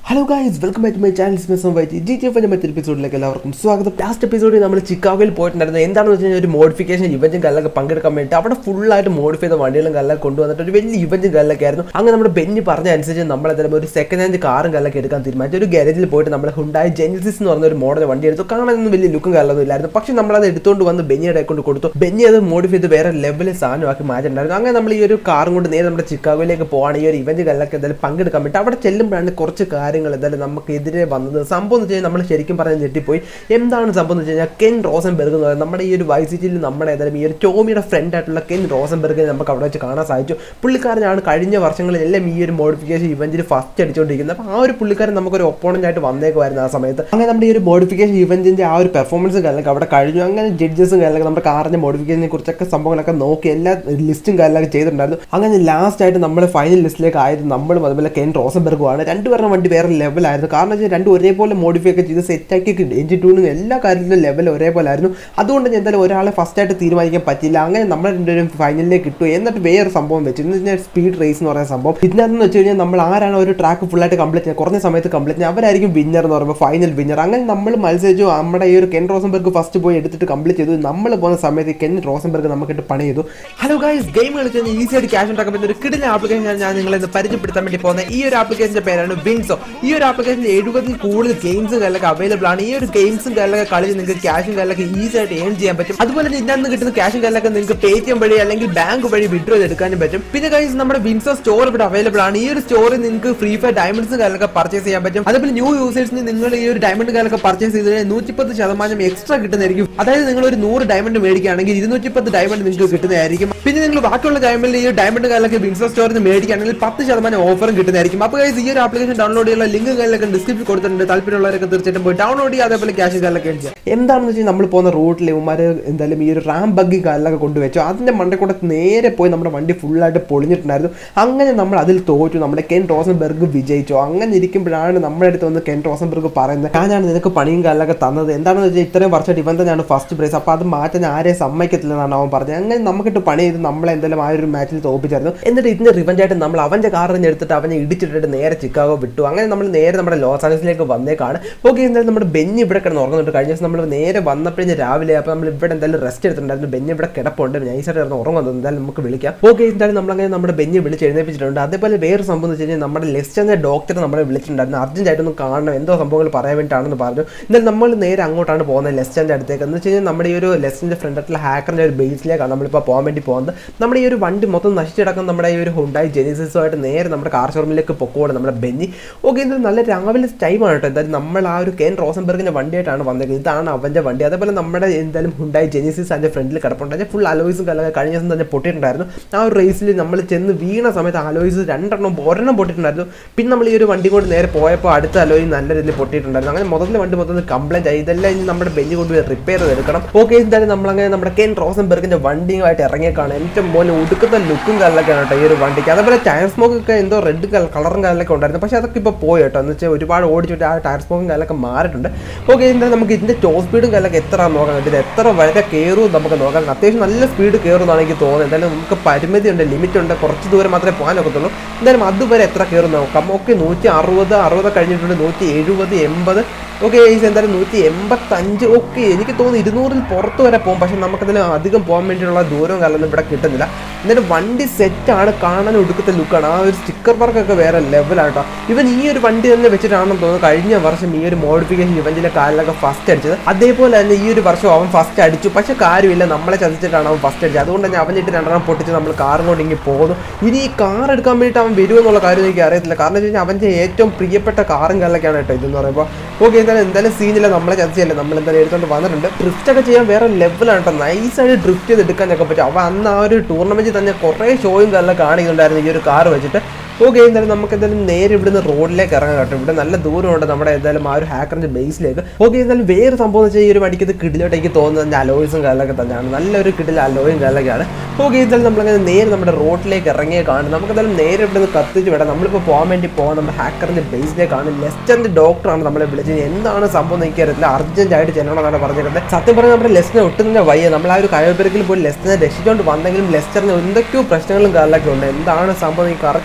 hello guys welcome back to my channel സ്മിസം white G T F മറ്റൊരു എപ്പിസോഡിലേക്ക് എല്ലാവർക്കും സ്വാഗതം ലാസ്റ്റ് എപ്പിസോഡിൽ നമ്മൾ ചിക്കാഗോയിൽ പോയിട്ടുണ്ടായിരുന്നു എന്താണെന്ന് വെച്ച് കഴിഞ്ഞാൽ ഒരു മോഡിഫിക്കേഷൻ ഇവന്റും കല്ലൊക്കെ പങ്കെടുക്കാൻ വേണ്ടി അവിടെ ഫുള്ളായിട്ട് മോഡിഫൈ ചെയ്ത വണ്ടികളും കല്ലൊക്കെ കൊണ്ടുവന്നിട്ട് ഒരു വലിയ ഇവന്റും കല്ലൊക്കെ ആയിരുന്നു അങ്ങനെ നമ്മുടെ ബെന്നി പറഞ്ഞ അനുസരിച്ച് നമ്മൾ എന്തായാലും ഒരു സെക്കൻഡ് ഹാൻഡ് കാറും കല്ലൊക്കെ എടുക്കാൻ തീരുമാനിച്ചു ഒരു ഗാരേജിൽ പോയിട്ട് നമ്മൾ ഹുണ്ടായി ജെനിസിസ് എന്ന് പറഞ്ഞ ഒരു മോഡൽ വണ്ടി എടുത്തു കാണാനൊന്നും വലിയ ലുക്കും കല്ലൊന്നും ഇല്ലായിരുന്നു പക്ഷേ നമ്മളത് എടുത്തുകൊണ്ട് വന്ന് ബെന്നിയുടെ കൊണ്ട് കൊടുത്തു ബെന്നി അത് മോഡിഫൈ ചെയ്ത് വേറെ ലെവലിൽ സാധനമാക്കി മാറ്റിയിട്ടുണ്ടായിരുന്നു അങ്ങനെ നമ്മൾ ഈ ഒരു കാറും കൊണ്ട് നേരെ നമ്മുടെ ചിക്കാഗോയിലേക്ക് പോവാണ് ഈ ഒരു ഇവന്റ് കല്ലൊക്കെ എന്തായാലും പങ്കെടുക്കാൻ വേണ്ടി അവിടെ ചെല്ലുമ്പോഴാണ് കുറച്ച് കാര്യങ്ങൾ എന്തായാലും നമുക്ക് എതിരെ വന്നത് സംഭവം എന്ന് വെച്ച് കഴിഞ്ഞാൽ നമ്മൾ ശരിക്കും പറഞ്ഞ് ഞെട്ടിപ്പോയി എന്താണ് സംഭവം എന്ന് വെച്ച് കഴിഞ്ഞാൽ കെൻ റോസൻബെർഗ് എന്ന് പറയുന്നത് നമ്മുടെ ഈ ഒരു വൈ സിറ്റിയിൽ നമ്മുടെ ഏതായാലും ഈ ഒരു ടോമിയുടെ ഫ്രണ്ട് ആയിട്ടുള്ള കെൻ റോസൻബെർഗിനെ നമുക്ക് അവിടെ വെച്ച് കാണാൻ സാധിച്ചു പുള്ളിക്കാരനാണ് കഴിഞ്ഞ വർഷങ്ങളിലെല്ലാം ഈ ഒരു മോഡിഫിക്കേഷൻ ഇവന്റിൽ ഫസ്റ്റ് അടിച്ചുകൊണ്ടിരിക്കുന്നത് അപ്പോൾ ആ ഒരു പുള്ളിക്കാരൻ നമുക്കൊരു ഒപ്പോണൻ്റ് ആയിട്ട് വന്നേക്കുമായിരുന്നു ആ സമയത്ത് അങ്ങനെ നമ്മുടെ ഈ ഒരു മോഡിഫിക്കേഷൻ ഇവന്റിന്റെ ആ ഒരു പെർഫോമൻസ് കാര്യങ്ങളൊക്കെ അവിടെ കഴിഞ്ഞു അങ്ങനെ ജഡ്ജസും കാര്യങ്ങളൊക്കെ നമ്മുടെ കാറിന്റെ മോഡിഫിക്കേഷനെ കുറിച്ചൊക്കെ സംഭവങ്ങളൊക്കെ നോക്കി എല്ലാ ലിസ്റ്റും കാര്യങ്ങളൊക്കെ ചെയ്തിട്ടുണ്ടായിരുന്നു അങ്ങനെ ലാസ്റ്റ് ആയിട്ട് നമ്മൾ ഫൈനൽ ലിസ്റ്റിലേക്ക് ആയത് നമ്മളും അതുപോലെ കെൻ റോസൻബെർഗുമാണ് രണ്ടുപേരുടെ വണ്ടി വേറെ ലെവലായിരുന്നു കാരണം വെച്ചാൽ രണ്ടും ഒരേപോലെ മോഡിഫൈ ഒക്കെ ചെയ്ത് സെറ്റാക്കി എഞ്ചിൻ ട്യൂണിങ് എല്ലാ കാര്യത്തിലും ലെവൽ ഒരേപോലെ ആയിരുന്നു അതുകൊണ്ട് ഞാൻ എന്തായാലും ഒരാളെ ഫസ്റ്റ് ആയിട്ട് തീരുമാനിക്കാൻ പറ്റില്ല അങ്ങനെ നമ്മൾ രണ്ടുപേരും ഫൈനലിലേക്ക് കിട്ടും എന്നിട്ട് വേറെ സംഭവം വെച്ചു എന്ന് വെച്ചാൽ സ്പീഡ് റേസ് എന്ന് പറയുന്ന സംഭവം ഇതിനകത്ത് വെച്ച് കഴിഞ്ഞാൽ നമ്മൾ ആരാണ് ഒരു ട്രാക്ക് ഫുള്ളായിട്ട് കംപ്ലീറ്റ് ചെയ്യുക കുറഞ്ഞ സമയത്ത് കംപ്ലീറ്റ് ചെയ്യുക അവരായിരിക്കും വിന്നർ എന്ന് പറയുമ്പോൾ ഫൈനൽ വിന്നർ അങ്ങനെ നമ്മൾ മത്സരിച്ചു നമ്മുടെ ഈ ഒരു കെൻ റോസൻബർഗ് ഫസ്റ്റ് പോയി എടുത്തിട്ട് കംപ്ലീറ്റ് ചെയ്തു നമ്മൾ പോകുന്ന സമയത്ത് കെൻ റോസൻബർഗ് നമുക്കിട്ട് പണി ചെയ്തു ഹലോ ഗൈസ് ഗെയിം കളിച്ച് കഴിഞ്ഞാൽ ഈസി ആയിട്ട് ക്യാഷ് ഉണ്ടാക്കാൻ പറ്റുന്ന ഒരു കിടില ആപ്ലിക്കേഷൻ ഞാൻ നിങ്ങളെ ഇന്ന് പരിചയപ്പെടുത്താൻ വേണ്ടി പോകുന്നത് ഈ ഒരു ആപ്ലിക്കേഷന്റെ പേരാണ് വിൻസോ ഈ ഒരു ആപ്ലിക്കേഷനിൽ എഴുപതിൽ കൂടുതൽ ഗെയിംസും കാര്യങ്ങളൊക്കെ അവൈലബിൾ ആണ് ഈ ഒരു ഗെയിംസും കാര്യങ്ങളൊക്കെ കളിച്ച് നിങ്ങൾക്ക് ക്യാഷും കാര്യങ്ങളൊക്കെ ഈസി ആയിട്ട് ഏൺ ചെയ്യാൻ പറ്റും അതുപോലെ തന്നെ ഇതിനകത്ത് നിന്ന് കിട്ടുന്ന ക്യാഷും കാര്യങ്ങളൊക്കെ നിങ്ങൾക്ക് പേ ടി എം വഴി അല്ലെങ്കിൽ ബാങ്ക് വഴി വിഡ്രോ ചെയ്തെടുക്കാനും പറ്റും പിന്നെ ഗൈസ് നമ്മുടെ വിൻസോ സ്റ്റോർ ഇവിടെ അവൈലബിൾ ആണ് ഈ ഒരു സ്റ്റോറിൽ നിങ്ങൾക്ക് ഫ്രീ ഫയർ ഡയമണ്ട്സും കാര്യങ്ങളൊക്കെ പർച്ചേസ് ചെയ്യാൻ പറ്റും അതുപോലെ ന്യൂ യൂസേഴ്സിന് നിങ്ങൾ ഈ ഒരു ഡയമണ്ട് കാര്യങ്ങളൊക്കെ പർച്ചേസ് ചെയ്ത് കഴിഞ്ഞാൽ നൂറ്റിപ്പത്ത് ശതമാനം എക്സ്ട്രാ കിട്ടുന്നതായിരിക്കും അതായത് നിങ്ങൾ ഒരു നൂറ് ഡയമണ്ട് മേടിക്കുകയാണെങ്കിൽ ഇരുന്നൂറ്റിപ്പത്ത് ഡയമണ്ട് നിങ്ങൾക്ക് കിട്ടുന്നതായിരിക്കും പിന്നെ നിങ്ങൾ ബാക്കിയുള്ള ഡയമണ്ടിൽ ഈ ഡയമണ്ട് കാര്യങ്ങളൊക്കെ വിൻസോ സ്റ്റോറിൽ നിന്ന് മേടിക്കുകയാണെങ്കിൽ പത്ത് ശതമാനം ഓഫറും കിട്ടുന്നതായിരിക്കും അപ്പോൾ ഗൈസ് ഈ ഒരു ആപ്ലിക്കേഷൻ ഡൗൺലോഡ് ചെയ്യാനുള്ള ലിങ്ക് കാര്യങ്ങളൊക്കെ ഡിസ്ക്രിപ്ഷൻ കൊടുത്തിട്ടുണ്ട് താല്പര്യമുള്ളവരൊക്കെ തീർച്ചയായിട്ടും പോയി ഡൗൺലോഡ് ചെയ്യുക അതേപോലെ ക്യാഷ് കാര്യങ്ങളൊക്കെ ചെയ്യാം എന്താണെന്ന് വെച്ചാൽ നമ്മൾ പോകുന്ന റൂട്ടിൽ ഇവന്മാർ എന്തായാലും ഈ ഒരു റാം ബഗ്ഗി കാലിലൊക്കെ കൊണ്ടുവച്ചു അതിന്റെ മണ്ടേ കൂടെ നേരെ പോയി നമ്മുടെ വണ്ടി ഫുള്ളായിട്ട് പൊളിഞ്ഞിട്ടുണ്ടായിരുന്നു അങ്ങനെ നമ്മൾ അതിൽ തോറ്റു നമ്മുടെ കെൻ റോസൻബർഗ് വിജയിച്ചു അങ്ങനെ ഇരിക്കുമ്പോഴാണ് നമ്മുടെ അടുത്ത് വന്ന് കെൻ റോസൻബർഗ് പറയുന്നത് ഞാനാണ് നിനക്ക് പണിയും കാലിലൊക്കെ തന്നത് എന്താണെന്ന് വെച്ചാൽ ഇത്രയും വർഷമായിട്ട് ഇവൻ തന്നെയാണ് ഫസ്റ്റ് പ്രൈസ് അപ്പോൾ അത് മാറ്റാൻ ആരെയും സമ്മതിക്കത്തില്ലെന്നാണ് അവൻ പറഞ്ഞത് അങ്ങനെ നമുക്കിട്ട് പണി ചെയ്ത് നമ്മളെ എന്തായാലും ആ ഒരു മാച്ചിൽ തോപ്പിച്ചായിരുന്നു എന്നിട്ട് ഇതിന്റെ റിവഞ്ച് ആയിട്ട് നമ്മൾ അവന്റെ കാറിൽ എടുത്തിട്ട് അവനെ ഇടിച്ചിട്ടിട്ട് നേരെ ചിക്കാഗോ വിട്ടു അങ്ങനെ നമ്മൾ നേരെ നമ്മുടെ ലോസ് ആഞ്ചൽസിലേക്ക് വന്നേക്കാണ് ഓക്കെ എന്തായാലും നമ്മുടെ ബെന്നി ഇവിടെ കിടന്ന് ഉറങ്ങുന്നുണ്ട് കഴിഞ്ഞ ദിവസം നമ്മൾ നേരെ വന്നപ്പോഴേ രാവിലെ അപ്പോൾ നമ്മൾ ഇവിടെ എന്തായാലും റെസ്റ്റ് എടുത്തിട്ടുണ്ടായിരുന്നു ബെന്നി ഇവിടെ കിടപ്പുണ്ട് നൈസായിട്ട് കിടന്ന് ഉറങ്ങുന്നത് എന്തായാലും നമുക്ക് വിളിക്കാം ഓക്കെ എന്തായാലും നമ്മളങ്ങനെ നമ്മുടെ ബെന്നി വിളിച്ച് എഴുന്നേപ്പിച്ചിട്ടുണ്ട് അതേപോലെ വേറെ സംഭവം എന്ന് വെച്ച് കഴിഞ്ഞാൽ നമ്മുടെ ലെസ്റ്റ് എന്ന ഡോക്ടറെ നമ്മളെ വിളിച്ചിട്ടുണ്ടായിരുന്നു അർജൻറ്റായിട്ടൊന്ന് കാണണം എന്തോ സംഭവങ്ങൾ പറയാൻ വേണ്ടിയിട്ടാണെന്ന് പറഞ്ഞു എന്തായാലും നമ്മൾ നേരെ അങ്ങോട്ടാണ് പോകുന്നത് ലെസ്റ്റിൻ്റെ അടുത്തേക്ക് എന്ന് വെച്ച് കഴിഞ്ഞാൽ നമ്മുടെ ഈ ഒരു ലെസ്റ്റിൻ്റെ ഫ്രണ്ടായിട്ടുള്ള ഹാക്കറിൻ്റെ ഒരു ബേസിലേക്കാണ് നമ്മളിപ്പോൾ പോകാൻ വേണ്ടി പോകുന്നത് നമ്മുടെ ഈ ഒരു വണ്ടി മൊത്തം നശിച്ചിടക്കുന്ന നമ്മുടെ ഈ ഒരു ഹുണ്ടായി ജെനിസിസുമായിട്ട് നേരെ നമ്മുടെ കാർ ഷോറൂമിലേക്ക് പൊക്കോടെ നമ്മുടെ ബെന്നി ഓക്കെ എന്തായാലും നല്ല രാവിലെ ടൈമാണ് കേട്ടോ എന്തായാലും നമ്മൾ ആ ഒരു കെൻ റോസൻബർഗിൻ്റെ വണ്ടിയായിട്ടാണ് വന്നേക്കുന്നത് ഇതാണ് അവൻ്റെ വണ്ടി അതേപോലെ നമ്മുടെ എന്തായാലും ഹുണ്ടായി ജെനിസിസ് അതിൻ്റെ ഫ്രണ്ടിൽ കിടപ്പുണ്ട് അതിൻ്റെ ഫുൾ അലോയ്സും കല്ലൊക്കെ കഴിഞ്ഞ ദിവസം തന്നെ പൊട്ടിയിട്ടുണ്ടായിരുന്നു ആ ഒരു റേസിൽ നമ്മൾ ചെന്ന് വീണ സമയത്ത് അലോയ്സ് രണ്ടെണ്ണം ഒരെണ്ണം പൊട്ടിയിട്ടുണ്ടായിരുന്നു പിന്നെ നമ്മൾ ഈ ഒരു വണ്ടി കൊണ്ട് നേരെ പോയപ്പോൾ അടുത്ത അലോയി നല്ല രീതിയിൽ പൊട്ടിയിട്ടുണ്ടായിരുന്നു അങ്ങനെ മൊത്തത്തിൽ വണ്ടി മൊത്തത്തിൽ കംപ്ലൈൻറ്റ് ആയി ഇതെല്ലാം ഇനി നമ്മുടെ ബെഞ്ച് കൊണ്ട് റിപ്പയർ ചെയ്തെടുക്കണം ഓക്കെ എന്തായാലും നമ്മളങ്ങനെ നമ്മുടെ കെൻ റോസൻബർഗിൻ്റെ വണ്ടിയുമായിട്ട് ഇറങ്ങിയേക്കാണ് ഏറ്റവും മോനെ ഒടുക്കുന്ന ലുക്കും കല്ലൊക്കെയാണ് കേട്ടോ ഈ ഒരു വണ്ടിക്ക് അതേപോലെ ടയർ സ്മോക്ക് ഒക്കെ എന്തോ റെഡ് കളറും കല്ലൊക്കെ ഉണ്ടായിരുന്നു പക്ഷേ അതൊക്കെ ഇപ്പോൾ പോയി കേട്ടോ എന്ന് വെച്ചാൽ ഒരുപാട് ഓടിച്ചിട്ട് ആ ടയർ സ്മോക്കും കല്ലൊക്കെ മാറിയിട്ടുണ്ട് ഓക്കെ എന്തായാലും നമുക്ക് ഇതിൻ്റെ ടോപ്പ് സ്പീഡും കല്ലൊക്കെ എത്ര നോക്കാൻ ഇത് എത്ര വരെ കയറും നമുക്ക് നോക്കാം അത്യാവശ്യം നല്ല സ്പീഡ് കയറുമെന്നാണ് എനിക്ക് തോന്നുന്നത് എന്തായാലും നമുക്ക് പരിമിതി ഉണ്ട് ലിമിറ്റ് ഉണ്ട് കുറച്ച് ദൂരം മാത്രമേ പോകാനൊക്കത്തുള്ളൂ എന്തായാലും അതുവരെ എത്ര കയറും നോക്കാം ഓക്കെ നൂറ്റി അറുപത് അറുപത് കഴിഞ്ഞിട്ടുണ്ട് നൂറ്റി എഴുപത് എൺപത് ഓക്കെ ഏയ്സ് എന്തായാലും നൂറ്റി എൺപത്തഞ്ച് ഓക്കെ എനിക്ക് തോന്നുന്നു ഇരുന്നൂറിൽ പുറത്ത് വരെ പോകും പക്ഷെ നമുക്കതിൽ അധികം പോകാൻ വേണ്ടിയുള്ള ദൂരവും കാലൊന്നും ഇവിടെ കിട്ടുന്നില്ല എന്നിട്ട് വണ്ടി സെറ്റാണ് കാണാൻ ഒടുക്കത്തെ ലുക്കാണ് ആ ഒരു സ്റ്റിക്കർ വർക്കൊക്കെ വേറെ ലെവലാട്ടോ ഇവൻ ഈ ഒരു വണ്ടി തന്നെ വെച്ചിട്ടാണെന്ന് തോന്നുന്നു കഴിഞ്ഞ വർഷം ഈ ഒരു മോഡിഫിക്കേഷൻ ഇവന്റിലെ കാലിലൊക്കെ ഫസ്റ്റ് അടിച്ചത് അതേപോലെ തന്നെ ഈ ഒരു വർഷം അവൻ ഫസ്റ്റ് അടിച്ചു പക്ഷെ കാര്യമില്ല നമ്മളെ ചതിച്ചിട്ടാണ് അവൻ ഫസ്റ്റ് അടിച്ചത് അതുകൊണ്ട് തന്നെ അവനിട്ട് രണ്ടെണ്ണം പൊട്ടിച്ച് നമ്മൾ കാറും കൊണ്ട് ഇങ്ങനെ പോകുന്നു ഇനി ഈ കാർ എടുക്കാൻ വേണ്ടിയിട്ട് അവൻ വരുമെന്നുള്ള കാര്യം എനിക്ക് അറിയത്തില്ല കാരണം വെച്ച് കഴിഞ്ഞാൽ അവൻ്റെ ഏറ്റവും പ്രിയപ്പെട്ട കാറും കാലൊക്കെയാണ് കേട്ടോ ഇതെന്ന് പറയുമ്പോൾ ഓക്കെ എന്തായാലും എന്തായാലും സീനില്ല നമ്മളെ ചതിച്ചല്ലേ നമ്മൾ എന്തായാലും എടുത്തോണ്ട് വന്നിട്ടുണ്ട് ഡ്രിഫ്റ്റ് ഒക്കെ ചെയ്യാൻ വേറെ ലെവലാണ് കേട്ടോ നൈസായിട്ട് ഡ്രിഫ്റ്റ് ചെയ്ത് എടുക്കാനൊക്കെ പറ്റും അവൻ അന്ന് ആ ഒരു ടൂർണമെന്റിൽ തന്നെ കുറേ ഷോയും കാലം കാണിക്കുന്നുണ്ടായിരുന്നു ഈ ഒരു കാർ വെച്ചിട്ട് ഓക്കെ എന്തായാലും നമുക്ക് എന്തായാലും നേരെ ഇവിടുന്ന് റോഡിലേക്ക് ഇറങ്ങാം കേട്ടോ ഇവിടെ നല്ല ദൂരമുണ്ട് നമ്മുടെ എന്തായാലും ആ ഒരു ഹാക്കറിന്റെ ബേസിലേക്ക് ഓക്കെ എന്തായാലും വേറെ സംഭവം എന്ന് വെച്ചാൽ ഈ ഒരു വണ്ടിക്ക് ഇത് കിടിലോട്ട് എനിക്ക് തോന്നുന്നത് അലോയ്സും കാലൊക്കെ തന്നെയാണ് നല്ലൊരു കിടില അലോയും കാലൊക്കെയാണ് ഓക്കെ എന്തായാലും നമ്മളങ്ങനെ നേരെ നമ്മുടെ റോഡിലേക്ക് ഇറങ്ങിയ കാണും നമുക്ക് എന്തായാലും നേരെ ഇവിടുന്ന് കത്തിച്ച് വിടാം നമ്മളിപ്പോൾ പോകാൻ വേണ്ടി പോകാൻ നമ്മുടെ ഹാക്കറിന്റെ ബേസിലേക്കാണ് ലെസ്റ്ററിന്റെ ഡോക്ടറാണ് നമ്മളെ വിളിച്ചത് എന്താണ് സംഭവം എന്ന് എനിക്കറിയത്തില്ല അർജന്റ് ആയിട്ട് ചെല്ലണമെന്നാണ് പറഞ്ഞിരുന്നത് സത്യം പറഞ്ഞാൽ നമ്മുടെ ലെസ്റ്റിനെ ഒട്ടും തന്നെ വയ്യ നമ്മൾ ആ ഒരു കയൽപ്പരക്കിൽ പോയി ലെസ്റ്റിനെ രക്ഷിച്ചുകൊണ്ട് വന്നെങ്കിലും ലെസ്റ്ററിന് എന്തൊക്കെയോ പ്രശ്നങ്ങളും കാലൊക്കെ ഉണ്ട് എന്താണ് സംഭവം എനിക്ക് കറക്റ്റ് അറിയില്ല പക്ഷേ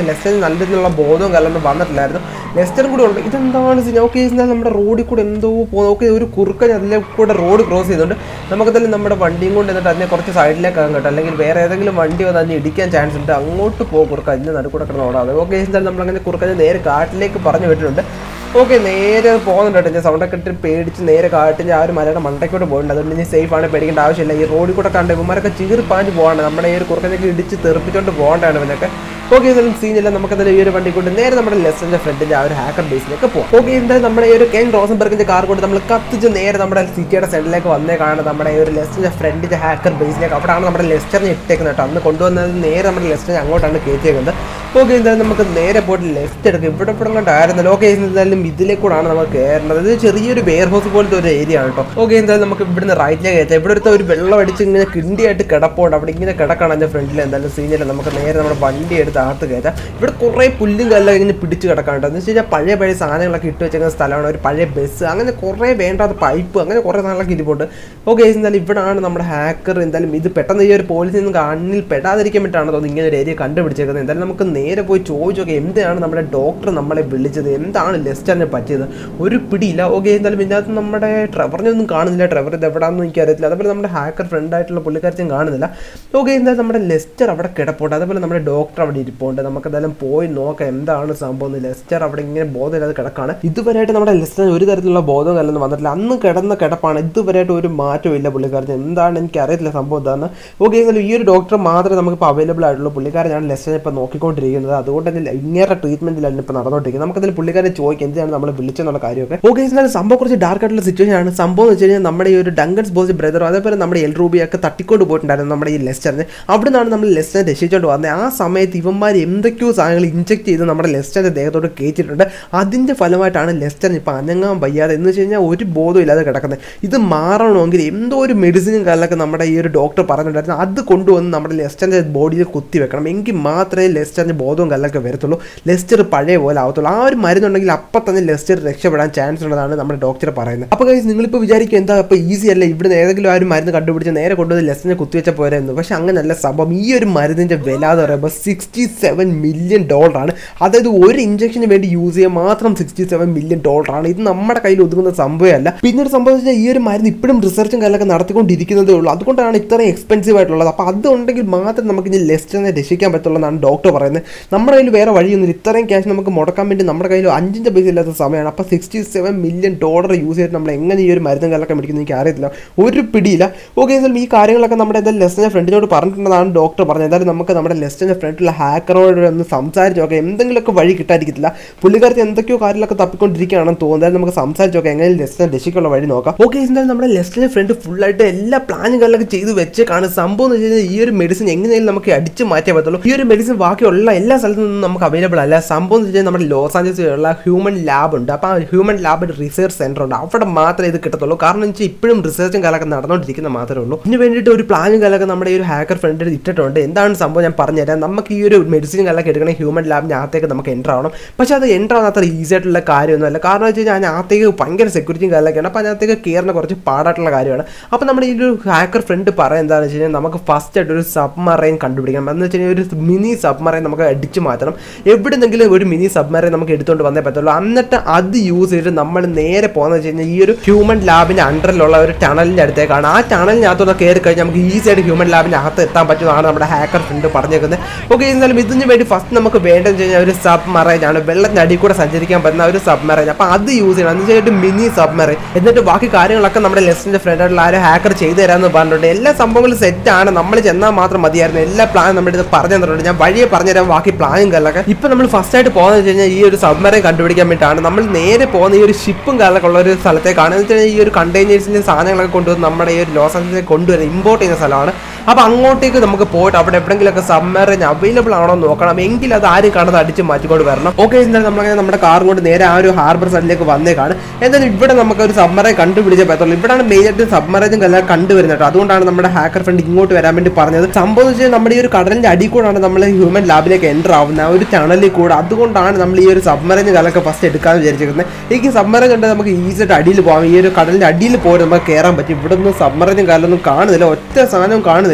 ലെസ്റ്ററിന് നല്ല രീതിയിലുള്ള ബോധവും കലർന്ന് വന്നിട്ടില്ലായിരുന്നു ലെസ്റ്ററും കൂടെ ഉണ്ട് ഇതെന്താണ് സീൻ ഓക്കെ എന്നാൽ നമ്മുടെ റോഡിൽ കൂടെ എന്തോ പോകുന്നു ഓക്കെ ഒരു കുറുക്കൻ അതിലെ കൂടെ റോഡ് ക്രോസ് ചെയ്തുകൊണ്ട് നമുക്കതിൽ നമ്മുടെ വണ്ടിയും കൊണ്ട് എന്നിട്ട് അതിനെ കുറച്ച് സൈഡിലേക്ക് ആകാൻ കേട്ടോ അല്ലെങ്കിൽ വേറെ ഏതെങ്കിലും വണ്ടി വന്ന് അതിനെ ഇടിക്കാൻ ചാൻസ് ഉണ്ട് അങ്ങോട്ട് പോകും കുറുക്കൻ അതിൻ്റെ നടുക്കൂടെ കിടന്ന് ഓടാതെ ഓക്കെ എന്തായാലും നമ്മളങ്ങനെ കുറുക്കനെ നേരെ കാട്ടിലേക്ക് പറഞ്ഞു വിട്ടിട്ടുണ്ട് ഓക്കെ നേരെ പോകുന്നുണ്ട് കേട്ടോ ഞാൻ സൗണ്ടൊക്കെ ഇട്ട് പേടിച്ച് നേരെ കാട്ടിൻ്റെ ആ ഒരു മലയുടെ മണ്ടയ്ക്കോട്ട് പോയിട്ടുണ്ട് അതുകൊണ്ട് ഇനി സേഫ് ആണ് പേടിക്കേണ്ട ആവശ്യമില്ല ഈ റോഡിൽ കൂടെ കണ്ട് ഇവന്മാരൊക്കെ ചീറിപ്പാഞ്ഞ് പോകണം നമ്മുടെ ഈ ഒരു കുറുക്കനൊക്കെ ഇടിച്ച് തെറിപ്പിച്ചോണ്ട് പോകേണ്ടതാണ് ഇവനൊക്കെ ഓക്കെ ഇതിലും സീനില്ല നമുക്കതിൽ ഈ ഒരു വണ്ടി കൊണ്ട് നേരെ നമ്മുടെ ലെസന്റെ ഫ്രണ്ടിന്റെ ആ ഒരു ഹാക്കർ ബേസിലേക്ക് പോകും ഓക്കെ എന്തായാലും നമ്മുടെ ഈ ഒരു കെൻ റോസൻബർഗിന്റെ കാർ കൊണ്ട് നമ്മൾ കത്തിച്ച് നേരെ നമ്മുടെ സിറ്റിയുടെ സെന്ററിലേക്ക് വന്നേ കാണുന്നത് നമ്മുടെ ഈ ഒരു ലെസ്റ്റിന്റെ ഫ്രണ്ടിന്റെ ഹാക്കർ ബേസിലേക്ക് അവിടെയാണ് നമ്മുടെ ലെസ്റ്ററിനെ ഇട്ടേക്കുന്നത് കേട്ടോ അന്ന് കൊണ്ടുവന്നത് നേരെ നമ്മുടെ ലെസ്റ്റിനെ അങ്ങോട്ടാണ് കയറ്റിയേക്കുന്നത് ഓക്കെ എന്തായാലും നമുക്ക് നേരെ പോയിട്ട് ലെഫ്റ്റ് എടുക്കും ഇവിടെ ഇവിടെ കൊണ്ടായിരുന്നല്ലോ ഓക്കെ എന്തായാലും ഇതിലേക്കൂടാണ് നമ്മൾ കയറേണ്ടത് ഇത് ചെറിയൊരു വെയർ ഹൗസ് പോലത്തെ ഒരു ഏരിയ ആണ് കേട്ടോ ഓക്കെ എന്തായാലും നമുക്ക് ഇവിടുന്ന് റൈറ്റിലേക്ക് കയറ്റാം ഇവിടെ അടുത്ത ഒരു വെള്ളം അടിച്ച് ഇങ്ങനെ കിണ്ടിയായിട്ട് കിടപ്പുണ്ട് അവിടെ ഇങ്ങനെ കിടക്കണം എൻ്റെ ഫ്രണ്ടിൽ എന്തായാലും സീനിയല്ല നമുക്ക് നേരെ നമ്മുടെ വണ്ടി എടുത്ത് അകത്ത് കയറ്റാം ഇവിടെ കുറേ പുല്ലും കല്ലൊക്കെ ഇങ്ങനെ പിടിച്ച് കിടക്കാനുണ്ട് എന്ന് വെച്ച് കഴിഞ്ഞാൽ പഴയ പഴയ സാധനങ്ങളൊക്കെ ഇട്ട് വെച്ചേക്കുന്ന സ്ഥലമാണ് ഒരു പഴയ ബസ് അങ്ങനെ കുറേ വേണ്ടാത്ത പൈപ്പ് അങ്ങനെ കുറേ സാധനങ്ങളൊക്കെ ഇരിപ്പുണ്ട് ഓക്കെ എന്തായാലും ഇവിടെയാണ് നമ്മുടെ ഹാക്കർ എന്തായാലും ഇത് പെട്ടെന്ന് ഈ ഒരു പോലീസിൽ നിന്ന് കണ്ണിൽ പെടാതിരിക്കാൻ വേണ്ടിയിട്ടാണ് തോന്നുന്നു ഇങ്ങനെ ഒരു ഏരിയ കണ്ടുപിടിച്ചേക്കുന്നത് എന്തായാലും നമുക്ക് നേരെ പോയി ചോദിച്ചോക്കെ എന്താണ് നമ്മുടെ ഡോക്ടർ നമ്മളെ വിളിച്ചത് എന്താണ് ലെസ്റ്ററിനെ പറ്റിയത് ഒരു പിടിയില്ല ഓക്കെ എന്തായാലും ഇതിനകത്ത് നമ്മുടെ ട്രെവറിനെ ഒന്നും കാണുന്നില്ല ട്രെവർ ഇത് എവിടെയാണെന്ന് എനിക്ക് അറിയത്തില്ല അതേപോലെ നമ്മുടെ ഹാക്കർ ഫ്രണ്ട് ആയിട്ടുള്ള പുള്ളിക്കാരത്തെയും കാണുന്നില്ല ഓക്കെ എന്തായാലും നമ്മുടെ ലെസ്റ്റർ അവിടെ കിടപ്പുണ്ട് അതേപോലെ നമ്മുടെ ഡോക്ടർ അവിടെ ഇരിപ്പുണ്ട് നമുക്ക് എന്തായാലും പോയി നോക്കാം എന്താണ് സംഭവം എന്ന് ലെസ്റ്റർ അവിടെ ഇങ്ങനെ ബോധമില്ലാതെ കിടക്കാണ് ഇതുവരെയായിട്ട് നമ്മുടെ ലെസ്റ്ററിന് ഒരു തരത്തിലുള്ള ബോധവും കല്ലെന്ന് വന്നിട്ടില്ല അന്ന് കിടന്ന കിടപ്പാണ് ഇതുവരെയായിട്ട് ഒരു മാറ്റവും ഇല്ല പുള്ളിക്കാരന് എന്താണ് എനിക്ക് അറിയത്തില്ല സംഭവം എന്താണ് ഓക്കെ എന്നാലും ഈ ഒരു ഡോക്ടർ മാത്രമേ നമുക്കിപ്പോൾ അവൈലബിൾ ആയിട്ടുള്ളൂ പുള്ളിക്കാരനാണ് ലെസ്റ്ററിനെ ഇപ്പോൾ നോക്കിക്കൊണ്ടിരിക്കുന്നത് അതുകൊണ്ട് തന്നെ ഇങ്ങനെ ട്രീറ്റ്മെന്റിലാണ് ഇപ്പോൾ നടന്നുകൊണ്ടിരിക്കുന്നത് നമുക്കതിൽ പുള്ളിക്കാരെ ചോദിക്കാം എന്തിനാണ് നമ്മൾ വിളിച്ചെന്നുള്ള കാര്യമൊക്കെ ഓക്കെ എന്നാലും സംഭവം കുറച്ച് ഡാർക്ക് ആയിട്ടുള്ള സിറ്റുവേഷൻ ആണ് സംഭവം എന്ന് വെച്ച് കഴിഞ്ഞാൽ നമ്മുടെ ഈ ഒരു ഡങ്കൻസ് ബോസ് ബ്രദറും അതേപോലെ നമ്മുടെ എൽ റൂബിയൊക്കെ തട്ടിക്കൊണ്ട് പോയിട്ടുണ്ടായിരുന്നു നമ്മുടെ ഈ ലെസ്റ്ററിനെ അവിടെ നിന്നാണ് നമ്മൾ ലെസ്റ്ററിനെ രക്ഷിച്ചുകൊണ്ട് വന്നത് ആ സമയത്ത് ഇവന്മാർ എന്തൊക്കെയോ സാധനങ്ങൾ ഇഞ്ചെക്ട് ചെയ്ത് നമ്മുടെ ലെസ്റ്ററിന്റെ ദേഹത്തോട്ട് കയറ്റിയിട്ടുണ്ട് അതിന്റെ ഫലമായിട്ടാണ് ലെസ്റ്ററിന് ഇപ്പോൾ അനങ്ങാൻ വയ്യാതെ എന്ന് വെച്ച് കഴിഞ്ഞാൽ ഒരു ബോധവും ഇല്ലാതെ കിടക്കുന്നത് ഇത് മാറണമെങ്കിൽ എന്തോ ഒരു മെഡിസിനും കാര്യങ്ങളൊക്കെ നമ്മുടെ ഈ ഒരു ഡോക്ടർ പറഞ്ഞിട്ടുണ്ടായിരുന്നു അത് കൊണ്ടുവന്ന് നമ്മുടെ ലെസ്റ്ററിന്റെ ബോഡിയിൽ കുത്തി വെക്കണം എങ്കിൽ മാത്രമേ ലെസ്റ്ററിന്റെ ബോധവും കല്ലൊക്കെ വരത്തുള്ളൂ ലെസ്റ്റർ പഴയ പോലെ ആവത്തുള്ളൂ ആ ഒരു മരുന്നുണ്ടെങ്കിൽ അപ്പം തന്നെ ലെസ്റ്റർ രക്ഷപ്പെടാൻ ചാൻസ് ഉള്ളതാണ് നമ്മുടെ ഡോക്ടർ പറയുന്നത് അപ്പോൾ guys നിങ്ങളിപ്പോൾ വിചാരിക്കും എന്താ അപ്പോൾ ഈസി അല്ല ഇവിടുന്ന് ഏതെങ്കിലും ആ ഒരു മരുന്ന് കണ്ടുപിടിച്ച് നേരെ കൊണ്ടുവന്ന് ലെസ്റ്ററിനെ കുത്തിവെച്ച പോരായിരുന്നു പക്ഷെ അങ്ങനല്ല സംഭവം ഈ ഒരു മരുന്നിൻ്റെ വില എന്ന് പറയുമ്പോൾ സിക്സ്റ്റി സെവൻ മില്യൺ ഡോളറാണ് അതായത് ഒരു ഇഞ്ചക്ഷന് വേണ്ടി യൂസ് ചെയ്യാൻ മാത്രം സിക്സ്റ്റി സെവൻ മില്യൺ ഡോളറാണ് ഇത് നമ്മുടെ കയ്യിൽ ഒതുങ്ങുന്ന സംഭവമല്ല പിന്നീട് സംഭവിച്ചാൽ ഈ ഒരു മരുന്ന് ഇപ്പോഴും റിസർച്ചും കാര്യങ്ങളൊക്കെ നടത്തിക്കൊണ്ടിരിക്കുന്നതേ ഉള്ളൂ അതുകൊണ്ടാണ് ഇത്രയും എക്സ്പെൻസീവ് ആയിട്ടുള്ളത് അപ്പോൾ അത് ഉണ്ടെങ്കിൽ മാത്രം നമുക്ക് ഇനി ലെസ്റ്ററിനെ രക്ഷിക്കാൻ പറ്റുള്ളൂ എന്നാണ് ഡോക്ടർ പറയുന്നത് നമ്മുടെ കയ്യിൽ വേറെ വഴിയൊന്നുമില്ല ഇത്രയും ക്യാഷ് നമുക്ക് മുടക്കാൻ വേണ്ടി നമ്മുടെ കയ്യിൽ അഞ്ചിൻ്റെ പൈസ ഇല്ലാത്ത സമയമാണ് അപ്പോൾ sixty seven million dollar use ചെയ്തിട്ട് നമ്മൾ എങ്ങനെ ഈ ഒരു മരുന്നും കാര്യങ്ങളൊക്കെ മേടിക്കുന്നത് എനിക്ക് അറിയത്തില്ല ഒരു പിടിയില്ല ഓക്കെ എന്തായാലും ഈ കാര്യങ്ങളൊക്കെ നമ്മുടെ എന്തായാലും ലെസ്റ്റിൻ്റെ ഫ്രണ്ടിനോട് പറഞ്ഞിട്ടുണ്ടെന്നാണ് ഡോക്ടർ പറഞ്ഞത് എന്തായാലും നമുക്ക് നമ്മുടെ ലെസ്റ്റിൻ്റെ ഫ്രണ്ടിലുള്ള ഹാക്കറോട് ഒന്ന് സംസാരിച്ച് നോക്കാം എന്തെങ്കിലുമൊക്കെ വഴി കിട്ടാതിരിക്കത്തില്ല പുള്ളിക്കാരത്ത് എന്തൊക്കെയോ കാര്യങ്ങളൊക്കെ തപ്പിക്കൊണ്ടിരിക്കുകയാണെന്ന് തോന്നുന്നത് എന്തായാലും നമുക്ക് സംസാരിച്ച് നോക്കാം എങ്ങനെ ലെസ്റ്റിനെ രക്ഷിക്കാനുള്ള വഴി നോക്കാം ഓക്കെ എന്തായാലും നമ്മുടെ ലെസ്റ്റിൻ്റെ ഫ്രണ്ട് ഫുള്ളായിട്ട് എല്ലാ പ്ലാനും കാര്യങ്ങളൊക്കെ ചെയ്ത് വെച്ചേക്കാണ് സംഭവം എന്ന് വെച്ച് കഴിഞ്ഞാൽ ഈ ഒരു മെഡിസിൻ എങ്ങനെയാലും നമുക്ക് അടിച്ച് മാറ്റിയേ പറ്റുള്ളൂ ഈ ഒരു മെഡിസിൻ ബാക്കിയുള്ള എല്ലാ സ്ഥലത്തു നിന്നും നമുക്ക് അവൈലബിൾ അല്ല സംഭവം എന്ന് വെച്ച് കഴിഞ്ഞാൽ നമ്മുടെ ലോസ് ആഞ്ചൽസിലുള്ള ഹ്യൂമൻ ലാബ് ഉണ്ട് അപ്പോൾ ആ ഹ്യൂമൻ ലാബ് റിസർച്ച് സെന്റർ ഉണ്ട് അവിടെ മാത്രമേ ഇത് കിട്ടത്തുള്ളൂ കാരണം എന്ന് വെച്ചാൽ ഇപ്പോഴും റിസർച്ചും കാലൊക്കെ നടന്നുകൊണ്ടിരിക്കുന്ന മാത്രമേ ഉള്ളൂ ഇതിന് വേണ്ടിയിട്ട് ഒരു പ്ലാനും കാലൊക്കെ നമ്മുടെ ഈ ഒരു ഹാക്കർ ഫ്രണ്ടിൽ ഇട്ടിട്ടുണ്ട് എന്താണ് സംഭവം ഞാൻ പറഞ്ഞുതരാം നമുക്ക് ഈ ഒരു മെഡിസിൻ കാലൊക്കെ എടുക്കണേ ഹ്യൂമൻ ലാബിൻ്റെ അകത്തേക്ക് നമുക്ക് എൻ്റർ ആവണം പക്ഷേ അത് എൻ്റർ ആവുന്ന അത്ര ഈസി ആയിട്ടുള്ള കാര്യമൊന്നുമല്ല കാരണം വെച്ച് കഴിഞ്ഞാൽ അതിനകത്തേക്ക് ഭയങ്കര സെക്യൂരിറ്റിയും കാലൊക്കെയാണ് അപ്പോൾ അതിനകത്തേക്ക് കയറുന്ന കുറച്ച് പാടായിട്ടുള്ള കാര്യമാണ് അപ്പോൾ നമ്മുടെ ഈ ഒരു ഹാക്കർ ഫ്രണ്ട് പറയുന്നത് എന്താണെന്ന് വെച്ച് കഴിഞ്ഞാൽ നമുക്ക് ഫസ്റ്റ് ആയിട്ട് ഒരു സബ്മറൈൻ കണ്ടുപിടിക്കണം എന്ന് വെച്ച് കഴിഞ്ഞാൽ ഒരു മിനി സബ്മറൈൻ നമുക്ക് അടിച്ചു മാറ്റണം എവിടെന്നെങ്കിലും ഒരു മിനി സബ്മറൈൻ നമുക്ക് എടുത്തുകൊണ്ട് വന്നേ പറ്റുള്ളൂ എന്നിട്ട് അത് യൂസ് ചെയ്തിട്ട് നമ്മൾ നേരെ പോകുന്നത് വെച്ച് കഴിഞ്ഞാൽ ഈ ഒരു ഹ്യൂമൻ ലാബിൻ്റെ അണ്ടറിലുള്ള ഒരു ടണലിൻ്റെ അടുത്തേക്കാണ് ആ ടണലിനകത്തുനിന്ന് കയറി കഴിഞ്ഞാൽ നമുക്ക് ഈസി ആയിട്ട് ഹ്യൂമൻ ലാബിൻ്റെ അകത്ത് എത്താൻ പറ്റുന്നതാണ് നമ്മുടെ ഹാക്കർ ഫ്രണ്ട് പറഞ്ഞേക്കുന്നത് ഓക്കെ എന്നാലും ഇതിന് വേണ്ടി ഫസ്റ്റ് നമുക്ക് വേണ്ടതെന്ന് വെച്ച് കഴിഞ്ഞാൽ ഒരു സബ്മറൈൻ ആണ് വെള്ളത്തിൻ്റെ അടിയിൽ കൂടെ സഞ്ചരിക്കാൻ പറ്റുന്ന ഒരു സബ്മറൈൻ അപ്പോൾ അത് യൂസ് ചെയ്യണം എന്ന് വെച്ചാൽ ഒരു മിനി സബ്മറൈൻ എന്നിട്ട് ബാക്കി കാര്യങ്ങളൊക്കെ നമ്മുടെ ലെസ്റ്റിൻ്റെ ഫ്രണ്ടായിട്ടുള്ള ആരും ഹാക്കർ ചെയ്തു തരാമെന്ന് പറഞ്ഞിട്ടുണ്ട് എല്ലാ സംഭവങ്ങളും സെറ്റാണ് നമ്മൾ ചെന്നാൽ മാത്രം മതിയായിരുന്നു എല്ലാ പ്ലാനും നമ്മുടെ ഇത് പറഞ്ഞു തന്നിട്ടുണ്ട് ഞാൻ വഴിയെ പറഞ്ഞുതരാം ബാക്കി പ്ലാനും കല്ലൊക്കെ ഇപ്പൊ നമ്മൾ ഫസ്റ്റ് ആയിട്ട് പോകുന്നത് വെച്ച് കഴിഞ്ഞാൽ ഈ ഒരു സബ്മറൈൻ കണ്ടുപിടിക്കാൻ വേണ്ടിയിട്ടാണ് നമ്മൾ നേരെ പോകുന്ന ഈ ഒരു ഷിപ്പും കാലൊക്കെ ഉള്ള ഒരു സ്ഥലത്തേക്കാണ് എന്ന് വെച്ച് കഴിഞ്ഞാൽ ഈ ഒരു കണ്ടെയ്നേഴ്സിന്റെ സാധനങ്ങളൊക്കെ കൊണ്ടുവന്ന് നമ്മുടെ ഈ ഒരു ലോസ് ആഞ്ചൽസിലേക്ക് കൊണ്ടുവരുന്നത് ഇമ്പോർട്ട് ചെയ്യുന്ന സ്ഥലമാണ് അപ്പോൾ അങ്ങോട്ടേക്ക് നമുക്ക് പോയിട്ട് അവിടെ എവിടെയെങ്കിലുമൊക്കെ സബ്മറൈൻ അവൈലബിൾ ആണോ എന്ന് നോക്കണം എങ്കിൽ അത് ആരും കാണാതെ അടിച്ച് മാറ്റിക്കൊണ്ട് വരണം ഓക്കെ എന്തായാലും നമ്മളങ്ങനെ നമ്മുടെ കാർ കൊണ്ട് നേരെ ആ ഒരു ഹാർബർ സൈഡിലേക്ക് വന്നേക്കാണ് എന്തായാലും ഇവിടെ നമുക്ക് ഒരു സബ്മറൈൻ കണ്ടുപിടിച്ചേ പറ്റുള്ളൂ ഇവിടെയാണ് മെയിനായിട്ട് സബ്മറൈനും എല്ലാം കണ്ടുവരുന്നത് കേട്ടോ അതുകൊണ്ടാണ് നമ്മുടെ ഹാക്കർ ഫ്രണ്ട് ഇങ്ങോട്ട് വരാൻ വേണ്ടി പറഞ്ഞത് സംഭവം എന്ന് വെച്ചാൽ നമ്മുടെ ഈ ഒരു കടലിന്റെ അടി കൂടാണ് നമ്മൾ ഹ്യൂമൻ ലാബിലേക്ക് എൻ്റർ ആവുന്നത് ആ ഒരു ടണലിൽ കൂടെ അതുകൊണ്ടാണ് നമ്മൾ ഈ ഒരു സബ്മറൈൻ കാലൊക്കെ ഫസ്റ്റ് എടുക്കാമെന്ന് വിചാരിച്ചിരിക്കുന്നത് എനിക്ക് സബ്മറൈൻ കണ്ട് നമുക്ക് ഈസി അടിയിൽ പോകാം ഈ ഒരു കടലിന്റെ അടിയിൽ പോയി നമുക്ക് കയറാൻ പറ്റും ഇവിടെ ഒന്നും സബ്മറൈനും കാലൊന്നും കാണുന്നില്ല ഒറ്റ സാധനവും കാണുന്നില്ല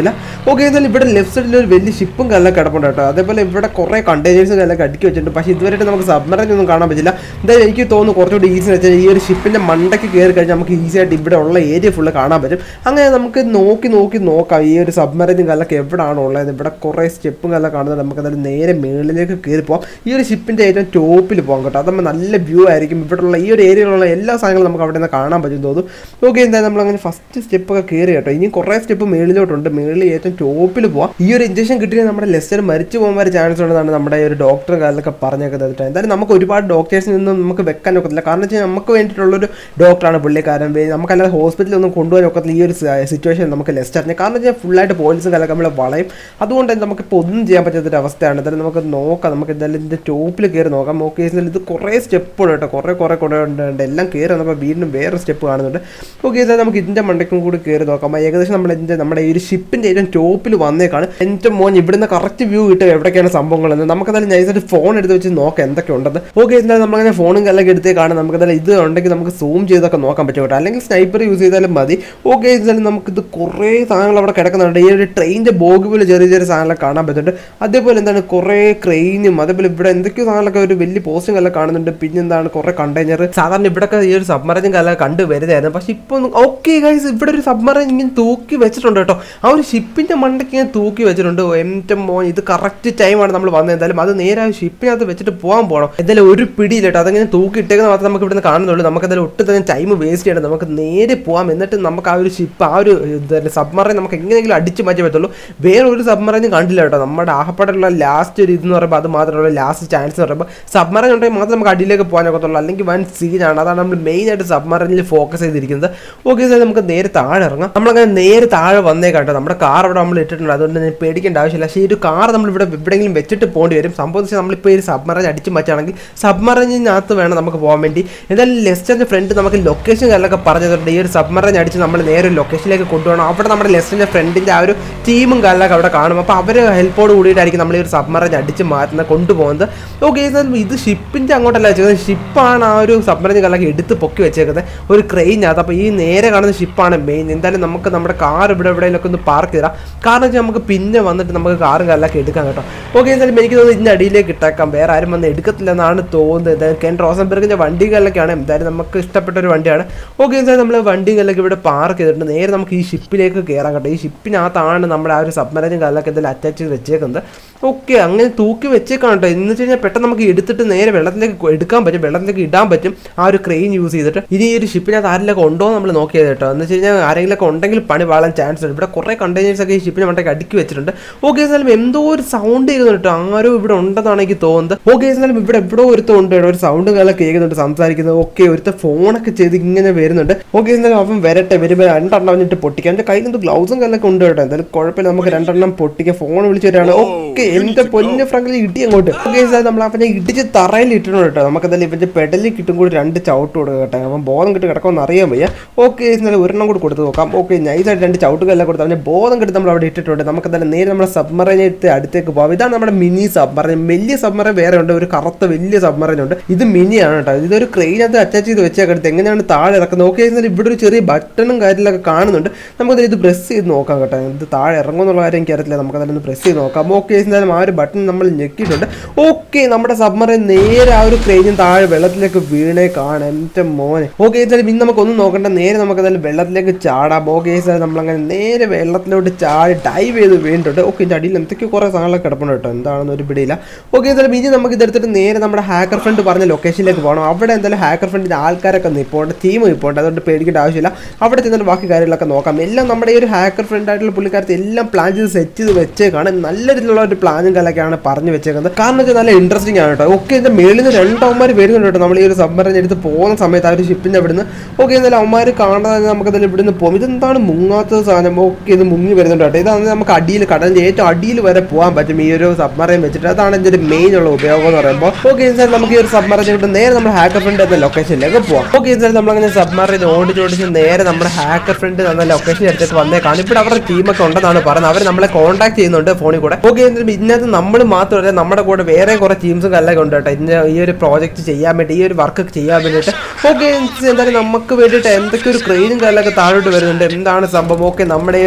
പറ്റുന്നില്ല ഓക്കെ എന്തായാലും ഇവിടെ ലെഫ്റ്റ് സൈഡിൽ ഒരു വലിയ ഷിപ്പും കല്ലൊക്കെ കിടപ്പുണ്ട് കേട്ടോ അതേപോലെ ഇവിടെ കുറേ കണ്ടെയ്നേഴ്സും കല്ലൊക്കെ അടുക്കി വെച്ചിട്ടുണ്ട് പക്ഷേ ഇതുവരെയായിട്ട് നമുക്ക് സബ്മറൈൻ ഒന്നും കാണാൻ പറ്റില്ല എന്തായാലും എനിക്ക് തോന്നുന്നു കുറച്ചുകൂടി ഈസി വെച്ചാൽ ഈ ഒരു ഷിപ്പിൻ്റെ മണ്ടയ്ക്ക് കയറി കഴിഞ്ഞാൽ നമുക്ക് ഈസി ആയിട്ട് ഇവിടെ ഉള്ള ഏരിയ ഫുള്ള് കാണാൻ പറ്റും അങ്ങനെ നമുക്ക് നോക്കി നോക്കി നോക്കാം ഈ ഒരു സബ്മറൈനും കല്ലൊക്കെ എവിടെയാണോ ഉള്ളത് ഇവിടെ കുറേ സ്റ്റെപ്പും കല്ലൊക്കെ കാണുന്നത് നമുക്ക് എന്തായാലും നേരെ മുകളിലേക്ക് കയറി പോകാം ഈ ഒരു ഷിപ്പിൻ്റെ ഏറ്റവും ടോപ്പിൽ പോകാം കേട്ടോ അതാകുമ്പോൾ നല്ല വ്യൂ ആയിരിക്കും ഇവിടെയുള്ള ഈ ഒരു ഏരിയയിലുള്ള എല്ലാ സാധനങ്ങളും നമുക്ക് അവിടെ നിന്ന് കാണാൻ പറ്റും തോന്നുന്നു ഓക്കെ എന്തായാലും നമ്മൾ അങ്ങനെ ഫസ്റ്റ് സ്റ്റെപ്പ് ഒക്കെ കയറി കേട്ടോ ഇനി കുറേ സ്റ്റെപ്പ് മേളിലോട്ടുണ്ട് മേളിൽ ഏറ്റവും ടോപ്പിൽ പോവാം ഈ ഒരു ഇഞ്ചക്ഷൻ കിട്ടിയാൽ നമ്മുടെ ലെസ്റ്റർ മരിച്ചു പോകാൻ വരെ ചാൻസ് ഉണ്ടെന്നാണ് നമ്മുടെ ഈ ഒരു ഡോക്ടർ കാലൊക്കെ പറഞ്ഞേക്കുന്നത് കേട്ടോ എന്തായാലും നമുക്ക് ഒരുപാട് ഡോക്ടേഴ്സിൽ നിന്നും നമുക്ക് വെക്കാൻ ഒക്കത്തില്ല കാരണം വെച്ചാൽ നമുക്ക് വേണ്ടിയിട്ടുള്ളൊരു ഡോക്ടറാണ് പുള്ളിക്കാരൻ വേ- നമുക്കല്ലാതെ ഹോസ്പിറ്റലിൽ ഒന്നും കൊണ്ടുപോകാൻ ഒക്കത്തില്ല ഈ ഒരു സിറ്റുവേഷൻ നമുക്ക് ലെസ്റ്ററിനെ കാരണം വെച്ചാൽ ഫുള്ളായിട്ട് പോലീസും കാലൊക്കെ നമ്മളെ വളയും അതുകൊണ്ട് തന്നെ നമുക്കിപ്പോൾ ഒന്നും ചെയ്യാൻ പറ്റാത്തൊരു അവസ്ഥയാണ് എന്തായാലും നമുക്ക് നോക്കാം നമുക്ക് എന്തായാലും ഇതിൻ്റെ ടോപ്പിൽ കയറി നോക്കാം ഓക്കെ ഇത് കുറേ സ്റ്റെപ്പുകൾ കേട്ടോ കുറേ കുറേ കുറേ ഉണ്ട് എല്ലാം കയറി വന്നപ്പോൾ വീണ്ടും വേറെ സ്റ്റെപ്പ് കാണുന്നുണ്ട് ഓക്കെ ഇതാ നമുക്ക് ഇതിൻ്റെ മണ്ടയ്ക്കും കൂടി കയറി നോക്കാം അപ്പോൾ ഏകദേശം നമ്മൾ ഇതിൻ്റെ നമ്മുടെ ഈ ഒരു ഷിപ്പിൻ്റെ ഏറ്റവും ടോപ്പിൽ വന്നേക്കാണ് എൻ്റെ മോൻ ഇവിടുന്ന് കറക്റ്റ് വ്യൂ കിട്ടുക എവിടേക്കാണ് സംഭവങ്ങളെന്ന് നമുക്കതായാലും നൈസായിട്ട് ഫോൺ എടുത്ത് വെച്ച് നോക്കാം എന്തൊക്കെ ഉണ്ടെന്ന് ഓക്കെ എന്തായാലും നമ്മളങ്ങനെ ഫോണും കല്ലൊക്കെ എടുത്തേക്കാണ് നമുക്കതായാലും ഇത് ഉണ്ടെങ്കിൽ നമുക്ക് സൂം ചെയ്തൊക്കെ നോക്കാൻ പറ്റും കേട്ടോ അല്ലെങ്കിൽ സ്നൈപ്പർ യൂസ് ചെയ്താലും മതി ഓക്കെ എന്തായാലും നമുക്കിത് കുറേ സാധനങ്ങൾ അവിടെ കിടക്കുന്നുണ്ട് ഈ ഒരു ട്രെയിനിൻ്റെ ബോഗ് പോലെ ചെറിയ ചെറിയ സാധനങ്ങളൊക്കെ കാണാൻ പറ്റുന്നുണ്ട് അതേപോലെ എന്താണ് കുറേ ക്രെയിനും അതേപോലെ ഇവിടെ എന്തൊക്കെയോ സാധനങ്ങളൊക്കെ ഒരു വലിയ പോസ്റ്റും എല്ലാം കാണുന്നുണ്ട് പിന്നെ എന്താണ് കുറേ കണ്ടെയ്നർ സാധാരണ ഇവിടെയൊക്കെ ഈ ഒരു സബ്മറൈനും കല്ല കണ്ടു വരുന്നതായിരുന്നു പക്ഷെ ഇപ്പോൾ ഓക്കെ ഗൈസ് ഇവിടെ ഒരു സബ്മറൈൻ ഇങ്ങനെ തൂക്കി വെച്ചിട്ടുണ്ട് കേട്ടോ ആ ഒരു ഷിപ്പിന്റെ മണ്ടയ്ക്ക് ഇങ്ങനെ തൂക്കി വെച്ചിട്ടുണ്ട് എൻ്റെ മോൻ ഇത് കറക്റ്റ് ടൈമാണ് നമ്മൾ വന്നത് എന്തായാലും അത് നേരെ ആ ഷിപ്പിനകത്ത് വെച്ചിട്ട് പോകാൻ പോകണം എന്തായാലും ഒരു പിടിയില്ല കേട്ടോ അതങ്ങനെ തൂക്കി ഇട്ടേക്കുന്ന മാത്രം നമുക്ക് ഇവിടുന്ന് കാണുന്നുള്ളൂ നമുക്ക് എന്തായാലും ഒട്ടും തന്നെ ടൈം വേസ്റ്റ് ചെയ്യണം നമുക്ക് നേരെ പോകാം എന്നിട്ട് നമുക്ക് ആ ഒരു ഷിപ്പ് ആ ഒരു സബ്മറൈൻ നമുക്ക് എങ്ങനെയെങ്കിലും അടിച്ചു മാറ്റി പറ്റുള്ളൂ വേറെ ഒരു സബ്മറൈനും കണ്ടില്ല കേട്ടോ നമ്മുടെ ആഹപ്പാടുള്ള ലാസ്റ്റ് ഒരു ഇതെന്ന് പറയുമ്പോൾ അത് മാത്രമുള്ള ലാസ്റ്റ് ചാൻസ് എന്ന് പറയുമ്പോൾ സബ്മറൈൻ ഉണ്ടെങ്കിൽ മാത്രം നമുക്ക് അടിയിലേക്ക് പോകാൻ ഒക്കത്തുള്ളൂ അല്ലെങ്കിൽ വൻ സീനാണ് അതാണ് നമ്മൾ മെയിൻ ആയിട്ട് സബ്മറൈനിൽ ഫോക്കസ് ചെയ്തിരിക്കുന്നത് ഓക്കെ സാർ നമുക്ക് നേരെ താഴെ ഇറങ്ങാം നമ്മളങ്ങനെ നേരെ താഴെ വന്നേ കേട്ടോ നമ്മുടെ കാർ അവിടെ നമ്മൾ ഇട്ടിട്ടുണ്ട് അതുകൊണ്ട് തന്നെ പേടിക്കേണ്ട ആവശ്യമില്ല പക്ഷേ ഈ ഒരു കാർ നമ്മൾ ഇവിടെ എവിടെയെങ്കിലും വെച്ചിട്ട് പോകേണ്ടി വരും സംഭവം വെച്ചാൽ നമ്മളിപ്പോൾ ഈ ഒരു സബ്മറൈൻ അടിച്ച് മാറ്റുകയാണെങ്കിൽ സബ്മറൈനിനകത്ത് വേണം നമുക്ക് പോകാൻ വേണ്ടി എന്തായാലും ലെസ്റ്ററിൻ്റെ ഫ്രണ്ട് നമുക്ക് ലൊക്കേഷൻ കാര്യങ്ങളൊക്കെ പറഞ്ഞു തന്നിട്ടുണ്ട് ഈ ഒരു സബ്മറൈൻ അടിച്ച് നമ്മൾ നേരെ ഒരു ലൊക്കേഷനിലേക്ക് കൊണ്ടുപോകണം അവിടെ നമ്മുടെ ലെസ്റ്ററിൻ്റെ ഫ്രണ്ടിൻ്റെ ആ ഒരു ടീമും കാര്യങ്ങളൊക്കെ അവിടെ കാണും അപ്പോൾ അവർ ഹെൽപ്പോട് കൂടിയിട്ടായിരിക്കും നമ്മൾ ഈ ഒരു സബ്മറൈൻ അടിച്ച് മാറ്റുന്നത് കൊണ്ടുപോകുന്നത് ഓക്കെ ഇത് ഷിപ്പിൻ്റെ അങ്ങോട്ടല്ല വെച്ചത് ഷിപ്പാണ് ആ ഒരു സബ്മറൈൻ കാര്യങ്ങളൊക്കെ എടുത്ത് പൊക്കി വെച്ചേക്കുന്നത് ഒരു ക്രെയിനകത്ത് അപ്പോൾ ഈ നേരെ കാണുന്ന ഷിപ്പാണ് മെയിൻ എന്തായാലും നമുക്ക് നമ്മുടെ കാർ ഇവിടെ എവിടെയെങ്കിലൊക്കെ ഒന്ന് പാർക്ക് ചെയ്താൽ കാരണം വെച്ചാൽ നമുക്ക് പിന്നെ വന്നിട്ട് നമുക്ക് കാറും കാര്യങ്ങളൊക്കെ എടുക്കാം കേട്ടോ ഓക്കെ എന്തായാലും എനിക്ക് തോന്നുന്നു ഇതിൻ്റെ അടിയിലേക്ക് ഇട്ടേക്കാം വേറെ ആരും വന്ന് എടുക്കത്തില്ല എന്നാണ് തോന്നുന്നത് എന്തായാലും കെൻ റോസൻബർഗിൻ്റെ വണ്ടികളിലൊക്കെയാണ് എന്തായാലും നമുക്ക് ഇഷ്ടപ്പെട്ട ഒരു വണ്ടിയാണ് ഓക്കെ എന്തായാലും നമ്മൾ വണ്ടികളിലൊക്കെ ഇവിടെ പാർക്ക് ചെയ്തിട്ടുണ്ട് നേരെ നമുക്ക് ഈ ഷിപ്പിലേക്ക് കയറാൻ കേട്ടോ ഈ ഷിപ്പിനകത്താണ് നമ്മുടെ ആ ഒരു സബ്മറൈനും കാര്യങ്ങളൊക്കെ എന്തായാലും അറ്റാച്ച് ചെയ്ത് വെച്ചേക്കുന്നത് ഓക്കെ അങ്ങനെ തൂക്കി വെച്ചേക്കാം കേട്ടോ എന്ന് വെച്ച് കഴിഞ്ഞാൽ പെട്ടെന്ന് നമുക്ക് എടുത്തിട്ട് നേരെ വെള്ളത്തിലേക്ക് കൊ- എടുക്കാൻ പറ്റും വെള്ളത്തിലേക്ക് ഇടാൻ പറ്റും ആ ഒരു ക്രെയിൻ യൂസ് ചെയ്തിട്ട് ഇനി ഈ ഒരു ഷിപ്പിനകത്ത് ആരെങ്കിലൊക്കെ ഉണ്ടോ എന്ന് നമ്മൾ നോക്കിയത് കേട്ടോ എന്ന് വെച്ച് കഴിഞ്ഞാൽ ആരെങ്കിലൊക്കെ ഉണ്ടെങ്കിൽ പണി വാളാൻ ചാൻസ് ഉണ്ട് ഇവിടെ കുറേ കണ്ടെയ്നേഴ്സ് ഒക്കെ ഈ ഷിപ്പിന് മണ്ടയ്ക്ക് അടുക്കി വെച്ചിട്ടുണ്ട് ഓക്കെ എന്നാലും എന്തോ ഒരു സൗണ്ട് കേൾക്കുന്നുണ്ട് കേട്ടോ ആരോ ഇവിടെ ഉണ്ടെന്നാണ് എനിക്ക് തോന്നുന്നത് ഓക്കെ എന്നാലും ഇവിടെ എവിടെയോ ഒരുത്തം ഉണ്ട് കേട്ടോ ഒരു സൗണ്ട് കാലം കേൾക്കുന്നുണ്ട് സംസാരിക്കുന്നത് ഓക്കെ ഒരുത്ത ഫോണൊക്കെ ചെയ്ത് ഇങ്ങനെ വരുന്നുണ്ട് ഓക്കെ എന്നാലും അവൻ വരട്ടെ വരുമ്പോൾ രണ്ടെണ്ണം വന്നിട്ട് പൊട്ടിക്കാം എൻ്റെ കയ്യിൽ നിന്ന് ഗ്ലൗസും കാലൊക്കെ ഉണ്ട് കേട്ടോ എന്തായാലും കുഴപ്പമില്ല നമുക്ക് രണ്ടെണ്ണം പൊട്ടിക്കാം ഫോൺ വിളിച്ച് വരികയാണ് ഓക്കെ എന്റെ പൊന്നു ഫ്രണ്ടിൽ ഇടി അങ്ങോട്ട് ഓക്കെ സാർ നമ്മൾ അവനെ ഇടിച്ച് തറയിൽ ഇട്ടിട്ടുണ്ട് കേട്ടോ നമുക്ക് എന്തായാലും ഇവന്റെ പെടലിൽ കിട്ടും കൂടി രണ്ട് ചവിട്ട് കൊടുക്കുക കേട്ടോ അവൻ ബോധം കിട്ടി കിടക്കുമെന്ന് അറിയാൻ വയ്യ ഓക്കെ എന്നാലും ഒരെണ്ണം കൂടി കൊടുത്ത് നോക്കാം ഓക്കെ നൈസായിട്ട് രണ്ട് ചവിട്ടുകളെല്ലാം കൊടുത്ത് അവനെ ബോധം കിട്ടി നമ്മൾ അവിടെ ഇട്ടിട്ടുണ്ട് നമുക്ക് എന്തായാലും നേരെ നമ്മുടെ സബ്മറൈനത്തെ അടുത്തേക്ക് പോകാം ഇതാണ് നമ്മുടെ മിനി സബ്മറൈൻ വലിയ സബ്മറൈൻ വേറെ ഉണ്ട് ഒരു കറുത്ത വലിയ സബ്മറൈൻ ഉണ്ട് ഇത് മിനിയാണ് കേട്ടോ ഇതൊരു ക്രെയിനകത്ത് അറ്റാച്ച് ചെയ്ത് വെച്ചേക്കടുത്ത് എങ്ങനെയാണ് താഴെ ഇറക്കുന്നത് ഓക്കെ എന്നാൽ ഇവിടെ ഒരു ചെറിയ ബട്ടണും കാര്യങ്ങളൊക്കെ കാണുന്നുണ്ട് നമുക്ക് ഇത് പ്രസ് ചെയ്ത് നോക്കാം കേട്ടോ ഇത് താഴെ ഇറങ്ങുമെന്നുള്ള കാര്യം എനിക്കറിയത്തില്ല നമുക്ക് അതിലൊന്ന് പ്രസ് ചെയ്ത് നോക്കാം ഓക്കെ എന്തായാലും ആ ഒരു ബട്ടൺ നമ്മൾ ഞെക്കിയിട്ടുണ്ട് ഓക്കെ നമ്മുടെ സബ്മറൈൻ നേരെ ആ ഒരു ക്രെയിനും താഴെ വെള്ളത്തിലേക്ക് വീണേ കാണാം എൻ്റെ മോനെ ഓക്കെ എന്തായാലും ഇന്ന് നമുക്കൊന്നും നോക്കണ്ട നേരെ നമുക്ക് എന്തായാലും വെള്ളത്തിലേക്ക് ചാടാം ഓക്കെ എന്തായാലും നമ്മളങ്ങനെ നേരെ വെള്ളത്തിലോട്ട് ചാടി ഡൈവ് ചെയ്ത് വീണിട്ടുണ്ട് ഓക്കെ ഇതിൻ്റെ അടിയിൽ എന്തൊക്കെയോ കുറേ സാധനങ്ങളൊക്കെ കിടപ്പുണ്ട് കേട്ടോ എന്താണെന്ന് ഒരു പിടിയില്ല ഓക്കെ എന്തായാലും ഇനി നമുക്ക് ഇതെടുത്തിട്ട് നേരെ നമ്മുടെ ഹാക്കർ ഫ്രണ്ട് പറഞ്ഞ ലൊക്കേഷനിലേക്ക് പോകണം അവിടെ എന്തായാലും ഹാക്കർ ഫ്രണ്ടിൻ്റെ ആൾക്കാരൊക്കെ നിൽപ്പുണ്ട് ടീം നിൽപ്പുണ്ട് അതുകൊണ്ട് പേടിക്കേണ്ട ആവശ്യമില്ല അവിടെ ചെന്നിട്ട് ബാക്കി കാര്യങ്ങളൊക്കെ നോക്കാം എല്ലാം നമ്മുടെ ഈ ഒരു ഹാക്കർ ഫ്രണ്ട് ആയിട്ടുള്ള പുള്ളിക്കാരത്തെ എല്ലാം പ്ലാൻ ചെയ്ത് സെറ്റ് ചെയ്ത് വെച്ചേക്കാണ് നല്ല രീതിയിലുള്ള ഒരു പ്ലാനും കലൊക്കെയാണ് പറഞ്ഞു വെച്ചേക്കുന്നത് കാരണം വെച്ചാൽ നല്ല ഇൻട്രസ്റ്റിംഗ് ആണ് കേട്ടോ ഓക്കെ ഇതിന്റെ മേളിൽ നിന്ന് രണ്ടവന്മാർ വരുന്നുണ്ട് കേട്ടോ നമ്മൾ ഈ ഒരു സബ്മറൈൻ എടുത്ത് പോകുന്ന സമയത്ത് ആ ഒരു ഷിപ്പിന്റെ അവിടുന്ന് ഓക്കെ എന്നാലും അവന്മാർ കാണാതെ നമുക്ക് അതിൽ ഇവിടുന്ന് പോകും ഇതെന്താണ് മുങ്ങാത്ത സാധനം ഓക്കെ ഇത് മുങ്ങി വരുന്നുണ്ട് കേട്ടോ ഇതാണ് നമുക്ക് അടിയിൽ കടലിന്റെ ഏറ്റവും അടിയിൽ വരെ പോകാൻ പറ്റും ഈ ഒരു സബ്മറൈൻ വെച്ചിട്ട് അതാണ് ഇതിന്റെ മെയിൻ ഉള്ള ഉപയോഗം എന്ന് പറയുമ്പോൾ ഓക്കെ സാർ നമുക്ക് ഈ ഒരു സബ്മറൈൻ എടുത്ത് നേരെ നമ്മൾ ഹാക്കർ ഫ്രണ്ട് എന്ന ലൊക്കേഷനിലേക്ക് പോവാം ഓക്കെ സാർ നമ്മളങ്ങനെ സബ്മറൈൻ ഓടിച്ചോടിച്ച് നേരെ നമ്മുടെ ഹാക്കർ ഫ്രണ്ട് എന്ന ലൊക്കേഷൻ എടുത്തിട്ട് വന്നേക്കാണ് ഇവിടെ അവരുടെ ടീമൊക്കെ ഉണ്ടെന്നാണ് പറയുന്നത് അവർ നമ്മളെ കോൺടാക്ട് ചെയ്യുന്നുണ്ട് ഫോണിൽ കൂടെ ഓക്കെ ഇതിനകത്ത് നമ്മൾ മാത്രമല്ല നമ്മുടെ കൂടെ വേറെ കുറെ ടീംസും കല്ലൊക്കെ ഉണ്ട് കേട്ടോ ഇതിന്റെ ഈ ഒരു പ്രോജക്റ്റ് ചെയ്യാൻ വേണ്ടി ഈ ഒരു വർക്ക് ചെയ്യാൻ വേണ്ടിയിട്ട് ഓക്കെ എന്തായാലും നമുക്ക് വേണ്ടിയിട്ട് എന്തൊക്കെ ഒരു ക്രെയിനും കല്ലൊക്കെ താഴോട്ട് വരുന്നുണ്ട് എന്താണ് സംഭവം ഓക്കെ നമ്മുടെ ഈ ഒരു സബ്മറൈൻ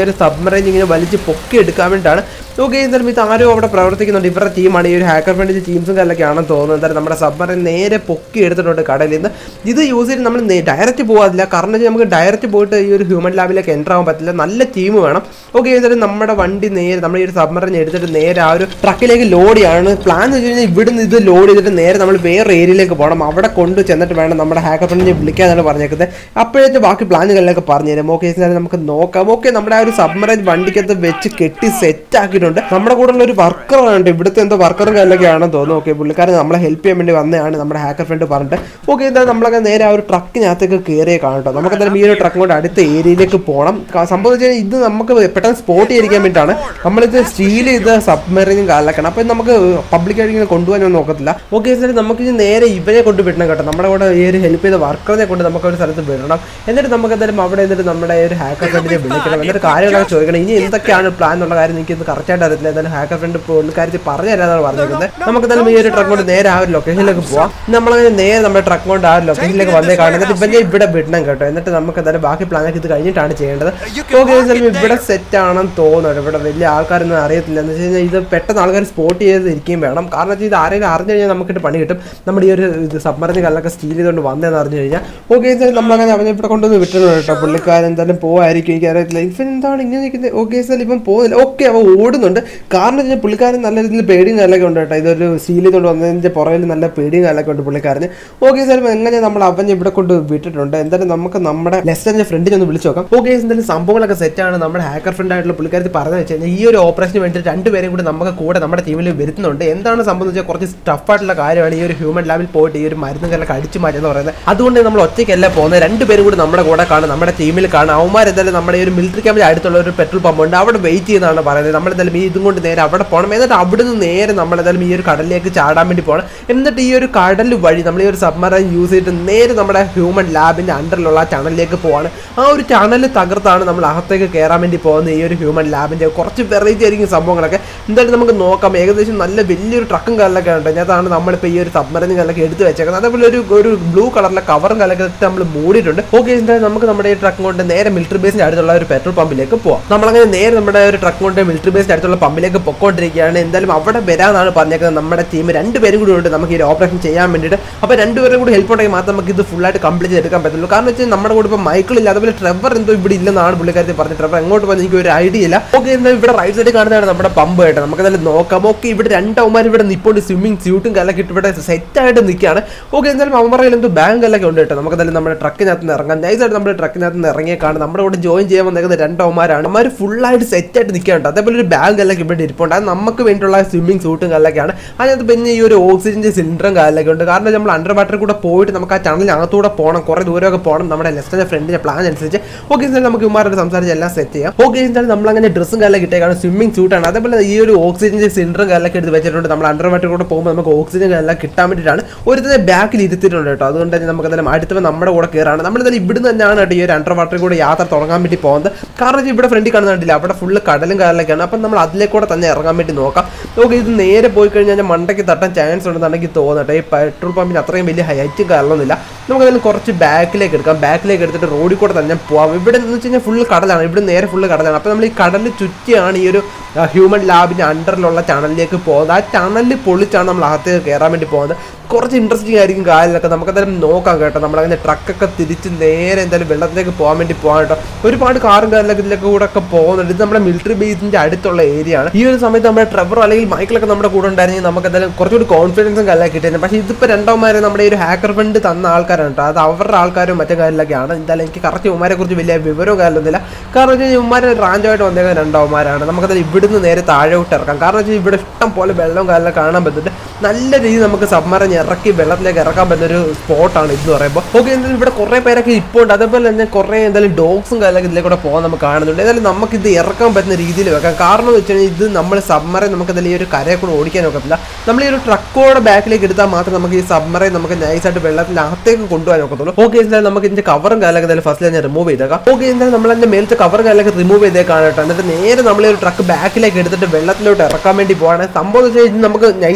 സബ്മറൈൻ ഇങ്ങനെ വലിച്ച് പൊക്കി എടുക്കാൻ വേണ്ടിയിട്ടാണ് ഓക്കെ എന്തായാലും ഇത് ആരോ അവിടെ പ്രവർത്തിക്കുന്നുണ്ട് ഇവരുടെ ടീമാണ് ഈ ഒരു ഹാക്കർ ഫ്രണ്ടിൻ്റെ ടീംസും കാര്യമൊക്കെയാണെന്ന് തോന്നുന്നത് എന്തായാലും നമ്മുടെ സബ്മറൈൻ നേരെ പൊക്കി എടുത്തിട്ടുണ്ട് കടലിൽ നിന്ന് ഇത് യൂസ് ചെയ്ത് നമ്മൾ ഡയറക്റ്റ് പോകാതില്ല കാരണം വെച്ചാൽ നമുക്ക് ഡയറക്റ്റ് പോയിട്ട് ഈ ഒരു ഹ്യൂമൻ ലാബിലേക്ക് എൻ്റർ ആവാൻ പറ്റില്ല നല്ല ടീം വേണം ഓക്കെ എന്തായാലും നമ്മുടെ വണ്ടി നേരെ നമ്മൾ ഈ ഒരു സബ്മറൈൻ എടുത്തിട്ട് നേരെ ആ ഒരു ട്രക്കിലേക്ക് ലോഡ് ചെയ്യാണ് പ്ലാൻ എന്ന് വെച്ച് കഴിഞ്ഞാൽ ഇവിടുന്ന് ഇത് ലോഡ് ചെയ്തിട്ട് നേരെ നമ്മൾ വേറെ ഏരിയയിലേക്ക് പോകണം അവിടെ കൊണ്ട് ചെന്നിട്ട് വേണം നമ്മുടെ ഹാക്കർ ഫ്രണ്ടിനെ വിളിക്കാനാണ് പറഞ്ഞേക്കുന്നത് അപ്പോഴത്തെ ബാക്കി പ്ലാനുകളിലൊക്കെ പറഞ്ഞു തരാം ഓക്കെ എന്തായാലും നമുക്ക് നോക്കാം ഓക്കെ നമ്മുടെ ആ ഒരു സബ്മറൈൻ വണ്ടിക്കകത്ത് വെച്ച് കെട്ടി സെറ്റ് ആക്കിയിട്ടുണ്ട് നമ്മുടെ കൂടെ ഉള്ള ഒരു വർക്കറാണ് ഇവിടുത്തെ എന്തോ വർക്കറും കാര്യമൊക്കെ ആണെന്ന് തോന്നുന്നു ഓക്കെ പുള്ളിക്കാരൻ നമ്മളെ ഹെൽപ്പ് ചെയ്യാൻ വേണ്ടി വന്നതാണ് നമ്മുടെ ഹാക്കർ ഫ്രണ്ട് പറഞ്ഞിട്ട് ഓക്കെ എന്തായാലും നമ്മളൊക്കെ നേരെ ആ ഒരു ട്രക്കിനകത്തേക്ക് കയറിയേ കാണട്ടോ നമുക്ക് എന്തായാലും ഈ ഒരു ട്രക്ക് കൊണ്ട് അടുത്ത ഏരിയയിലേക്ക് പോകണം ക- സംഭവം വെച്ച് കഴിഞ്ഞാൽ ഇത് നമുക്ക് പെട്ടെന്ന് സ്പോട്ട് ചെയ്തിരിക്കാൻ വേണ്ടിയിട്ടാണ് നമ്മളിത് സ്റ്റീൽ ചെയ്ത് സബ്മറീനും കാലാക്കണം അപ്പം നമുക്ക് പബ്ലിക്കായിട്ട് ഇങ്ങനെ കൊണ്ടുപോകാനൊന്നും നോക്കത്തില്ല ഓക്കെ എന്തായാലും നമുക്ക് ഇനി നേരെ ഇവനെ കൊണ്ട് വിടണം കേട്ടോ നമ്മുടെ കൂടെ ഈ ഒരു ഹെൽപ്പ് ചെയ്ത വർക്കറിനെ കൊണ്ട് നമുക്ക് ഒരു സ്ഥലത്ത് വിടണം എന്നിട്ട് നമുക്ക് എന്തായാലും അവിടെ എന്നിട്ട് നമ്മുടെ ഈ ഒരു ഹാക്കർ ഫ്രണ്ടിനെ വിളിക്കണം എന്നിട്ട് കാര്യങ്ങളൊക്കെ ചോദിക്കണം ഇനി എന്തൊക്കെയാണ് പ്ലാൻ എന്നുള്ള കാര്യം എനിക്ക് ഇത് കറക്റ്റായിട്ട് അറിയത്തില്ല എന്തായാലും ഹാക്കർ ഫ്രണ്ട് പുള്ളിക്കാരത്തിൽ പറഞ്ഞു തരാന്നാണ് പറഞ്ഞിരിക്കുന്നത് നമുക്ക് എന്തായാലും ഈ ഒരു ട്രക്ക് കൊണ്ട് നേരെ ആ ഒരു ലൊക്കേഷനിലേക്ക് പോവാം നമ്മളങ്ങനെ നേരെ നമ്മുടെ ട്രക്ക് കൊണ്ട് ആ ഒരു ലൊക്കേഷനിലേക്ക് വന്നേ കാണും എന്നിട്ട് ഇവനെ ഇവിടെ വിടണം കേട്ടോ എന്നിട്ട് നമുക്ക് എന്തായാലും ബാക്കി പ്ലാനൊക്കെ ഇത് കഴിഞ്ഞിട്ടാണ് ചെയ്യേണ്ടത് ഓക്കെ എന്തായാലും ഇവിടെ സെറ്റ് ആണെന്ന് തോന്നുന്നു ഇവിടെ വലിയ ആൾക്കാരൊന്നും അറിയത്തില്ല എന്ന് വെച്ച് കഴിഞ്ഞാൽ ഇത് പെട്ടെന്ന് ആൾക്കാർ സ്പോട്ട് ചെയ്ത് ഇരിക്കുകയും വേണം കാരണം വെച്ചാൽ ഇത് ആരെങ്കിലും അറിഞ്ഞു കഴിഞ്ഞാൽ നമുക്കിട്ട് പണി കിട്ടും നമ്മുടെ ഈ ഒരു ഇത് സബ്മറിന് കല്ലൊക്കെ സ്റ്റീൽ ചെയ്തുകൊണ്ട് വന്നതെന്ന് അറിഞ്ഞു കഴിഞ്ഞാൽ ഓക്കെ എന്തായാലും നമ്മളങ്ങനെ അവനെ ഇവിടെ കൊണ്ടുവന്ന് വിട്ടിട്ടുണ്ട് കേട്ടോ പുള്ളിക്കാരൻ എന്തായാലും പോവായിരിക്കും എനിക്ക് അറിയത്തില്ല ഇവൻ എന്താണ് ഇങ്ങനെ നിൽക്കുന്നത് ഓക്കെ സാർ ഇപ്പം പോകുന്നില്ല ഓക്കെ അവൻ ഓടുന്നുണ്ട് കാരണം വെച്ചാൽ പുള്ളിക്കാരൻ നല്ല രീതിയിൽ പേടിയും കാലൊക്കെ ഉണ്ട് കേട്ടോ ഇതൊരു സ്റ്റീൽ ചെയ്തുകൊണ്ട് വന്നതിൻ്റെ പുറകിൽ നല്ല പേടിയും കാലൊക്കെ ഉണ്ട് പുള്ളിക്കാരന് ഓക്കെ സാർ എങ്ങനെ നമ്മൾ അവൻ ഇവിടെ കൊണ്ട് വിട്ടിട്ടുണ്ട് എന്തായാലും നമുക്ക് നമ്മുടെ ലെസ്റ്ററിന്റെ ഫ്രണ്ടിനെ ഒന്ന് വിളിച്ചു നോക്കാം ഓക്കെ എന്തായാലും സംഭവങ്ങളൊക്കെ സെറ്റാണ് നമ്മുടെ ഹാക്കർ ഫ്രണ്ട് ആയിട്ടുള്ള പുള്ളിക്കാരത്തി പറഞ്ഞു വെച്ച് കഴിഞ്ഞാൽ ഈ ഒരു ഓപ്പറേഷന് വേണ്ടി രണ്ടുപേരും കൂടി നമുക്ക് കൂടെ നമ്മുടെ ടീമിൽ വരുന്നുണ്ട് എന്താണ് സംഭവം എന്ന് വെച്ചാൽ കുറച്ച് ടഫായിട്ടുള്ള കാര്യമാണ് ഈ ഒരു ഹ്യൂമൻ ലാബിൽ പോയിട്ട് ഈ ഒരു മരുന്ന് കല്ലൊക്കെ അടിച്ചു മാറ്റുക എന്ന് പറയുന്നത് അതുകൊണ്ട് നമ്മൾ ഒറ്റയ്ക്കല്ല പോകുന്നത് രണ്ടുപേരും കൂടി നമ്മുടെ കൂടെ കാണും നമ്മുടെ ടീമിൽ കാണും അവന്മാർ എന്തായാലും നമ്മുടെ ഈ ഒരു മിലിറ്ററി ക്യാമ്പിൽ അടുത്തുള്ള ഒരു പെട്രോൾ പമ്പ് ഉണ്ട് അവിടെ വെയിറ്റ് ചെയ്യുന്നതാണ് പറയുന്നത് നമ്മൾ എന്തായാലും ഈ ഇതും കൊണ്ട് നേരെ അവിടെ പോകണം എന്നിട്ട് അവിടെ നിന്ന് നേരെ നമ്മൾ എന്തായാലും ഈ ഒരു കടലിലേക്ക് ചാടാൻ വേണ്ടി പോകണം എന്നിട്ട് ഈ ഒരു കടൽ വഴി നമ്മൾ ഈ ഒരു സബ്മറൈൻ യൂസ് ചെയ്തിട്ട് നേരെ നമ്മുടെ ഹ്യൂമൻ ലാബിന്റെ അണ്ടറിലുള്ള ആ ടണലിലേക്ക് പോവാണ് ആ ഒരു ടണൽ തകർത്താണ് നമ്മൾ അകത്തേക്ക് കയറാൻ വേണ്ടി പോകുന്നത് ഈ ഒരു ഹ്യൂമൻ ലാബിന്റെ കുറച്ച് വെറൈറ്റി ആയിരിക്കും സംഭവങ്ങളൊക്കെ എന്തായാലും നമുക്ക് നോക്കാം ഏകദേശം നല്ല വലിയൊരു ട്രക്കും കല്ലൊക്കെ ഉണ്ട് അതിനകത്താണ് നമ്മളിപ്പോൾ ഈ ഒരു സബ്മറൈൻ കല്ലൊക്കെ എടുത്ത് വെച്ചേക്കുന്നത് അതേപോലെ ഒരു ഒരു ബ്ലൂ കളറിലെ കവറും കല്ലൊക്കെ നമ്മൾ മൂടിയിട്ടുണ്ട് ഓക്കെ എന്തായാലും നമുക്ക് നമ്മുടെ ഈ ട്രക്ക് കൊണ്ട് നേരെ മിലിറ്ററി ബേസിന്റെ അടുത്തുള്ള ഒരു പെട്രോൾ പമ്പിലേക്ക് പോവാം നമ്മളങ്ങനെ നേരെ നമ്മുടെ ഒരു ട്രക്ക് കൊണ്ട് മിലിറ്ററി ബേസിന്റെ അടുത്തുള്ള പമ്പിലേക്ക് പൊക്കോണ്ടിരിക്കുകയാണ് എന്തായാലും അവിടെ വരാനാണ് പറഞ്ഞേക്കുന്നത് നമ്മുടെ ടീം രണ്ടുപേരും കൂടി ഉണ്ട് നമുക്ക് ഈ ഒരു ഓപ്പറേഷൻ ചെയ്യാൻ വേണ്ടിയിട്ട് അപ്പോൾ രണ്ടുപേരും കൂടി ഹെൽപ്പ് ഉണ്ടെങ്കിൽ മാത്രം നമുക്ക് ഇത് ഫുള്ളായിട്ട് കംപ്ലീറ്റ് ചെയ്തെടുക്കാൻ പറ്റുള്ളൂ കാരണം വെച്ചാൽ നമ്മുടെ കൂടെ ഇപ്പോൾ മൈക്കിൾ ഇല്ല അതുപോലെ ട്രെവർ എന്തോ ഇവിടെ ഇല്ലെന്നാണ് പുള്ളിക്കാരത്തി പറഞ്ഞത് ട്രെവർ എങ്ങോട്ട് പോകുന്നത് എനിക്ക് ഒരു ഐഡിയ ഇല്ല ഓക്കെ എന്താ ഇവിടെ റൈറ്റ് സൈഡിൽ കാണുന്നതാണ് നമ്മുടെ പമ്പ് കേട്ടോ നമുക്ക് എന്തായാലും നോക്കാം ഓക്കെ ഇവിടെ രണ്ടവന്മാർ ഇവിടെ നിപ്പോണ്ട് സ്വിമ്മിങ് സ്യൂട്ടും കല്ലൊക്കെ ഇട്ട് ഇവിടെ സെറ്റായിട്ട് നിൽക്കുകയാണ് ഓക്കെ എന്തായാലും അവന്മാരുടെ എന്ത് ബാങ്ക് കല്ലൊക്കെ ഉണ്ട് കേട്ടോ നമുക്ക് എന്തായാലും നമ്മുടെ ട്രക്കിനകത്ത് നിന്ന് ഇറങ്ങാം നൈസായിട്ട് നമ്മുടെ ട്രക്കിനകത്ത് നിന്ന് ഇറങ്ങിയേക്കാണ് നമ്മുടെ കൂടെ ജോയിൻ ചെയ്യാൻ വന്നേക്കുന്ന രണ്ടവന്മാരാണ് അവന്മാർ ഫുള്ളായിട്ട് സെറ്റായിട്ട് നിൽക്കുകയാണ് അതേപോലെ ഒരു ബാങ്ക് കല്ലൊക്കെ ഇവിടെ ഇരിപ്പുണ്ട് അത് നമുക്ക് വേണ്ടിയുള്ള സ്വിമ്മിങ് സൂട്ടും കല്ലൊക്കെയാണ് അതിനകത്ത് പിന്നെ ഈ ഒരു ഓക്സിജൻ്റെ സിലിണ്ടറും കാലൊക്കെ ഉണ്ട് കാരണം നമ്മൾ അണ്ടർ വാട്ടർ കൂടെ പോയിട്ട് നമുക്ക് ആ ടണലിനകത്തൂടെ പോകണം കുറേ ദൂരമൊക്കെ പോകണം നമ്മുടെ ലെഫ്റ്റിൻ്റെ ഫ്രണ്ടിൻ്റെ പ്ലാൻ അനുസരിച്ച് ഓക്കെ എന്തായാലും നമുക്ക് ഇമാരോട് സംസാരിച്ച് എല്ലാം സെറ്റ് ചെയ്യാം ഓക്കെ എന്തായാലും നമ്മൾ അങ്ങനെ ഡ്രസ്സും കാലൊക്കെ ഇട്ടേക്കാണ് സ്വിമ്മിങ് സൂട്ടാണ് അതേപോലെ ഈ ഒരു ഓക്സിജൻ്റെ സിലിണ്ടറും കാലൊക്കെ എടുത്ത് വെച്ചിട്ടുണ്ട് നമ്മൾ അണ്ടർ വാട്ടർ കൂടെ പോകുമ്പോൾ നമുക്ക് ഓക്സിജൻ എല്ലാം കിട്ടാൻ വേണ്ടിയിട്ടാണ് ഒരു തന്നെ ബാക്കിൽ ഇരുത്തിയിട്ടുണ്ട് കേട്ടോ അതുകൊണ്ട് തന്നെ നമുക്ക് എന്തായാലും അടുത്തവൻ നമ്മുടെ കൂടെ കയറാണ് നമ്മൾ എന്തായാലും ഇവിടുന്ന് തന്നെയാണ് കേട്ടോ ഈ ഒരു അണ്ടർ വാട്ടർ കൂടെ യാത്ര തുടങ്ങാൻ വേണ്ടി പോകുന്നത് കാരണം വെച്ചാൽ ഇവിടെ ഫ്രണ്ടിൽ കാണുന്നുണ്ടില്ല അവിടെ ഫുള്ള് കടലും കാലൊക്കെയാണ് അപ്പം നമ്മൾ അതിലേക്കൂടെ തന്നെ ഇറങ്ങാൻ വേണ്ടി നോക്കാം ഓക്കെ ഇത് നേരെ പോയി കഴിഞ്ഞാൽ മണ്ടയ്ക്ക് തട്ടാൻ ചാൻസ് ഉണ്ടെന്നുണ്ടെങ്കിൽ തോന്നട്ടെ ഈ പെട്രോൾ പമ്പിന് അത്രയും വലിയ ഹൈറ്റും കാരണമൊന്നുമില്ല നമുക്ക് അതിൽ കുറച്ച് ബാക്കിലേക്ക് എടുക്കാം ബാക്കിലേക്ക് എടുത്തിട്ട് റോഡിൽ കൂടെ തന്നെ പോവാം ഇവിടെ എന്ന് വെച്ച് കഴിഞ്ഞാൽ ഫുള്ള് കടലാണ് ഇവിടെ നേരെ ഫുള്ള് കടലാണ് അപ്പോൾ നമ്മൾ ഈ കടലിൽ ചുറ്റിയാണ് ഈ ഒരു ഹ്യൂമൻ ലാബിൻ്റെ അണ്ടറിലുള്ള ടണലിലേക്ക് പോകുന്നത് ആ ടണലിൽ പൊളിച്ചാണ് നമ്മൾ അകത്തേക്ക് കയറാൻ വേണ്ടി പോകുന്നത് കുറച്ച് ഇൻട്രസ്റ്റിംഗ് ആയിരിക്കും കാലിലൊക്കെ നമുക്ക് എന്തായാലും നോക്കാം കേട്ടോ നമ്മളങ്ങനെ ട്രക്കൊക്കെ തിരിച്ച് നേരെ എന്തായാലും വെള്ളത്തിലേക്ക് പോകാൻ വേണ്ടി പോകാൻ കേട്ടോ ഒരുപാട് കാറും കാലിലൊക്കെ ഇതിലൊക്കെ കൂടെ ഒക്കെ പോകുന്നുണ്ട് ഇത് നമ്മുടെ മിലിറ്ററി ബേസിന്റെ അടുത്തുള്ള ഏരിയ ആണ് ഈ ഒരു സമയത്ത് നമ്മുടെ ട്രെവർ അല്ലെങ്കിൽ മൈക്കിളൊക്കെ നമ്മുടെ കൂടെ ഉണ്ടായിരുന്നെങ്കിൽ നമുക്ക് എന്തായാലും കുറച്ചുകൂടി കോൺഫിഡൻസും കല്ല കിട്ടിയിരുന്നു പക്ഷേ ഇതിപ്പോൾ രണ്ടാമമാരെ നമ്മുടെ ഈ ഒരു ഹാക്കർ ഫണ്ട് തന്ന ആൾക്കാരാണ് കേട്ടോ അത് അവരുടെ ആൾക്കാരും മറ്റു കാര്യത്തിലൊക്കെയാണ് എന്തായാലും എനിക്ക് കറക്റ്റ് ഉമ്മാരെ കുറിച്ച് വലിയ വിവരവും കാര്യമൊന്നുമില്ല കാരണം വെച്ചാൽ ഉമ്മാരെ റാഞ്ചായിട്ട് വന്നേക്കുന്ന രണ്ടാമമാരാണ് നമുക്കത് ഇവിടുന്ന് നേരെ താഴോട്ട് ഇറക്കാം കാരണം വെച്ചാൽ ഇവിടെ ഇഷ്ടം പോലെ വെള്ളവും കാര്യമൊക്കെ കാണാൻ പറ്റുന്നുണ്ട് നല്ല രീതിയിൽ നമുക്ക് സബ്മറൻ ഇറക്കി വെള്ളത്തിലേക്ക് ഇറക്കാൻ പറ്റുന്ന ഒരു സ്പോട്ടാണ് ഇതെന്ന് പറയുമ്പോൾ ഓക്കെ എന്തായാലും ഇവിടെ കുറേ പേരൊക്കെ ഇപ്പോൾ ഉണ്ട് അതേപോലെ തന്നെ കുറേ എന്തായാലും ഡോഗ്സും കാര്യങ്ങളൊക്കെ ഇതിലേക്കൂടെ പോകാൻ നമുക്ക് കാണുന്നുണ്ട് ഏതായാലും നമുക്ക് ഇത് ഇറക്കാൻ പറ്റുന്ന രീതിയിൽ വെക്കാം കാരണം എന്ന് വെച്ച് കഴിഞ്ഞാൽ ഇത് നമ്മൾ സബ്മറൈൻ നമുക്ക് എന്തായാലും ഈ ഒരു കരയെ കൂടെ ഓടിക്കാൻ നോക്കത്തില്ല നമ്മൾ ഈ ഒരു ട്രക്കോടെ ബാക്കിലേക്ക് എടുത്താൽ മാത്രം നമുക്ക് ഈ സബ്മറൈൻ നമുക്ക് നൈസായിട്ട് വെള്ളത്തിനകത്തേക്ക് കൊണ്ടുപോകാൻ നോക്കത്തുള്ളൂ ഓക്കെ എന്തായാലും നമുക്ക് ഇതിന്റെ കവറും കാര്യങ്ങളൊക്കെ എന്തായാലും ഫസ്റ്റ് ഞാൻ റിമൂവ് ചെയ്തേക്കാം ഓക്കെ എന്തായാലും നമ്മൾ അതിന്റെ മേലത്തെ കവറും കാര്യങ്ങളൊക്കെ റിമൂവ് ചെയ്തേക്കാണ് കേട്ടോ എന്നിട്ട് നേരെ നമ്മൾ ഈ ഒരു ട്രക്ക് ബാക്കിലേക്ക് എടുത്തിട്ട് വെള്ളത്തിലോട്ട് ഇറക്കാൻ വേണ്ടി പോവാണ് സംഭവം എന്ന് വെച്ചാൽ ഇത് നമുക്ക് നൈസായിട്ട് ഫ്ലോ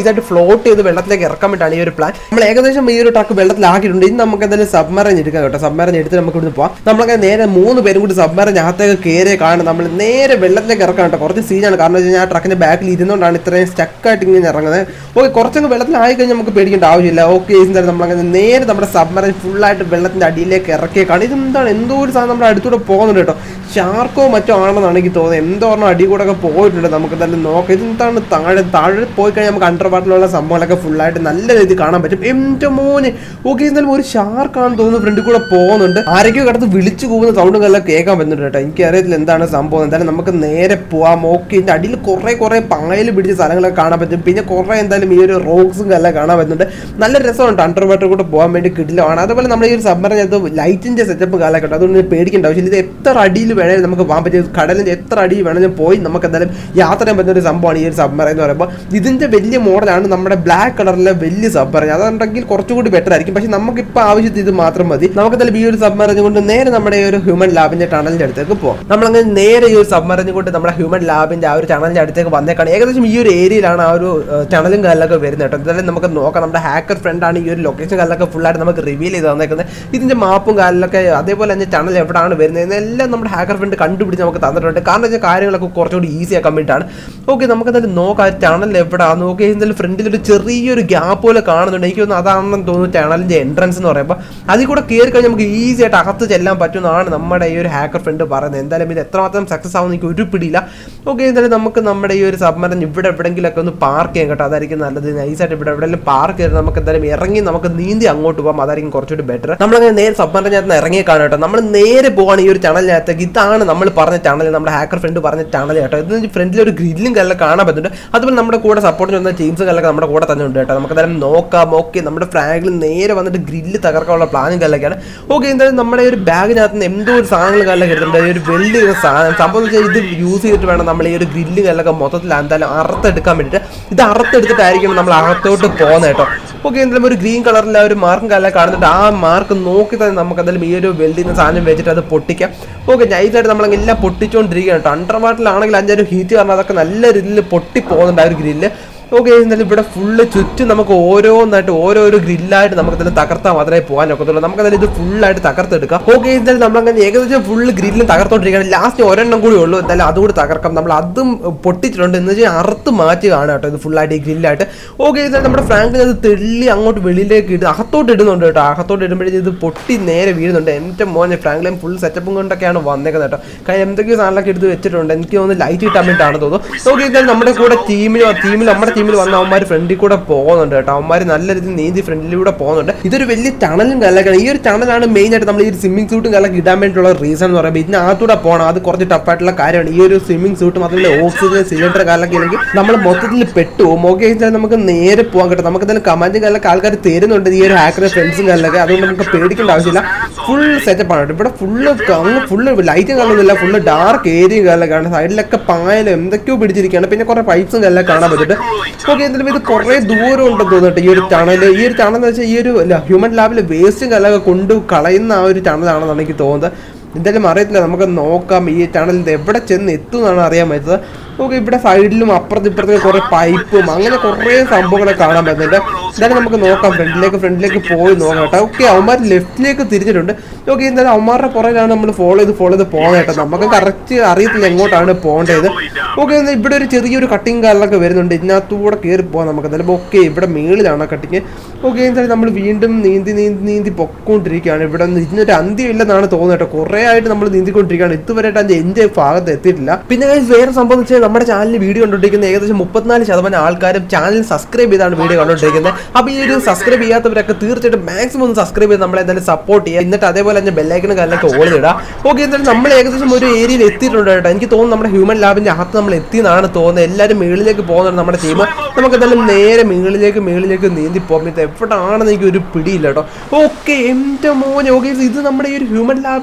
ഫ്ലോട്ട് ചെയ്ത് വെള്ളത്തിലേക്ക് ഇറക്കാൻ വേണ്ടിയിട്ടാണ് ഈ ഒരു പ്ലാൻ നമ്മൾ ഏകദേശം ഈ ഒരു ട്രക്ക് വെള്ളത്തിലാക്കിയിട്ടുണ്ട് ഇനി നമുക്ക് എന്തായാലും സബ്മറൈൻ എടുക്കാം കേട്ടോ സബ്മറൈൻ എടുത്ത് നമുക്ക് ഇവിടുന്ന് പോവാം നമ്മളങ്ങനെ നേരെ മൂന്ന് പേരും കൂടി സബ്മറൈൻ അകത്തേക്ക് കയറിയ കാണും നമ്മൾ നേരെ വെള്ളത്തിലേക്ക് ഇറക്കാം കേട്ടോ കുറച്ച് സീനാണ് കാരണം വെച്ച് കഴിഞ്ഞാൽ ആ ട്രക്കിന്റെ ബാക്കിൽ ഇരുന്നുകൊണ്ടാണ് ഇത്രയും സ്റ്റക്കായിട്ട് ഇങ്ങനെ ഇറങ്ങുന്നത് ഓക്കെ കുറച്ചൊക്കെ വെള്ളത്തിലായി കഴിഞ്ഞാൽ നമുക്ക് പേടിക്കേണ്ട ആവശ്യമില്ല ഓക്കെ എന്തായാലും നമ്മളങ്ങനെ നേരെ നമ്മുടെ സബ്മറൈൻ ഫുള്ളായിട്ട് വെള്ളത്തിന്റെ അടിയിലേക്ക് ഇറക്കിയ കാണും ഇതെന്താണ് എന്തോ ഒരു സാധനം നമ്മുടെ അടുത്തൂടെ പോകുന്നുണ്ട് കേട്ടോ ഷാർക്കോ മറ്റോ ആണെന്നാണ് എനിക്ക് തോന്നുന്നത് എന്തോ പറഞ്ഞാൽ അടി കൂടെ ഒക്കെ പോയിട്ടുണ്ട് നമുക്ക് തന്നെ നോക്കാം ഇതെന്താണ് താഴെ താഴെ പോയി കഴിഞ്ഞാൽ നമുക്ക് അണ്ടർ വാട്ടറിലുള്ള സംഭവങ്ങളൊക്കെ ഫുള്ളായിട്ട് നല്ല രീതിയിൽ കാണാൻ പറ്റും എന്റെ മോന് ഓക്കെ എന്തായാലും ഒരു ഷാർക്കാണെന്ന് തോന്നുന്നു ഫ്രണ്ടിൽ കൂടെ പോകുന്നുണ്ട് ആരൊക്കെയോ കിടന്ന് വിളിച്ചു പോകുന്ന സൗണ്ടും എല്ലാം കേൾക്കാൻ പറ്റുന്നുണ്ട് കേട്ടോ എനിക്കറിയത്തില്ല എന്താണ് സംഭവം എന്തായാലും നമുക്ക് നേരെ പോവാം ഓക്കെ ഇതിന്റെ അടിയിൽ കുറെ കുറെ പായൽ പിടിച്ച സ്ഥലങ്ങളൊക്കെ കാണാൻ പറ്റും പിന്നെ കുറെ എന്തായാലും ഈ ഒരു റോക്സും എല്ലാം കാണാൻ പറ്റുന്നുണ്ട് നല്ല രസമുണ്ട് അണ്ടർ വാട്ടർ കൂടെ പോകാൻ വേണ്ടി കിട്ടില്ലാണ് അതുപോലെ നമ്മുടെ ഈ ഒരു സബ്മറിനകത്ത് ലൈറ്റിന്റെ സെറ്റപ്പ് കാലൊക്കെ ഉണ്ട് അതുകൊണ്ട് പേടിക്കേണ്ട ആവശ്യമില്ല ഇത് എത്ര അടിയിൽ വേണേലും നമുക്ക് പോകാൻ പറ്റും കടലിന്റെ എത്ര അടിയിൽ വേണമെങ്കിലും പോയി നമുക്ക് എന്തായാലും യാത്ര ചെയ്യാൻ പറ്റുന്ന ഒരു സംഭവമാണ് ഈ ഒരു സബ്മറൈൻ എന്ന് പറയുമ്പോൾ ഇതിന്റെ വലിയ മോഡലാണ് നമ്മുടെ ബ്ലാക്ക് കളറിലെ വലിയ സബ്മറൈൻ അതുണ്ടെങ്കിൽ കുറച്ചുകൂടി ബെറ്റർ ആയിരിക്കും പക്ഷെ നമുക്കിപ്പോൾ ആവശ്യത്തിന് ഇത് മാത്രം മതി നമുക്ക് എന്തായാലും ഈ ഒരു സബ്മറൈൻ കൊണ്ട് നേരെ നമ്മുടെ ഈ ഒരു ഹ്യൂമൻ ലാബിന്റെ ടണലിന്റെ അടുത്തേക്ക് പോകാം നമ്മളങ്ങനെ നേരെ ഈ ഒരു സബ്മറൈൻ കൊണ്ട് നമ്മുടെ ഹ്യൂമൻ ലാബിന്റെ ആ ഒരു ടണലിന്റെ അടുത്തേക്ക് വന്നേക്കാണ് ഏകദേശം ഈ ഒരു ഏരിയയിലാണ് ആ ഒരു ഏഹ്, ടണലും കല്ലൊക്കെ വരുന്നത് കേട്ടോ എന്തായാലും നമുക്ക് നോക്കാം നമ്മുടെ ഹാക്കർ ഫ്രണ്ട് ആണ് ഈ ഒരു ലൊക്കേഷൻ കല്ലൊക്കെ ഫുള്ളായിട്ട് നമുക്ക് റിവീൽ ചെയ്ത് തന്നേക്കുന്നത് ഇതിന്റെ മാപ്പും കാലിലൊക്കെ അതേപോലെ തന്നെ ടണൽ എവിടെയാണ് വരുന്നത് എല്ലാം നമ്മുടെ ഹാക്കർ ഫ്രണ്ട് കണ്ടുപിടിച്ച് നമുക്ക് തന്നിട്ടുണ്ട് കാരണം വെച്ചാൽ കാര്യങ്ങളൊക്കെ കുറച്ചുകൂടി ഈസി ആക്കാൻ വേണ്ടിയിട്ടാണ് ഓക്കെ നമുക്ക് എന്തായാലും നോക്കാം ടണൽ എവിടെയാണ് നോക്കി എന്തായാലും ഫ്രണ്ടിൽ ഒരു ചെറിയൊരു ഗ്യാപ്പ് പോലെ കാണുന്നുണ്ട് എനിക്ക് തോന്നുന്നു അതാണെന്ന് തോന്നുന്നു ടണലിന്റെ എൻട്രൻസ് എന്ന് പറയുമ്പോൾ അതിൽ കൂടെ കയറി കഴിഞ്ഞാൽ നമുക്ക് ഈസി ആയിട്ട് അകത്ത് ചെല്ലാൻ പറ്റുമെന്നാണ് നമ്മുടെ ഈ ഒരു ഹാക്കർ ഫ്രണ്ട് പറയുന്നത് എന്തായാലും ഇത് എത്രമാത്രം സക്സസ് ആവുമെന്ന് എനിക്ക് ഒരു പിടിയില്ല ഓക്കെ എന്തായാലും നമുക്ക് നമ്മുടെ ഈ ഒരു സബ്മറൻ ഇവിടെ എവിടെയെങ്കിലൊക്കെ ഒന്ന് പാർക്ക് ചെയ്യാം കേട്ടോ അതായിരിക്കും നല്ലത് നൈസായിട്ട് ഇവിടെ എവിടെയെങ്കിലും പാർക്ക് ചെയ്ത് നമുക്ക് എന്തായാലും ഇറങ്ങി നമുക്ക് നീന്തി അങ്ങോട്ട് പോകാം അതായിരിക്കും കുറച്ചുകൂടി ബെറ്റർ നമ്മളങ്ങനെ നേരെ സബ്മറിനകത്ത് ഇറങ്ങി കാണാം കേട്ടോ നമ്മൾ നേരെ പോവാണ് ഈ ഒരു ചാനലിനകത്തേക്ക് ഇതാണ് നമ്മൾ പറഞ്ഞ ചാനൽ നമ്മുടെ ഹാക്കർ ഫ്രണ്ട് പറഞ്ഞ ചാനൽ കേട്ടോ ഇത് ഫ്രണ്ടിൽ ഒരു ഗ്രില്ലും കല്ല കാണാൻ പറ്റുന്നുണ്ട് അതുപോലെ നമ്മുടെ കൂടെ സപ്പോർട്ടിന് വന്ന ടീംസും കല്ലൊക്കെ നമ്മുടെ കൂടെ തന്നെ ഉണ്ട് കേട്ടോ നമുക്ക് എന്തായാലും നോക്കാം ഓക്കെ നമ്മുടെ ഫ്രാഗിൽ നേരെ വന്നിട്ട് ഗ്രില്ല് തകർക്കാനുള്ള പ്ലാനും കല്ലൊക്കെയാണ് ഓക്കെ എന്തായാലും നമ്മുടെ ഈ ഒരു ബാഗിനകത്ത് നിന്ന് എന്തോ ഒരു സാധനങ്ങൾ കല്ലൊക്കെ എടുത്തിട്ടുണ്ട് ഈ ഒരു വലിയ ഒരു സാധനം സംഭവം എന്ന് വെച്ചാൽ ഇത് യൂസ് ചെയ്തിട്ട് വേണം നമ്മൾ ഈ ഒരു ഗ്രില്ല് കല്ലൊക്കെ മൊത്തത്തിൽ എന്തായാലും അറുത്തെടുക്കാൻ വേണ്ടിയിട്ട് ഇത് അറുത്തെടുത്തിട്ടായിരിക്കണം നമ്മൾ അകത്തോട്ട് പോകുന്നത് കേട്ടോ ഓക്കെ എന്തായാലും ഒരു ഗ്രീൻ കളറിലെ ഒരു മാർക്കും കല്ല കാണുന്നുണ്ട് ആ മാർക്ക് നോക്കി തന്നെ നമുക്ക് എന്തായാലും ഈ ഒരു വെൽഡിന് സാധനം വെച്ചിട്ട് അത് പൊട്ടിക്കാം ഓക്കെ നൈസായിട്ട് നമ്മൾ എല്ലാം പൊട്ടിച്ചുകൊണ്ടിരിക്കുകയാണ് കേട്ടോ അണ്ടർ വാട്ടറിലാണെങ്കിൽ അഞ്ചൊരു ഹീറ്റ് കാരണം അതൊക്കെ നല്ല രീതിയിൽ പൊട്ടി പോകുന്നുണ്ട് ആ ഒരു ഗ്രില്ല് ഓക്കെ എന്നാലും ഇവിടെ ഫുള്ള് ചുറ്റും നമുക്ക് ഓരോന്നായിട്ട് ഓരോരോ ഗ്രില്ലായിട്ട് നമുക്ക് ഇതിൽ തകർത്താൽ മാത്രമേ പോകാൻ ഒക്കത്തുള്ളൂ നമുക്ക് അതിൽ ഇത് ഫുള്ളായിട്ട് തകർത്തെടുക്കാം ഓക്കെ എന്തായാലും നമ്മളങ്ങനെ ഏകദേശം ഫുള്ള് ഗ്രില്ലും തകർത്തോണ്ടിരിക്കുകയാണ് ലാസ്റ്റ് ഒരെണ്ണം കൂടി ഉള്ളൂ എന്തായാലും അതുകൂടി തകർക്കാം നമ്മൾ അതും പൊട്ടിച്ചിട്ടുണ്ട് എന്ന് വെച്ചാൽ അറുത്ത് മാറ്റുകയാണ് കേട്ടോ ഇത് ഫുള്ളായിട്ട് ഈ ഗ്രില്ലായിട്ട് ഓക്കെ എന്തായാലും നമ്മുടെ ഫ്രാങ്കിന് അത് തെള്ളി അങ്ങോട്ട് വെളിയിലേക്ക് ഇട്ട് അകത്തോട്ട് ഇടുന്നുണ്ട് കേട്ടോ അകത്തോട്ട് ഇടുമ്പോഴേ ഇത് പൊട്ടി നേരെ വീഴുന്നുണ്ട് എൻ്റെ മോനെ ഫ്രാങ്ക്ലൈൻ ഫുൾ സെറ്റപ്പും കൊണ്ടൊക്കെയാണ് വന്നേക്കുന്നത് കേട്ടോ കാര്യം എന്തൊക്കെയോ സാധനങ്ങളൊക്കെ എടുത്ത് വെച്ചിട്ടുണ്ട് എനിക്ക് തോന്നുന്നു ലൈറ്റ് കിട്ടാൻ വേണ്ടിയിട്ടാണ് തോന്നുന്നു ഓക്കെ എന്തായാലും നമ്മുടെ കൂടെ ടീമിൽ ടീമിൽ നമ്മുടെ ടീമിൽ വന്ന അവന്മാർ ഫ്രണ്ടിൽ കൂടെ പോകുന്നുണ്ട് കേട്ടോ അവന്മാർ നല്ല രീതിയിൽ നീന്തി ഫ്രണ്ടിലൂടെ പോകുന്നുണ്ട് ഇതൊരു വലിയ ടണലും കല്ലൊക്കെയാണ് ഈ ഒരു ടണലാണ് മെയിൻ ആയിട്ട് നമ്മൾ ഈ ഒരു സ്വിമ്മിംഗ് സൂട്ടും കല്ലൊക്കെ ഇടാൻ വേണ്ടിയിട്ടുള്ള റീസൺ എന്ന് പറയുമ്പോൾ ഇതിനകത്തൂടെ പോകണം അത് കുറച്ച് ടഫായിട്ടുള്ള കാര്യമാണ് ഈ ഒരു സ്വിമ്മിംഗ് സൂട്ട് മാത്രമല്ല ഓക്സിജൻ സിലിണ്ടർ കാലൊക്കെ അല്ലെങ്കിൽ നമ്മൾ മൊത്തത്തിൽ പെട്ടുപോകും ഓക്കെ വെച്ചാൽ നമുക്ക് നേരെ പോകാൻ കേട്ടോ നമുക്ക് എന്തായാലും കമാൻഡും കാലൊക്കെ ആൾക്കാർ തരുന്നുണ്ട് ഈ ഒരു ഹാക്കറെ ഫ്രണ്ട്സും കാലൊക്കെ അതുകൊണ്ട് നമുക്ക് പേടിക്കേണ്ട ആവശ്യമില്ല ഫുൾ സെറ്റപ്പ് ആണ് കേട്ടോ ഇവിടെ ഫുള്ള് അങ്ങ് ഫുള്ള് ലൈറ്റും കാണുന്നില്ല ഫുള്ള് ഡാർക്ക് ഏരിയയും കാലൊക്കെയാണ് സൈഡിലൊക്കെ പായലും എന്തൊക്കെയോ പിടിച്ചിരിക്കുകയാണ് പിന്നെ കുറെ പൈപ്സും എല്ലാം കാണാൻ പറ്റുന്നുണ്ട് ഓക്കെ എന്തായാലും ഇത് കുറേ ദൂരം ഉണ്ടെന്ന് തോന്നിട്ട് ഈ ഒരു ടണൽ ഈ ഒരു ടണൽ എന്ന് വെച്ചാൽ ഈ ഒരു ഹ്യൂമൻ ലാബിൽ വേസ്റ്റും കല്ലൊക്കെ കൊണ്ട് കളയുന്ന ആ ഒരു ടണലാണെന്നാണ് എനിക്ക് തോന്നുന്നത് എന്തായാലും അറിയത്തില്ല നമുക്ക് നോക്കാം ഈ ടണലിൽ എവിടെ ചെന്ന് എത്തും എന്നാണ് അറിയാൻ പറ്റുന്നത് നമുക്ക് ഇവിടെ സൈഡിലും അപ്പുറത്തും ഇപ്പുറത്തും കുറെ പൈപ്പും അങ്ങനെ കുറേ സംഭവങ്ങളൊക്കെ കാണാൻ പറ്റുന്നുണ്ട് എന്തായാലും നമുക്ക് നോക്കാം ഫ്രണ്ടിലേക്ക് ഫ്രണ്ടിലേക്ക് പോയി നോക്കാം കേട്ടോ ഓക്കെ അവന്മാർ ലെഫ്റ്റിലേക്ക് തിരിച്ചിട്ടുണ്ട് ഓക്കെ എന്തായാലും അവന്മാരുടെ പുറകിലാണ് നമ്മൾ ഫോളോ ചെയ്ത് ഫോളോ ചെയ്ത് പോകുന്നത് കേട്ടോ നമുക്ക് കറക്റ്റ് അറിയത്തില്ല എങ്ങോട്ടാണ് പോകേണ്ടത് ഓക്കെ എന്നാൽ ഇവിടെ ഒരു ചെറിയൊരു കട്ടിങ് കാലൊക്കെ വരുന്നുണ്ട് ഇതിനകത്തൂടെ കയറി പോകാം നമുക്ക് എന്തായാലും ഓക്കെ ഇവിടെ മേളിലാണ് കട്ടിങ് ഓക്കെ എന്തായാലും നമ്മൾ വീണ്ടും നീന്തി നീന്തി നീന്തി പൊക്കോണ്ടിരിക്കുകയാണ് ഇവിടെ നിന്ന് ഇതിനൊരു അന്ത്യം ഇല്ലെന്നാണ് തോന്നുന്നത് കേട്ടോ കുറേ ആയിട്ട് നമ്മൾ നീന്തിക്കൊണ്ടിരിക്കുകയാണ് ഇതുവരെയായിട്ട് അതിന്റെ എൻ്റെ ഭാഗത്ത് എത്തിയിട്ടില്ല പിന്നെ guys വേറെ സംഭവം എന്ന് വെച്ചാൽ നമ്മുടെ ചാനലിൽ വീഡിയോ കണ്ടുകൊണ്ടിരിക്കുന്ന ഏകദേശം മുപ്പത്തിനാല് ശതമാനം ആൾക്കാരും ചാനൽ സബ്സ്ക്രൈബ് ചെയ്താണ് വീഡിയോ കണ്ടുകൊണ്ടിരിക്കുന്നത് അപ്പോൾ ഈ ഒരു സബ്സ്ക്രൈബ് ചെയ്യാത്തവരൊക്കെ തീർച്ചയായിട്ടും മാക്സിമം ഒന്ന് സബ്സ്ക്രൈബ് ചെയ്ത് നമ്മളെ എന്തായാലും സപ്പോർട്ട് ചെയ്യുക എന്നിട്ട് അതേപോലെ തന്നെ ബെല്ലൈക്കനും കാര്യങ്ങളൊക്കെ ഓൾ ഇടുക ഓക്കെ എന്തായാലും നമ്മൾ ഏകദേശം ഒരു ഏരിയയിൽ എത്തിയിട്ടുണ്ട് കേട്ടോ എനിക്ക് തോന്നുന്നു നമ്മുടെ ഹ്യൂമൻ ലാബിന്റെ അകത്ത് നമ്മൾ എത്തിയെന്നാണ് തോന്നുന്നത് എല്ലാവരും മുകളിലേക്ക് പോകുന്നുണ്ട് നമ്മുടെ ടീം നമുക്ക് എന്തായാലും നേരെ മുകളിലേക്ക് മുകളിലേക്ക് നീന്തി പോകും ഇത് എവിടെയാണെന്ന് എനിക്ക് ഒരു പിടിയില്ല കേട്ടോ ഓക്കെ എൻ്റെ മോനെ ഓക്കെ ഇത് നമ്മുടെ ഈ ഒരു ഹ്യൂമൻ ലാബിന്റെ സെന്റർ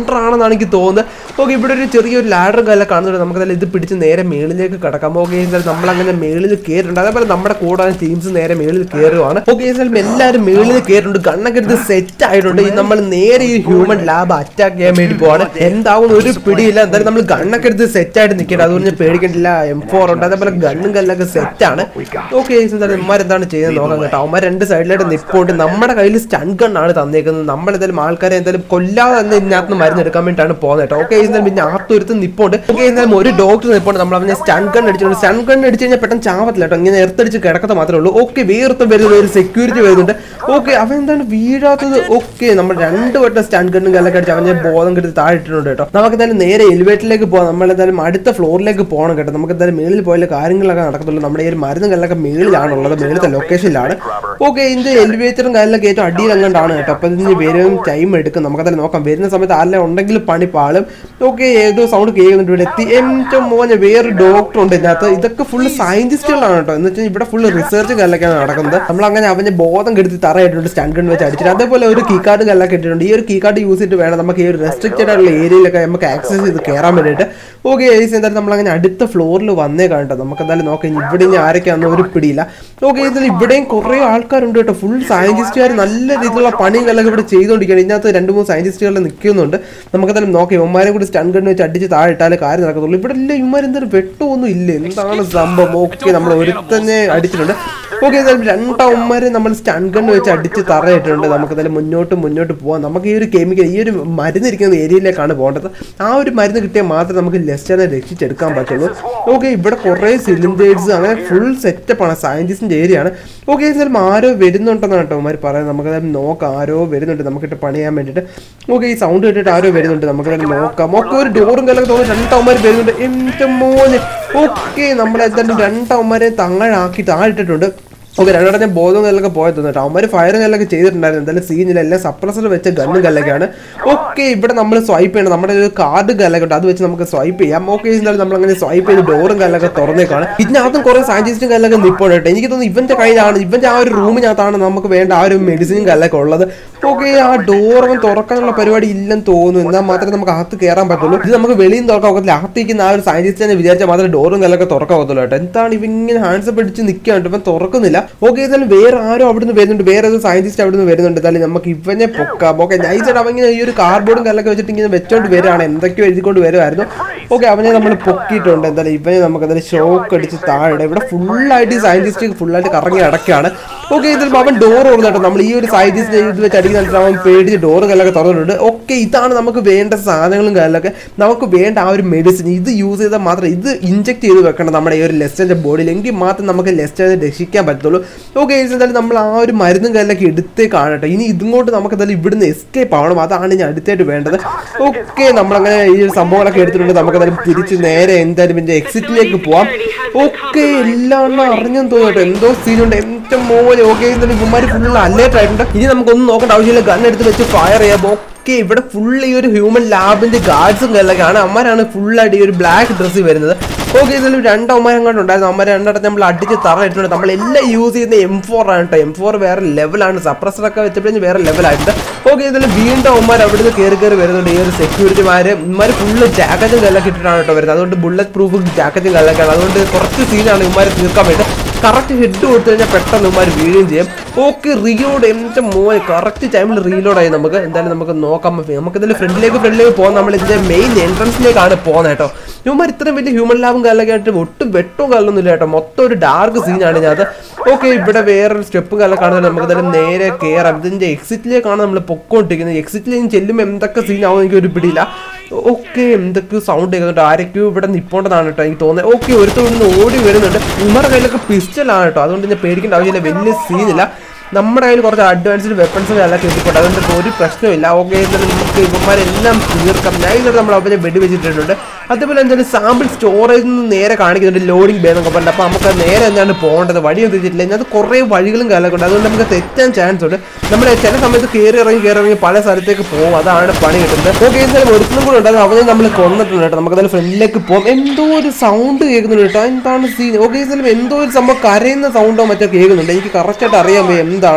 സ്പ്ലെൻഡർ ആണെന്നാണ് എനിക്ക് തോന്നുന്നത് ഓക്കെ ഇവിടെ ഒരു ചെറിയൊരു ലാഡർ കല്ല കാണുന്നുണ്ട് നമുക്ക് തന്നെ ഇത് പിടിച്ച് നേരെ മേളിലേക്ക് കിടക്കാം ഓക്കെ നമ്മൾ അങ്ങനെ മേളിൽ കയറിയിട്ടുണ്ട് അതേപോലെ നമ്മുടെ കൂടാതെ ടീംസ് നേരെ മേളിൽ കയറുവാണ് ഓക്കെ എല്ലാവരും മേളിൽ കയറിയിട്ടുണ്ട് ഗണ്ണൊക്കെ എടുത്ത് സെറ്റ് ആയിട്ടുണ്ട് ഈ നമ്മൾ നേരെ ഈ ഹ്യൂമൻ ലാബ് അറ്റാക്ക് ചെയ്യാൻ വേണ്ടി പോവാണ് എന്താവും ഒരു പിടിയില്ല എന്തായാലും നമ്മൾ ഗണ്ണൊക്കെ എടുത്ത് സെറ്റ് ആയിട്ട് നിൽക്കണം അതുകൊണ്ട് ഞാൻ പേടിക്കണ്ടില്ല എം ഫോർ ഉണ്ട് അതേപോലെ ഗണ്ണും കല്ലൊക്കെ സെറ്റ് ആണ് ഓക്കെ എന്തായാലും ഇമാർ എന്താണ് ചെയ്യുന്നത് നോക്കാം കേട്ടോ അവന്മാർ രണ്ട് സൈഡിലായിട്ട് നിൽപ്പുണ്ട് നമ്മുടെ കയ്യിൽ സ്റ്റൺ ഗണ്ണാണ് തന്നേക്കുന്നത് നമ്മൾ എന്തായാലും ആൾക്കാരെ എന്തായാലും കൊല്ലാതെ തന്നെ ഇതിനകത്ത് മരുന്ന് എടുക്കാൻ വേണ്ടിയിട്ടാണ് പോകുന്നത് കേട്ടോ ഓക്കെ എന്തായാലും പിന്നെ ആത്തൊരുത്ത് നിൽപ്പുണ്ട് ഓക്കെ എന്തായാലും ഒരു ഡോക്ടർ നിൽപ്പുണ്ട് നമ്മൾ അവനെ സ്റ്റൺ ഗൺ അടിച്ചിട്ടുണ്ട് സ്റ്റൺ ഗൺ അടിച്ച് കഴിഞ്ഞാൽ പെട്ടെന്ന് ചാവത്തില്ല കേട്ടോ ഇങ്ങനെ എർത്തടിച്ച് കിടക്കത്ത മാത്രമേ ഉള്ളൂ ഓക്കെ വേർത്തും വരുന്നത് ഒരു സെക്യൂരിറ്റി വരുന്നുണ്ട് ഓക്കെ അവൻ എന്താണ് വീഴാത്തത് ഓക്കെ നമ്മൾ രണ്ട് വട്ടം സ്റ്റൺ ഗണ്ണും കല്ലൊക്കെ അടിച്ച് അവനെ ബോധം കെടുത്ത് താഴെ ഇട്ടിട്ടുണ്ട് കേട്ടോ നമുക്ക് എന്തായാലും നേരെ എലിവേറ്ററിലേക്ക് പോകാം നമ്മൾ എന്തായാലും അടുത്ത ഫ്ലോറിലേക്ക് പോകണം കേട്ടോ നമുക്ക് എന്തായാലും മേളിൽ പോയാലും കാര്യങ്ങളൊക്കെ നടക്കത്തുള്ളൂ നമ്മുടെ ഈ ഒരു മരുന്നും കല്ലൊക്കെ മേളിലാണുള്ളത് മേളിലത്തെ ലൊക്കേഷനിലാണ് ഓക്കെ ഇതിന്റെ എലിവേറ്ററും കാര്യങ്ങളൊക്കെ ഏറ്റവും അടിയിൽ അങ്ങോട്ടാണ് കേട്ടോ അപ്പൊ ഇതിന് വരും ടൈം എടുക്കും നമുക്കതെല്ലാം നോക്കാം വരുന്ന സമയത്ത് ആരെല്ലാം ഉണ്ടെങ്കിൽ പണി പാളും ഓക്കെ ഏതോ സൗണ്ട് കേൾക്കുന്നുണ്ട് ഇവിടെ എത്തി ഏറ്റവും മോനെ വേറെ ഡോക്ടർ ഉണ്ട് ഇതിനകത്ത് ഇതൊക്കെ ഫുള്ള് സയന്റിസ്റ്റുകളാണ് കേട്ടോ എന്ന് വെച്ചാൽ ഇവിടെ ഫുള്ള് റിസർച്ച് കല്ലൊക്കെയാണ് നടക്കുന്നത് നമ്മൾ അങ്ങനെ അവന്റെ ബോധം കെടുത്തി തറയിട്ടുണ്ട് സ്റ്റണ്ട് ഗൺ വെച്ച് അടിച്ചിട്ട് അതേപോലെ ഒരു കീ കാർഡ് കല്ലൊക്കെ ഇട്ടിട്ടുണ്ട് ഈ ഒരു കീ കാർഡ് യൂസ് ചെയ്തിട്ട് വേണം നമുക്ക് ഈ ഒരു റെസ്ട്രിക്റ്റഡ് ആയിട്ടുള്ള ഏരിയയിലൊക്കെ നമുക്ക് ആക്സസ് ചെയ്ത് കയറാൻ വേണ്ടിയിട്ട് ഓക്കെ എന്തായാലും നമ്മൾ അങ്ങനെ അടുത്ത ഫ്ലോറിൽ വന്നേ കാണട്ടോ നമുക്ക് എന്തായാലും നോക്കാം ഇനി ഇവിടെ ഇനി ആരൊക്കെയാണെന്ന് ഒരു പിടിയില്ല ഓക്കെ എന്തായാലും ഇവിടെയും കുറേ ആൾക്കാരുണ്ട് കേട്ടോ ഫുൾ സയന്റിസ്റ്റുകാർ നല്ല രീതിയിലുള്ള പണിയും കല്ലൊക്കെ ഇവിടെ ചെയ്തുകൊണ്ടിരിക്കുകയാണ് ഇതിനകത്ത് രണ്ട് മൂന്ന് സയന്റിസ്റ്റുകൾ നിൽക്കുന്നുണ്ട് നമുക്കെന്തായാലും നോക്കാം ഇവന്മാരെ കൂടി സ്റ്റൺ ഗണ്ണ് വെച്ച് അടിച്ച് താഴെ ഇട്ടാലേ കാര്യം നടക്കത്തുള്ളൂ ഇവിടെ ഇല്ല ഇവന്മാർ എന്തായാലും വെട്ടമൊന്നും ഇല്ല എന്താണ് സംഭവം ഓക്കെ നമ്മൾ ഒരുത്തന്നെ അടിച്ചിട്ടുണ്ട് ഓക്കെ എന്തായാലും രണ്ടവന്മാരെ നമ്മൾ സ്റ്റൺ ഗണ്ണ് വെച്ച് അടിച്ച് തറയിട്ടുണ്ട് നമുക്ക് എന്തായാലും മുന്നോട്ട് മുന്നോട്ട് പോകാം നമുക്ക് ഈ ഒരു കെമിക്കൽ ഈ ഒരു മരുന്ന് ഇരിക്കുന്ന ഏരിയയിലേക്കാണ് പോകേണ്ടത് ആ ഒരു മരുന്ന് കിട്ടിയാൽ മാത്രമേ നമുക്ക് ലെസ്റ്ററിനെ രക്ഷിച്ചെടുക്കാൻ പറ്റുള്ളൂ ഓക്കെ ഇവിടെ കുറേ സിലിണ്ടേഴ്സ് അങ്ങനെ ഫുൾ സെറ്റപ്പാണ് സയൻറ്റിസ്റ്റിൻ്റെ ഏരിയ ആണ് ഓക്കെ എന്തായാലും ആരോ വരുന്നുണ്ടെന്നാണ് കേട്ടോ അവന്മാർ പറയാം നമുക്ക് എന്തായാലും നോക്കാം ആരോ വരുന്നുണ്ട് നമുക്കിട്ട് പണിയാൻ വേണ്ടിയിട്ട് ഓക്കെ ഈ സൗണ്ട് കേട്ടിട്ട് ആരോ വരുന്നുണ്ട് നമുക്ക് എന്തായാലും നോക്കാം ഒക്കെ ഒരു ഡോറും കല്ലൊക്കെ തോന്നുന്നു രണ്ടവന്മാർ വരുന്നുണ്ട് എൻ്റെ മോന് ഓക്കെ നമ്മളെന്തായാലും രണ്ടവന്മാരെ തങ്ങളാക്കി താഴിട്ടിട്ടുണ്ട് ഓക്കെ രണ്ടോടെ ഞാൻ ബോധം കല്ലൊക്കെ പോയത് കേട്ടോ അവന്മാർ ഫയറും കല്ലൊക്കെ ചെയ്തിട്ടുണ്ടായിരുന്നു എന്തായാലും സീനില്ല എല്ലാം സപ്രസർ വെച്ച ഗണ്ണും കല്ലൊക്കെയാണ് ഓക്കെ ഇവിടെ നമ്മൾ സ്വൈപ്പ് ചെയ്യണം നമ്മുടെ ഒരു കാർഡ് കല്ലൊക്കെ ഉണ്ട് അത് വെച്ച് നമുക്ക് സ്വൈപ്പ് ചെയ്യാം ഓക്കെ എന്തായാലും നമ്മൾ അങ്ങനെ സ്വൈപ്പ് ചെയ്ത് ഡോറും കല്ലൊക്കെ തുറന്നേക്കാണ് ഇതിനകത്തും കുറെ സയന്റിസ്റ്റും കല്ലൊക്കെ നിൽപ്പുണ്ട് കേട്ടോ എനിക്ക് തോന്നുന്നു ഇവന്റെ കയ്യിലാണ് ഇവന്റെ ആ ഒരു റൂമിനകത്താണ് നമുക്ക് വേണ്ട ആ ഒരു മെഡിസിനും കല്ലൊക്കെ ഉള്ളത് ഓക്കെ ആ ഡോറൊന്നും തുറക്കാനുള്ള പരിപാടി ഇല്ലെന്ന് തോന്നുന്നു എന്നാൽ മാത്രമേ നമുക്ക് അകത്ത് കയറാൻ പറ്റുള്ളൂ ഇത് നമുക്ക് വെളിയിൽ നിന്ന് തുറക്കാൻ ഒക്കത്തില്ല അകത്തേക്ക് ആ ഒരു സയന്റിസ്റ്റ് വിചാരിച്ചാൽ മാത്രമേ ഡോറും കല്ലൊക്കെ തുറക്കാൻ ഒക്കത്തുള്ളൂ കേട്ടോ എന്താണ് ഇവ ഇങ്ങനെ ഹാൻഡ്സ് പിടിച്ച് നിൽക്കുകയാണ് ഇവൻ തുറക്കുന്നില്ല ഓക്കെ എന്തായാലും വേറെ ആരും അവിടുന്ന് വരുന്നുണ്ട് വേറെ ഒരു സയന്റിസ്റ്റ് അവിടുന്ന് വരുന്നുണ്ട് എന്തായാലും നമുക്ക് ഇവനെ പൊക്കാം ഓക്കെ നൈസായിട്ട് അവൻ ഇങ്ങനെ ഈ ഒരു കാർഡ്ബോർഡും കല്ലൊക്കെ വെച്ചിട്ട് ഇങ്ങനെ വെച്ചോണ്ട് വരികയാണ് എന്തൊക്കെയോ എഴുതിക്കൊണ്ട് വരുമായിരുന്നു ഓക്കെ അവനെ നമ്മൾ പൊക്കിയിട്ടുണ്ട് എന്തായാലും ഇവനെ നമുക്ക് എന്തായാലും ഷോക്ക് അടിച്ച് താഴെ ഇവിടെ ഫുള്ളായിട്ട് സയന്റിസ്റ്റ് ഫുള്ളായിട്ട് കറങ്ങി അടക്കുകയാണ് ഓക്കെ ഇതിൽ അവൻ ഡോർ തുറന്നിട്ടോ നമ്മൾ ഈ ഒരു സയന്റിസ്റ്റ് ഇത് വെച്ച് അടിക്കുന്ന അവൻ പേടിച്ച് ഡോറ് കല്ലൊക്കെ തുറന്നിട്ടുണ്ട് ഓക്കെ ഇതാണ് നമുക്ക് വേണ്ട സാധനങ്ങളും കല്ലൊക്കെ നമുക്ക് വേണ്ട ആ ഒരു മെഡിസിൻ ഇത് യൂസ് ചെയ്താൽ മാത്രം ഇത് ഇഞ്ചെക്ട് ചെയ്ത് വെക്കണം നമ്മുടെ ഈ ഒരു ലെസ്റ്ററിന്റെ ബോഡിയിൽ എങ്കിൽ മാത്രം നമുക്ക് ലെസ്റ്ററിനെ രക്ഷിക്കാൻ പറ്റത്തുള്ളൂ ഓക്കെ എന്തായാലും നമ്മൾ ആ ഒരു മരുന്നും കല്ലൊക്കെ എടുത്തേ കാണട്ടെ ഇനി ഇതുകൊണ്ട് നമുക്ക് എന്തായാലും ഇവിടുന്ന് എസ്കേപ്പ് ആവണം അതാണ് ഇനി അടുത്തായിട്ട് വേണ്ടത് ഓക്കെ നമ്മളങ്ങനെ ഈ ഒരു സംഭവങ്ങളൊക്കെ എടുത്തിട്ടുണ്ട് നമുക്ക് എന്തായാലും തിരിച്ച് നേരെ എന്തായാലും ഇതിന്റെ എക്സിറ്റിലേക്ക് പോവാം ഓക്കെ എല്ലാം അറിഞ്ഞെന്ന് തോന്നട്ടോ എന്തോ സീനുണ്ട് എന്റെ മോനെ ഓക്കെ എന്തായാലും ഇവന്മാർ ഫുൾ അലേർട്ട് ആയിട്ടുണ്ട് ഇനി നമുക്കൊന്നും നോക്കേണ്ട ആവശ്യമില്ല ഗൺ എടുത്ത് വെച്ച് ഫയർ ചെയ്യാം ഒക്കെ ഇവിടെ ഫുൾ ഈ ഒരു ഹ്യൂമൻ ലാബിന്റെ ഗാർഡ്സും കല്ലൊക്കെയാണ് അമ്മമാരാണ് ഫുള്ളായിട്ട് ഈ ഒരു ബ്ലാക്ക് ഡ്രസ്സിൽ വരുന്നത് ഓക്കെ ഇതിൽ രണ്ട് അമ്മമാരങ്ങോട്ട് ഉണ്ടായിരുന്നു അമ്മ രണ്ടിടത്ത് നമ്മൾ അടിച്ച് തറ ഇട്ടിട്ടുണ്ട് നമ്മൾ എല്ലാം യൂസ് ചെയ്യുന്ന എം ഫോർ ആണ് കേട്ടോ എം ഫോർ വേറെ ലെവലാണ് സപ്രസറൊക്കെ വെച്ചപ്പോഴും വേറെ ലെവലായിട്ടുണ്ട് ഓക്കെ ഇതിൽ വീണ്ടും അമ്മമാർ അവിടുന്ന് കയറി കയറി വരുന്നുണ്ട് ഈ ഒരു സെക്യൂരിറ്റിമാർ ഇമാർ ഫുള്ള് ജാക്കറ്റും കല്ലൊക്കെ ഇട്ടിട്ടാണ് കേട്ടോ വരുന്നത് അതുകൊണ്ട് ബുള്ളറ്റ് പ്രൂഫ് ജാക്കറ്റും കല്ലൊക്കെയാണ് അതുകൊണ്ട് കുറച്ച് സീനാണ് ഇമാരെ തീർക്കാൻ വേണ്ടി കറക്റ്റ് ഹെഡ് കൊടുത്തു കഴിഞ്ഞാൽ പെട്ടെന്ന് ഇമാർ വീഴുകയും ചെയ്യും ഓക്കെ റീലോഡ് എൻ്റെ മോനെ കറക്റ്റ് ടൈമിൽ റീലോഡ് ആയി നമുക്ക് എന്തായാലും നമുക്ക് നോക്കാം നമുക്ക് ഇതിൽ ഫ്രണ്ടിലേക്ക് ഫ്രണ്ടിലേക്ക് പോകാൻ നമ്മൾ ഇതിന്റെ മെയിൻ എൻട്രൻസിലേക്കാണ് പോകുന്നത് കേട്ടോ ഇവന്മാർ ഇത്രയും വലിയ ഹ്യൂമൻ ലാബും കാലൊക്കെ ആയിട്ട് ഒട്ടും വെട്ടും കാലൊന്നും ഇല്ല കേട്ടോ മൊത്തം ഒരു ഡാർക്ക് സീനാണ് ഇതിനകത്ത് ഓക്കെ ഇവിടെ വേറൊരു സ്റ്റെപ്പ് കാലം കാണുന്നത് നമുക്ക് ഇതിൽ നേരെ കയറാം ഇതിന്റെ എക്സിറ്റിലേക്കാണ് നമ്മൾ പൊക്കോണ്ടിരിക്കുന്നത് എക്സിറ്റിലേക്ക് ചെല്ലുമ്പോൾ എന്തൊക്കെ സീനാവും എനിക്ക് ഒരു പിടിയില്ല ഓക്കെ എന്തൊക്കെയോ സൗണ്ട് കേൾക്കുന്നുണ്ട് ആരൊക്കെയോ ഇവിടെ നിപ്പോണ്ടെന്നാണ് കേട്ടോ എനിക്ക് തോന്നുന്നത് ഓക്കെ ഒരുത്തർ ഇവിടുന്ന് ഓടി വരുന്നുണ്ട് ഉമ്മയുടെ കയ്യിലൊക്കെ പിസ്റ്റലാണ് കേട്ടോ അതുകൊണ്ട് ഞാൻ പേടിക്കേണ്ട ആവശ്യമില്ല വലിയ സീനില്ല നമ്മുടെ കയ്യിൽ കുറച്ച് അഡ്വാൻസ്ഡ് വെപ്പൺസും എല്ലാം കിട്ടിയിട്ടുണ്ട് അതുകൊണ്ട് ഇപ്പോൾ ഒരു പ്രശ്നമില്ല ഓക്കെ എന്നാലും നമുക്ക് ഇവന്മാരെല്ലാം തീർക്കാം ഞാൻ ഇന്നലെ നമ്മൾ അവരെ വെടി വെച്ചിട്ടുണ്ട് അതേപോലെ എന്തായാലും സാമ്പിൾ സ്റ്റോറേജിൽ നിന്ന് നേരെ കാണിക്കുന്നുണ്ട് ലോഡിംഗ് ബേ എന്നൊക്കെ പറഞ്ഞിട്ട് അപ്പോൾ നമുക്ക് നേരെ എന്താണ് പോകേണ്ടത് വഴിയൊന്നും തിരിച്ചിട്ടില്ല ഇതിനകത്ത് കുറേ വഴികളും കാലൊക്കെ ഉണ്ട് അതുകൊണ്ട് നമുക്ക് തെറ്റാൻ ചാൻസ് ഉണ്ട് നമ്മൾ ചില സമയത്ത് കയറി ഇറങ്ങി കയറി ഇറങ്ങി പല സ്ഥലത്തേക്ക് പോകും അതാണ് പണി കിട്ടുന്നത് ഓക്കെ എന്തായാലും ഒരുത്തിനും കൂടെ ഉണ്ടായിരുന്നു അവനെ നമ്മൾ കൊന്നിട്ടുണ്ട് കേട്ടോ നമുക്ക് എന്തായാലും ഫ്രണ്ടിലേക്ക് പോകും എന്തോ ഒരു സൗണ്ട് കേൾക്കുന്നുണ്ട് കേട്ടോ എന്താണ് സീൻ ഓക്കെ എന്തായാലും എന്തോ ഒരു സംഭവം കരയുന്ന സൗണ്ടോ മറ്റോ കേൾക്കുന്നുണ്ട് എനിക്ക് കറക്റ്റായിട്ട് അറിയാൻ വയ്യ എന്താണെന്ന്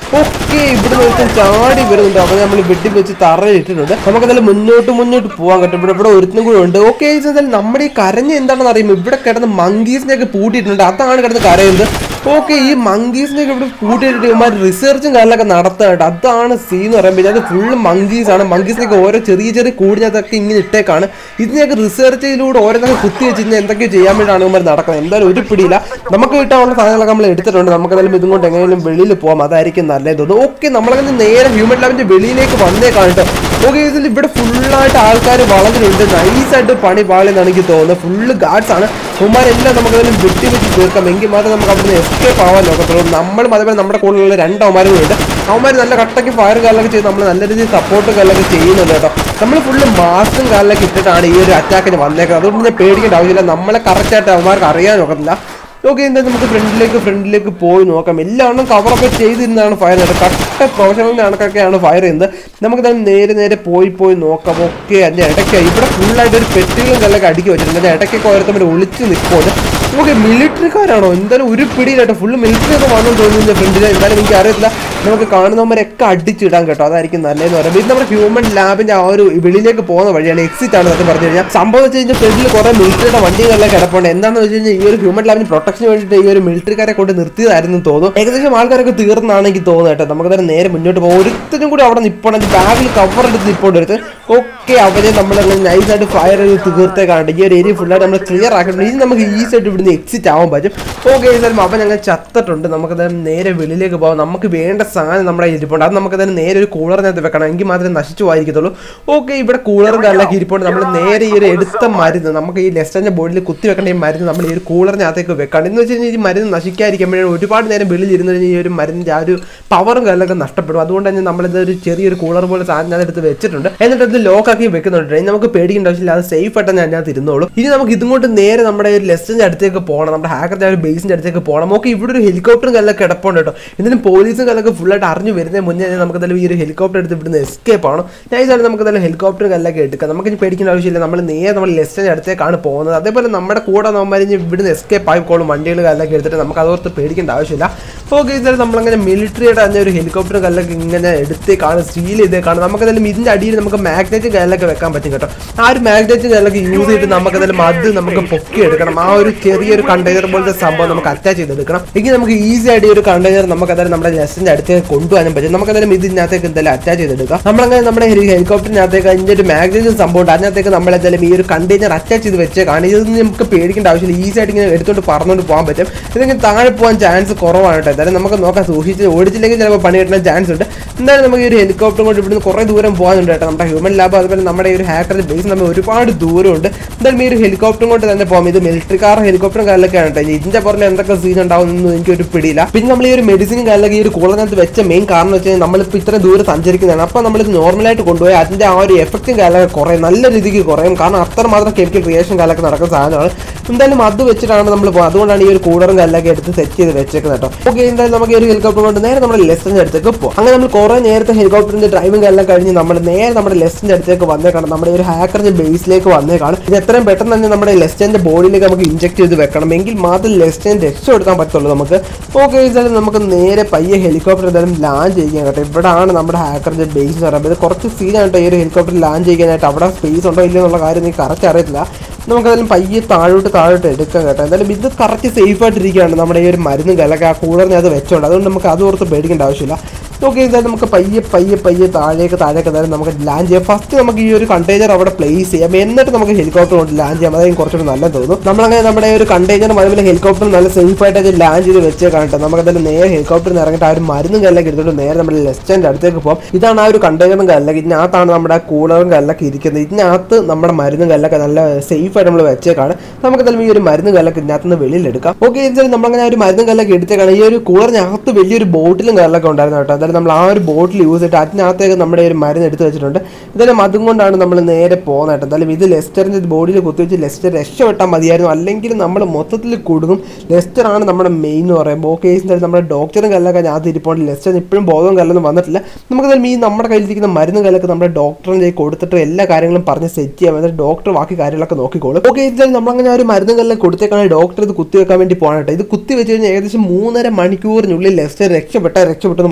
ഓക്കെ ഇവിടെ ഒരുത്തൻ ചാടി വരുന്നുണ്ട് അപ്പൊ നമ്മൾ വെട്ടി വെച്ച് തറയിട്ടിട്ടുണ്ട് നമുക്ക് എന്തായാലും മുന്നോട്ട് മുന്നോട്ട് പോകാൻ പറ്റും ഇവിടെ ഇവിടെ ഒരുത്തനും കൂടെ ഉണ്ട് ഓക്കെ എന്തായാലും നമ്മുടെ ഈ കരഞ്ഞ എന്താണെന്ന് അറിയുമ്പോൾ ഇവിടെ കിടന്ന് മങ്കീസിനെ ഒക്കെ പൂട്ടിയിട്ടുണ്ട് അതാണ് കിടന്ന് കരയുന്നത് ഓക്കെ ഈ മങ്കീസിനെ ഒക്കെ ഇവിടെ പൂട്ടിയിട്ടിട്ട് ഇവന്മാർ റിസർച്ചും കാര്യങ്ങളൊക്കെ നടത്തുന്നുണ്ട് അതാണ് സീൻ എന്ന് പറയുമ്പോൾ അത് ഫുള്ള് മങ്കീസ് ആണ് മങ്കീസിനൊക്കെ ഓരോ ചെറിയ ചെറിയ കൂടിനകത്തൊക്കെ ഇങ്ങനെ ഇട്ടേക്കാണ് ഇതിനെയൊക്കെ റിസർച്ചിലൂടെ ഓരോന്നൊക്കെ കുത്തി വെച്ച് ഇന്ന് എന്തൊക്കെയോ ചെയ്യാൻ വേണ്ടിയാണ് ഇവന്മാർ നടക്കുന്നത് എന്തായാലും ഒരു പിടിയില്ല നമുക്ക് കിട്ടാനുള്ള സാധനങ്ങളൊക്കെ നമ്മൾ എടുത്തിട്ടുണ്ട് നമുക്ക് എന്തായാലും ഇതും കൊണ്ട് എങ്ങനെയും വെളിയിൽ പോകാം അതായിരിക്കും നല്ലത് തോന്നുന്നു ഓക്കെ നമ്മളങ്ങനെ നേരെ ഹ്യൂമൻ ലാബിന്റെ വെളിയിലേക്ക് വന്നേക്കാണ് കേട്ടോ ഓക്കെ ഇതിൽ ഇവിടെ ഫുള്ളായിട്ട് ആൾക്കാർ വളർന്നിട്ടുണ്ട് നൈസായിട്ട് പണി പാളിയെന്നാണ് എനിക്ക് തോന്നുന്നത് ഫുള്ള് ഗാർഡ്സ് ആണ് ഉമ്മാരെല്ലാം നമുക്ക് അതിലും വെട്ടി വെച്ച് തീർക്കാം എങ്കിൽ മാത്രം നമുക്ക് അവിടുന്ന് എസ്കേപ്പ് ആവാൻ നോക്കത്തുള്ളൂ നമ്മളും അതേപോലെ നമ്മുടെ കൂടെയുള്ള രണ്ട് അവന്മാരും ഉണ്ട് അവന്മാർ നല്ല കട്ടയ്ക്ക് ഫയർ കാലൊക്കെ ചെയ്ത് നമ്മൾ നല്ല രീതിയിൽ സപ്പോർട്ട് കാലൊക്കെ ചെയ്യുന്നുണ്ട് കേട്ടോ നമ്മൾ ഫുള്ള് മാസ്കും കാലിലൊക്കെ ഇട്ടിട്ടാണ് ഈ ഒരു അറ്റാക്കിന് വന്നേക്കുന്നത് അതുകൊണ്ട് ഞാൻ പേടിക്കേണ്ട ആവശ്യമില്ല നമ്മളെ കറക്റ്റായിട്ട് അവന്മാർക്ക് അറിയാൻ നോക്കത്തില്ല ഓക്കെ എന്താ നമുക്ക് ഫ്രണ്ടിലേക്ക് ഫ്രണ്ടിലേക്ക് പോയി നോക്കാം എല്ലാം കവറൊക്കെ ചെയ്തിരുന്നാണ് ഫയർ ചെയ്യുന്നത് കട്ട പ്രൊഫഷണൽ കണക്കൊക്കെയാണ് ഫയർ ചെയ്യുന്നത് നമുക്ക് തന്നെ നേരെ നേരെ പോയി പോയി നോക്കാം ഓക്കെ അതിൻ്റെ ഇടയ്ക്ക് ഇവിടെ ഫുള്ളായിട്ട് ഒരു പെട്ടികളും കല്ലൊക്കെ അടുക്കി വെച്ചിട്ടുണ്ട് അതിൻ്റെ ഇടയ്ക്കൊക്കെ ഓരോരുത്തർ ഒളിച്ച് നിൽക്കുന്നുണ്ട് നമുക്ക് മിലിറ്ററിക്കാരാണോ എന്തായാലും ഒരു പിടിയിലാട്ടോ ഫുള്ള് മിലിറ്ററി ഒക്കെ വന്നു തോന്നുന്നു ഫ്രണ്ടിൽ എന്തായാലും എനിക്ക് അറിയത്തില്ല നമുക്ക് കാണുന്നവരൊക്കെ അടിച്ചിടാൻ കേട്ടോ അതായിരിക്കും നല്ലതെന്ന് പറയുമ്പോൾ ഇത് നമ്മുടെ ഹ്യൂമൻ ലാബിന്റെ ആ ഒരു വെളിയിലേക്ക് പോകുന്ന വഴിയാണ് എക്സിറ്റ് ആണ് സത്യം പറഞ്ഞു കഴിഞ്ഞാൽ സംഭവം വെച്ച് കഴിഞ്ഞാൽ ഫ്രണ്ടിൽ കുറെ മിലിറ്ററിയുടെ വണ്ടികളെല്ലാം കിടപ്പുണ്ട് എന്താണെന്ന് വെച്ച് കഴിഞ്ഞാൽ ഈ ഒരു ഹ്യൂമൻ ലാബിന് പ്രൊട്ടക്ഷന് വേണ്ടിയിട്ട് ഈ ഒരു മിലിറ്ററിക്കാരെ കൊണ്ട് നിർത്തിയതായിരുന്നു തോന്നുന്നു ഏകദേശം ആൾക്കാരൊക്കെ തീർന്നാണ് എനിക്ക് തോന്നുന്നത് കേട്ടോ നമുക്ക് തന്നെ നേരെ മുന്നോട്ട് പോകും ഒരുത്തരും കൂടി അവിടെ നിൽപ്പുണ്ട് ബാഗിൽ കവർ എടുത്ത് നിൽപ്പുണ്ട് ഒരുത്ത് ഓക്കെ അവരെ നമ്മൾ നൈസായിട്ട് ഫയർ ചെയ്ത് തീർത്തേക്കാണ്ട് ഈ ഒരു ഏരിയ ഫുള്ളായിട്ട് നമ്മൾ ക്ലിയർ ആക്കിയിട്ടുണ്ട് ഇനി നമുക്ക് ഈസി ആയിട്ട് ഇവിടുന്ന് എക്സിറ്റ് ആവാൻ പറ്റും ഓക്കെ എന്തായാലും അവൻ ഞങ്ങൾ ചത്തിട്ടുണ്ട് നമുക്ക് എന്തായാലും നേരെ വെളിയിലേക്ക് പോകാം നമുക്ക് വേണ്ട സാധനം നമ്മുടെ ഇരിപ്പുണ്ട് അത് നമുക്ക് തന്നെ നേരെ ഒരു കൂളറിനകത്ത് വെക്കണം എങ്കിൽ മാത്രമേ നശിച്ചു പോയിരിക്കത്തുള്ളൂ ഓക്കെ ഇവിടെ കൂളറും കാര്യങ്ങളൊക്കെ ഇരിപ്പുണ്ട് നമ്മൾ നേരെ ഈ ഒരു എടുത്ത മരുന്ന് നമുക്ക് ഈ ലെസ്റ്ററിന്റെ ബോഡിയിൽ കുത്തി വെക്കേണ്ട ഈ മരുന്ന് നമ്മൾ ഈ ഒരു കൂളറിനകത്തേക്ക് വെക്കണം എന്ന് വെച്ച് കഴിഞ്ഞാൽ ഈ മരുന്ന് നശിക്കാതിരിക്കുമ്പോഴേ ഒരുപാട് നേരം വെളിയിൽ ഇരുന്ന് കഴിഞ്ഞാൽ ഈ ഒരു മരുന്നിന്റെ ആ ഒരു പവറും കാര്യങ്ങളൊക്കെ നഷ്ടപ്പെടും അതുകൊണ്ട് തന്നെ നമ്മളിത് ഒരു ചെറിയൊരു കൂളർ പോലെ സാധനം എടുത്ത് വെച്ചിട്ടുണ്ട് എന്നിട്ട് അത് ലോക്കാക്കി വെക്കുന്നുണ്ട് ഇനി നമുക്ക് പേടിക്കേണ്ട ആവശ്യമില്ല അത് സേഫ് ആയിട്ട് ഞാൻ അതിനകത്ത് ഇരുന്നോളൂ ഇനി നമുക്ക് ഇതും കൊണ്ട് നേരെ നമ്മുടെ ഒരു ലെസ്റ്റിന്റെ അടുത്തേക്ക് പോകണം നമ്മുടെ ഹാക്കറിന്റെ ഒരു ബേസിന്റെ അടുത്തേക്ക് പോകണം നമുക്ക് ഇവിടെ ഒരു ഹെലികോപ്റ്ററും കല്ലൊക്കെ കിടപ്പുണ്ട് കേട്ടോ എന്തിനും പോലീസും കല്ലൊക്കെ ഫുള്ളായിട്ട് അറിഞ്ഞു വരുന്നതിന് മുന്നേ തന്നെ നമുക്ക് എന്തായാലും ഈ ഒരു ഹെലികോപ്റ്റർ എടുത്ത് ഇവിടുന്ന് എസ്കേപ്പ് ആണ് നൈസായിട്ട് നമുക്ക് എന്തായാലും ഹെലികോപ്റ്ററും കല്ലൊക്കെ എടുക്കാം നമുക്ക് ഇനി പേടിക്കേണ്ട ആവശ്യമില്ല നമ്മൾ നേരെ നമ്മൾ ലെസ്റ്റിന്റെ അടുത്തേക്കാണ് പോകുന്നത് അതേപോലെ നമ്മുടെ കൂടെ നമ്മൾ ഇനി ഇവിടുന്ന് എസ്കേപ്പ് ആയിക്കോളും വണ്ടികൾ കല്ലൊക്കെ എടുത്തിട്ട് നമുക്ക് അതോർത്ത് പേടിക്കേണ്ട ആവശ്യമില്ല ഓക്കെ ഇതായാലും നമ്മളങ്ങനെ മിലിറ്ററിയുടെ തന്നെ ഒരു ഹെലികോപ്റ്ററും കല്ലൊക്കെ ഇങ്ങനെ എടുത്തേക്കാണ് സ്റ്റീൽ ചെയ്തേക്കാണ് നമുക്ക് എന്തായാലും ഇതിന്റെ അടിയിൽ നമുക്ക് മാഗ്നറ്റും കല്ലൊക്കെ വെക്കാൻ പറ്റും കേട്ടോ ആ ഒരു മാഗ്നറ്റും കല്ലൊക്കെ യൂസ് ചെയ്തിട്ട് നമുക്ക് എന്തായാലും അത് നമുക്ക് പൊക്കി എടുക്കണം ആ ഒരു ചെറിയൊരു കണ്ടെയ്നർ പോലത്തെ സംഭവം നമുക്ക് അറ്റാച്ച് ചെയ്തെടുക്കണം എങ്കിൽ നമുക്ക് ഈസി ആയിട്ട് ഈ ഒരു കണ്ടെയ്നർ നമുക്ക് എന്തായാലും നമ്മുടെ ലെസ്റ്റിന്റെ അടുത്തേക്ക് കൊണ്ടുപോകാനും പറ്റും നമുക്ക് എന്തായാലും ഇതിനകത്തേക്ക് എന്തായാലും അറ്റാച്ച് ചെയ്തെടുക്കാം നമ്മളങ്ങനെ നമ്മുടെ ഒരു ഹെലികോപ്റ്ററിനകത്തേക്ക് അതിന്റെ ഒരു മാഗ്നറ്റും സംഭവം ഉണ്ട് അതിനകത്തേക്ക് നമ്മൾ എന്തായാലും ഈ ഒരു കണ്ടെയ്നർ അറ്റാച്ച് ചെയ്ത് വെച്ചേക്കാണ് ഇതൊന്നും നമുക്ക് പേടിക്കേണ്ട ആവശ്യമില്ല ഈസി ആയിട്ട് ഇങ്ങനെ എടുത്തോണ്ട് പറന്നുകൊണ്ട് പോകാൻ പറ്റും ഇതിങ്ങനെ താഴെ പോകാൻ ചാൻസ് കുറവാണ് കേട്ടോ എന്തായാലും നമുക്ക് നോക്കാം സൂക്ഷിച്ച് ഓടിച്ചില്ലെങ്കിൽ ചിലപ്പോൾ പണി കിട്ടുന്ന ചാൻസ് ഉണ്ട് എന്തായാലും നമുക്ക് ഈ ഒരു ഹെലികോപ്റ്റർ കൊണ്ട് ഇവിടുന്ന് കുറേ ദൂരം പോകാനുണ്ട് കേട്ടോ നമ്മുടെ ഹ്യൂമൻ ലാബ് അതുപോലെ നമ്മുടെ ഈ ഒരു ഹാക്കറിന്റെ ബേസ് നമ്മൾ ഒരുപാട് ദൂരമുണ്ട് എന്തായാലും ഈ ഒരു ഹെലികോപ്റ്റർ കൊണ്ട് തന്നെ പോകാം ഇത് മിലിറ്ററി കാർ ഹെലികോപ്റ്ററും കാര്യങ്ങളൊക്കെയാണ് കേട്ടോ ഇനി ഇതിന്റെ പുറമെ എന്തൊക്കെ സീൻ ഉണ്ടാവുമെന്നൊന്നും എനിക്ക് ഒരു പിടിയില്ല പിന്നെ നമ്മൾ ഈ ഒരു മെഡിസിനും കാര്യങ്ങളൊക്കെ ഈ ഒരു കൂളറിനകത്ത് വെച്ച മെയിൻ കാരണം എന്ന് വെച്ച് കഴിഞ്ഞാൽ നമ്മളിപ്പോൾ ഇത്ര ദൂരം സഞ്ചരിക്കുന്നതാണ് അപ്പോൾ നമ്മളിത് നോർമലായിട്ട് കൊണ്ടുപോയി അതിന്റെ ആ ഒരു എഫക്റ്റും കാര്യങ്ങളൊക്കെ കുറയും നല്ല രീതിക്ക് കുറയും കാരണം അത്രമാത്രം കെമിക്കൽ റിയേഷൻ കാര്യങ്ങളൊക്കെ നടക്കുന്ന സാധനമാണ് എന്തായാലും അത് വെച്ചിട്ടാണ് നമ്മൾ പോകുന്നത് അതുകൊണ്ടാണ് ഈ ഒരു കൂളറും കാര്യങ്ങളൊക്കെ എടുത്ത് സെറ്റ് ചെയ്ത് വെച്ചേക്കുന്നത് കേട്ടോ ഓക്കെ എന്തായാലും നമുക്ക് ഈ ഒരു ഹെലികോപ്റ്റർ കൊണ്ട് നേരെ നമ്മുടെ ലെസ്റ്റിന്റെ അടുത്തേക്ക് പോകും അങ്ങനെ നമ്മൾ കുറേ നേരത്തെ ഹെലികോപ്റ്ററിന്റെ ഡ്രൈവിംഗ് എല്ലാം കഴിഞ്ഞ് നമ്മൾ നേരെ നമ്മുടെ ലെസ്റ്റിന്റെ അടുത്തേക്ക് വന്നേക്കാണ് നമ്മുടെ ഈ ഒരു ഹാക്കറിന്റെ ബേസിലേക്ക് വന്നേക്കാണ് ഇത് എത്രയും പെട്ടെന്ന് തന്നെ നമ്മുടെ ലെസ്റ്റിന്റെ ബോഡിയിലേക്ക് നമുക്ക് ഇഞ്ചെക്ട് ചെയ്ത് വെക്കണം എങ്കിൽ മാത്രം ലെസ്റ്റിനെ രക്ഷപ്പെടുത്താൻ പറ്റുള്ളൂ നമുക്ക് ഓക്കെ എന്തായാലും നമുക്ക് നേരെ പയ്യെ ഹെലികോപ്റ്റർ എന്തായാലും ലാൻഡ് ചെയ്യാൻ കേട്ടോ ഇവിടാണ് നമ്മുടെ ഹാക്കറിന്റെ ബേസ് എന്ന് പറയുമ്പോൾ ഇത് കുറച്ച് സീനാണ് കേട്ടോ ഈ ഒരു ഹെലികോപ്റ്റർ ലാൻഡ് ചെയ്യാനായിട്ട് അവിടെ സ്പേസ് ഉണ്ടോ ഇല്ലയോ എന്നുള്ള കാര്യം എനിക്ക് കറക്റ്റ് അറിയത്തില്ല നമുക്കതിലും പയ്യെ താഴോട്ട് താഴോട്ട് എടുക്കാം കേട്ടോ എന്തായാലും ഇത് കറക്റ്റ് സേഫ് ആയിട്ടിരിക്കുകയാണ് നമ്മുടെ ഈ ഒരു മരുന്ന് കലക്കെ ആ കൂടറിനെ അത് വെച്ചോണ്ട് അതുകൊണ്ട് നമുക്ക് അത് ഓർത്ത് പേടിക്കേണ്ട ആവശ്യമില്ല ഓക്കെ എന്തായാലും നമുക്ക് പയ്യെ പയ്യെ പയ്യെ താഴേക്ക് താഴേക്ക് എന്തായാലും നമുക്ക് ലാൻഡ് ചെയ്യാം ഫസ്റ്റ് നമുക്ക് ഈ ഒരു കണ്ടെയ്നർ അവിടെ പ്ലേസ് ചെയ്യാം എന്നിട്ട് നമുക്ക് ഹെലികോപ്റ്റർ കൊണ്ട് ലാൻഡ് ചെയ്യാം അതായത് കുറച്ചുകൂടി നല്ലത് തോന്നുന്നു നമ്മളങ്ങനെ നമ്മുടെ ഒരു കണ്ടെയ്നറും അതുപോലെ ഹെലികോപ്റ്റർ നല്ല സേഫ് ആയിട്ട് അത് ലാൻഡ് ചെയ്ത് വെച്ചേക്കാണ് കേട്ടോ നമുക്ക് എന്തായാലും നേരെ ഹെലികോപ്റ്ററിൽ ഇറങ്ങിയിട്ട് ആ ഒരു മരുന്നും കല്ലൊക്കെ എടുത്തിട്ട് നേരെ നമ്മുടെ ലെഫ്റ്റ് അടുത്തേക്ക് പോകും ഇതാണ് ആ ഒരു കണ്ടെയ്നറും കല്ലൊക്കെ ഇതിനകത്താണ് നമ്മുടെ കൂളറും കല്ലൊക്കെ ഇരിക്കുന്നത് ഇതിനകത്ത് നമ്മുടെ മരുന്നും കല്ലൊക്കെ നല്ല സേഫ് ആയിട്ട് നമ്മൾ വെച്ചേക്കാണ് നമുക്ക് എന്തായാലും ഈ ഒരു മരുന്ന് കല്ലൊക്കെ ഇതിനകത്ത് നിന്ന് വെളിയിലെടുക്കാം ഓക്കെ എന്തായാലും നമ്മളങ്ങനെ ആ ഒരു മരുന്നും കല്ലൊക്കെ എടുത്തേക്കാണ് ഈ ഒരു കൂളറിനകത്ത് വലിയൊരു ബോട്ടിലും കല്ലൊക്കെ ഉണ്ടായിരുന്നു കേട്ടോ എന്തായാലും നമ്മൾ ആ ഒരു ബോട്ടിൽ യൂസ് ചെയ്തിട്ട് അതിനകത്തേക്ക് നമ്മുടെ ഒരു മരുന്ന് എടുത്ത് വെച്ചിട്ടുണ്ട് എന്തായാലും അതും കൊണ്ടാണ് നമ്മൾ നേരെ പോകുന്നത് കേട്ടോ എന്തായാലും ഇത് ലെസ്റ്ററിന്റെ ബോഡിയിൽ കുത്തിവെച്ച് ലെസ്റ്റർ രക്ഷപ്പെട്ടാൽ മതിയായിരുന്നു അല്ലെങ്കിൽ നമ്മൾ മൊത്തത്തിൽ കുടുങ്ങും ലെസ്റ്റർ ആണ് നമ്മുടെ മെയിൻ എന്ന് പറയുമ്പോൾ ഓക്കെ എന്തായാലും നമ്മുടെ ഡോക്ടറും കല്ലൊക്കെ ഞാൻ തിരിപ്പോണ്ട് ലെസ്റ്റർ ഇപ്പോഴും ബോധവും കല്ലൊന്നും വന്നിട്ടില്ല നമുക്ക് എന്തായാലും ഈ നമ്മുടെ കയ്യിലിരിക്കുന്ന മരുന്ന് കല്ലൊക്കെ നമ്മുടെ ഡോക്ടറിന്റെ കൊടുത്തിട്ട് എല്ലാ കാര്യങ്ങളും പറഞ്ഞ് സെറ്റ് ചെയ്യാം എന്നിട്ട് ഡോക്ടർ ബാക്കി കാര്യങ്ങളൊക്കെ നോക്കിക്കോളും ഓക്കെ എന്തായാലും നമ്മളങ്ങനെ ആ ഒരു മരുന്ന് കല്ലൊക്കെ കൊടുത്തേക്കാണ് ഡോക്ടർ ഇത് കുത്തിവെക്കാൻ വേണ്ടി പോകണം കേട്ടോ ഇത് കുത്തി വെച്ച് കഴിഞ്ഞാൽ ഏകദേശം മൂന്നര മണിക്കൂറിനുള്ളിൽ ലെസ്റ്റർ രക്ഷപ്പെട്ട രക്ഷപ്പെട്ടെന്ന് മാത്രമേ പറയാൻ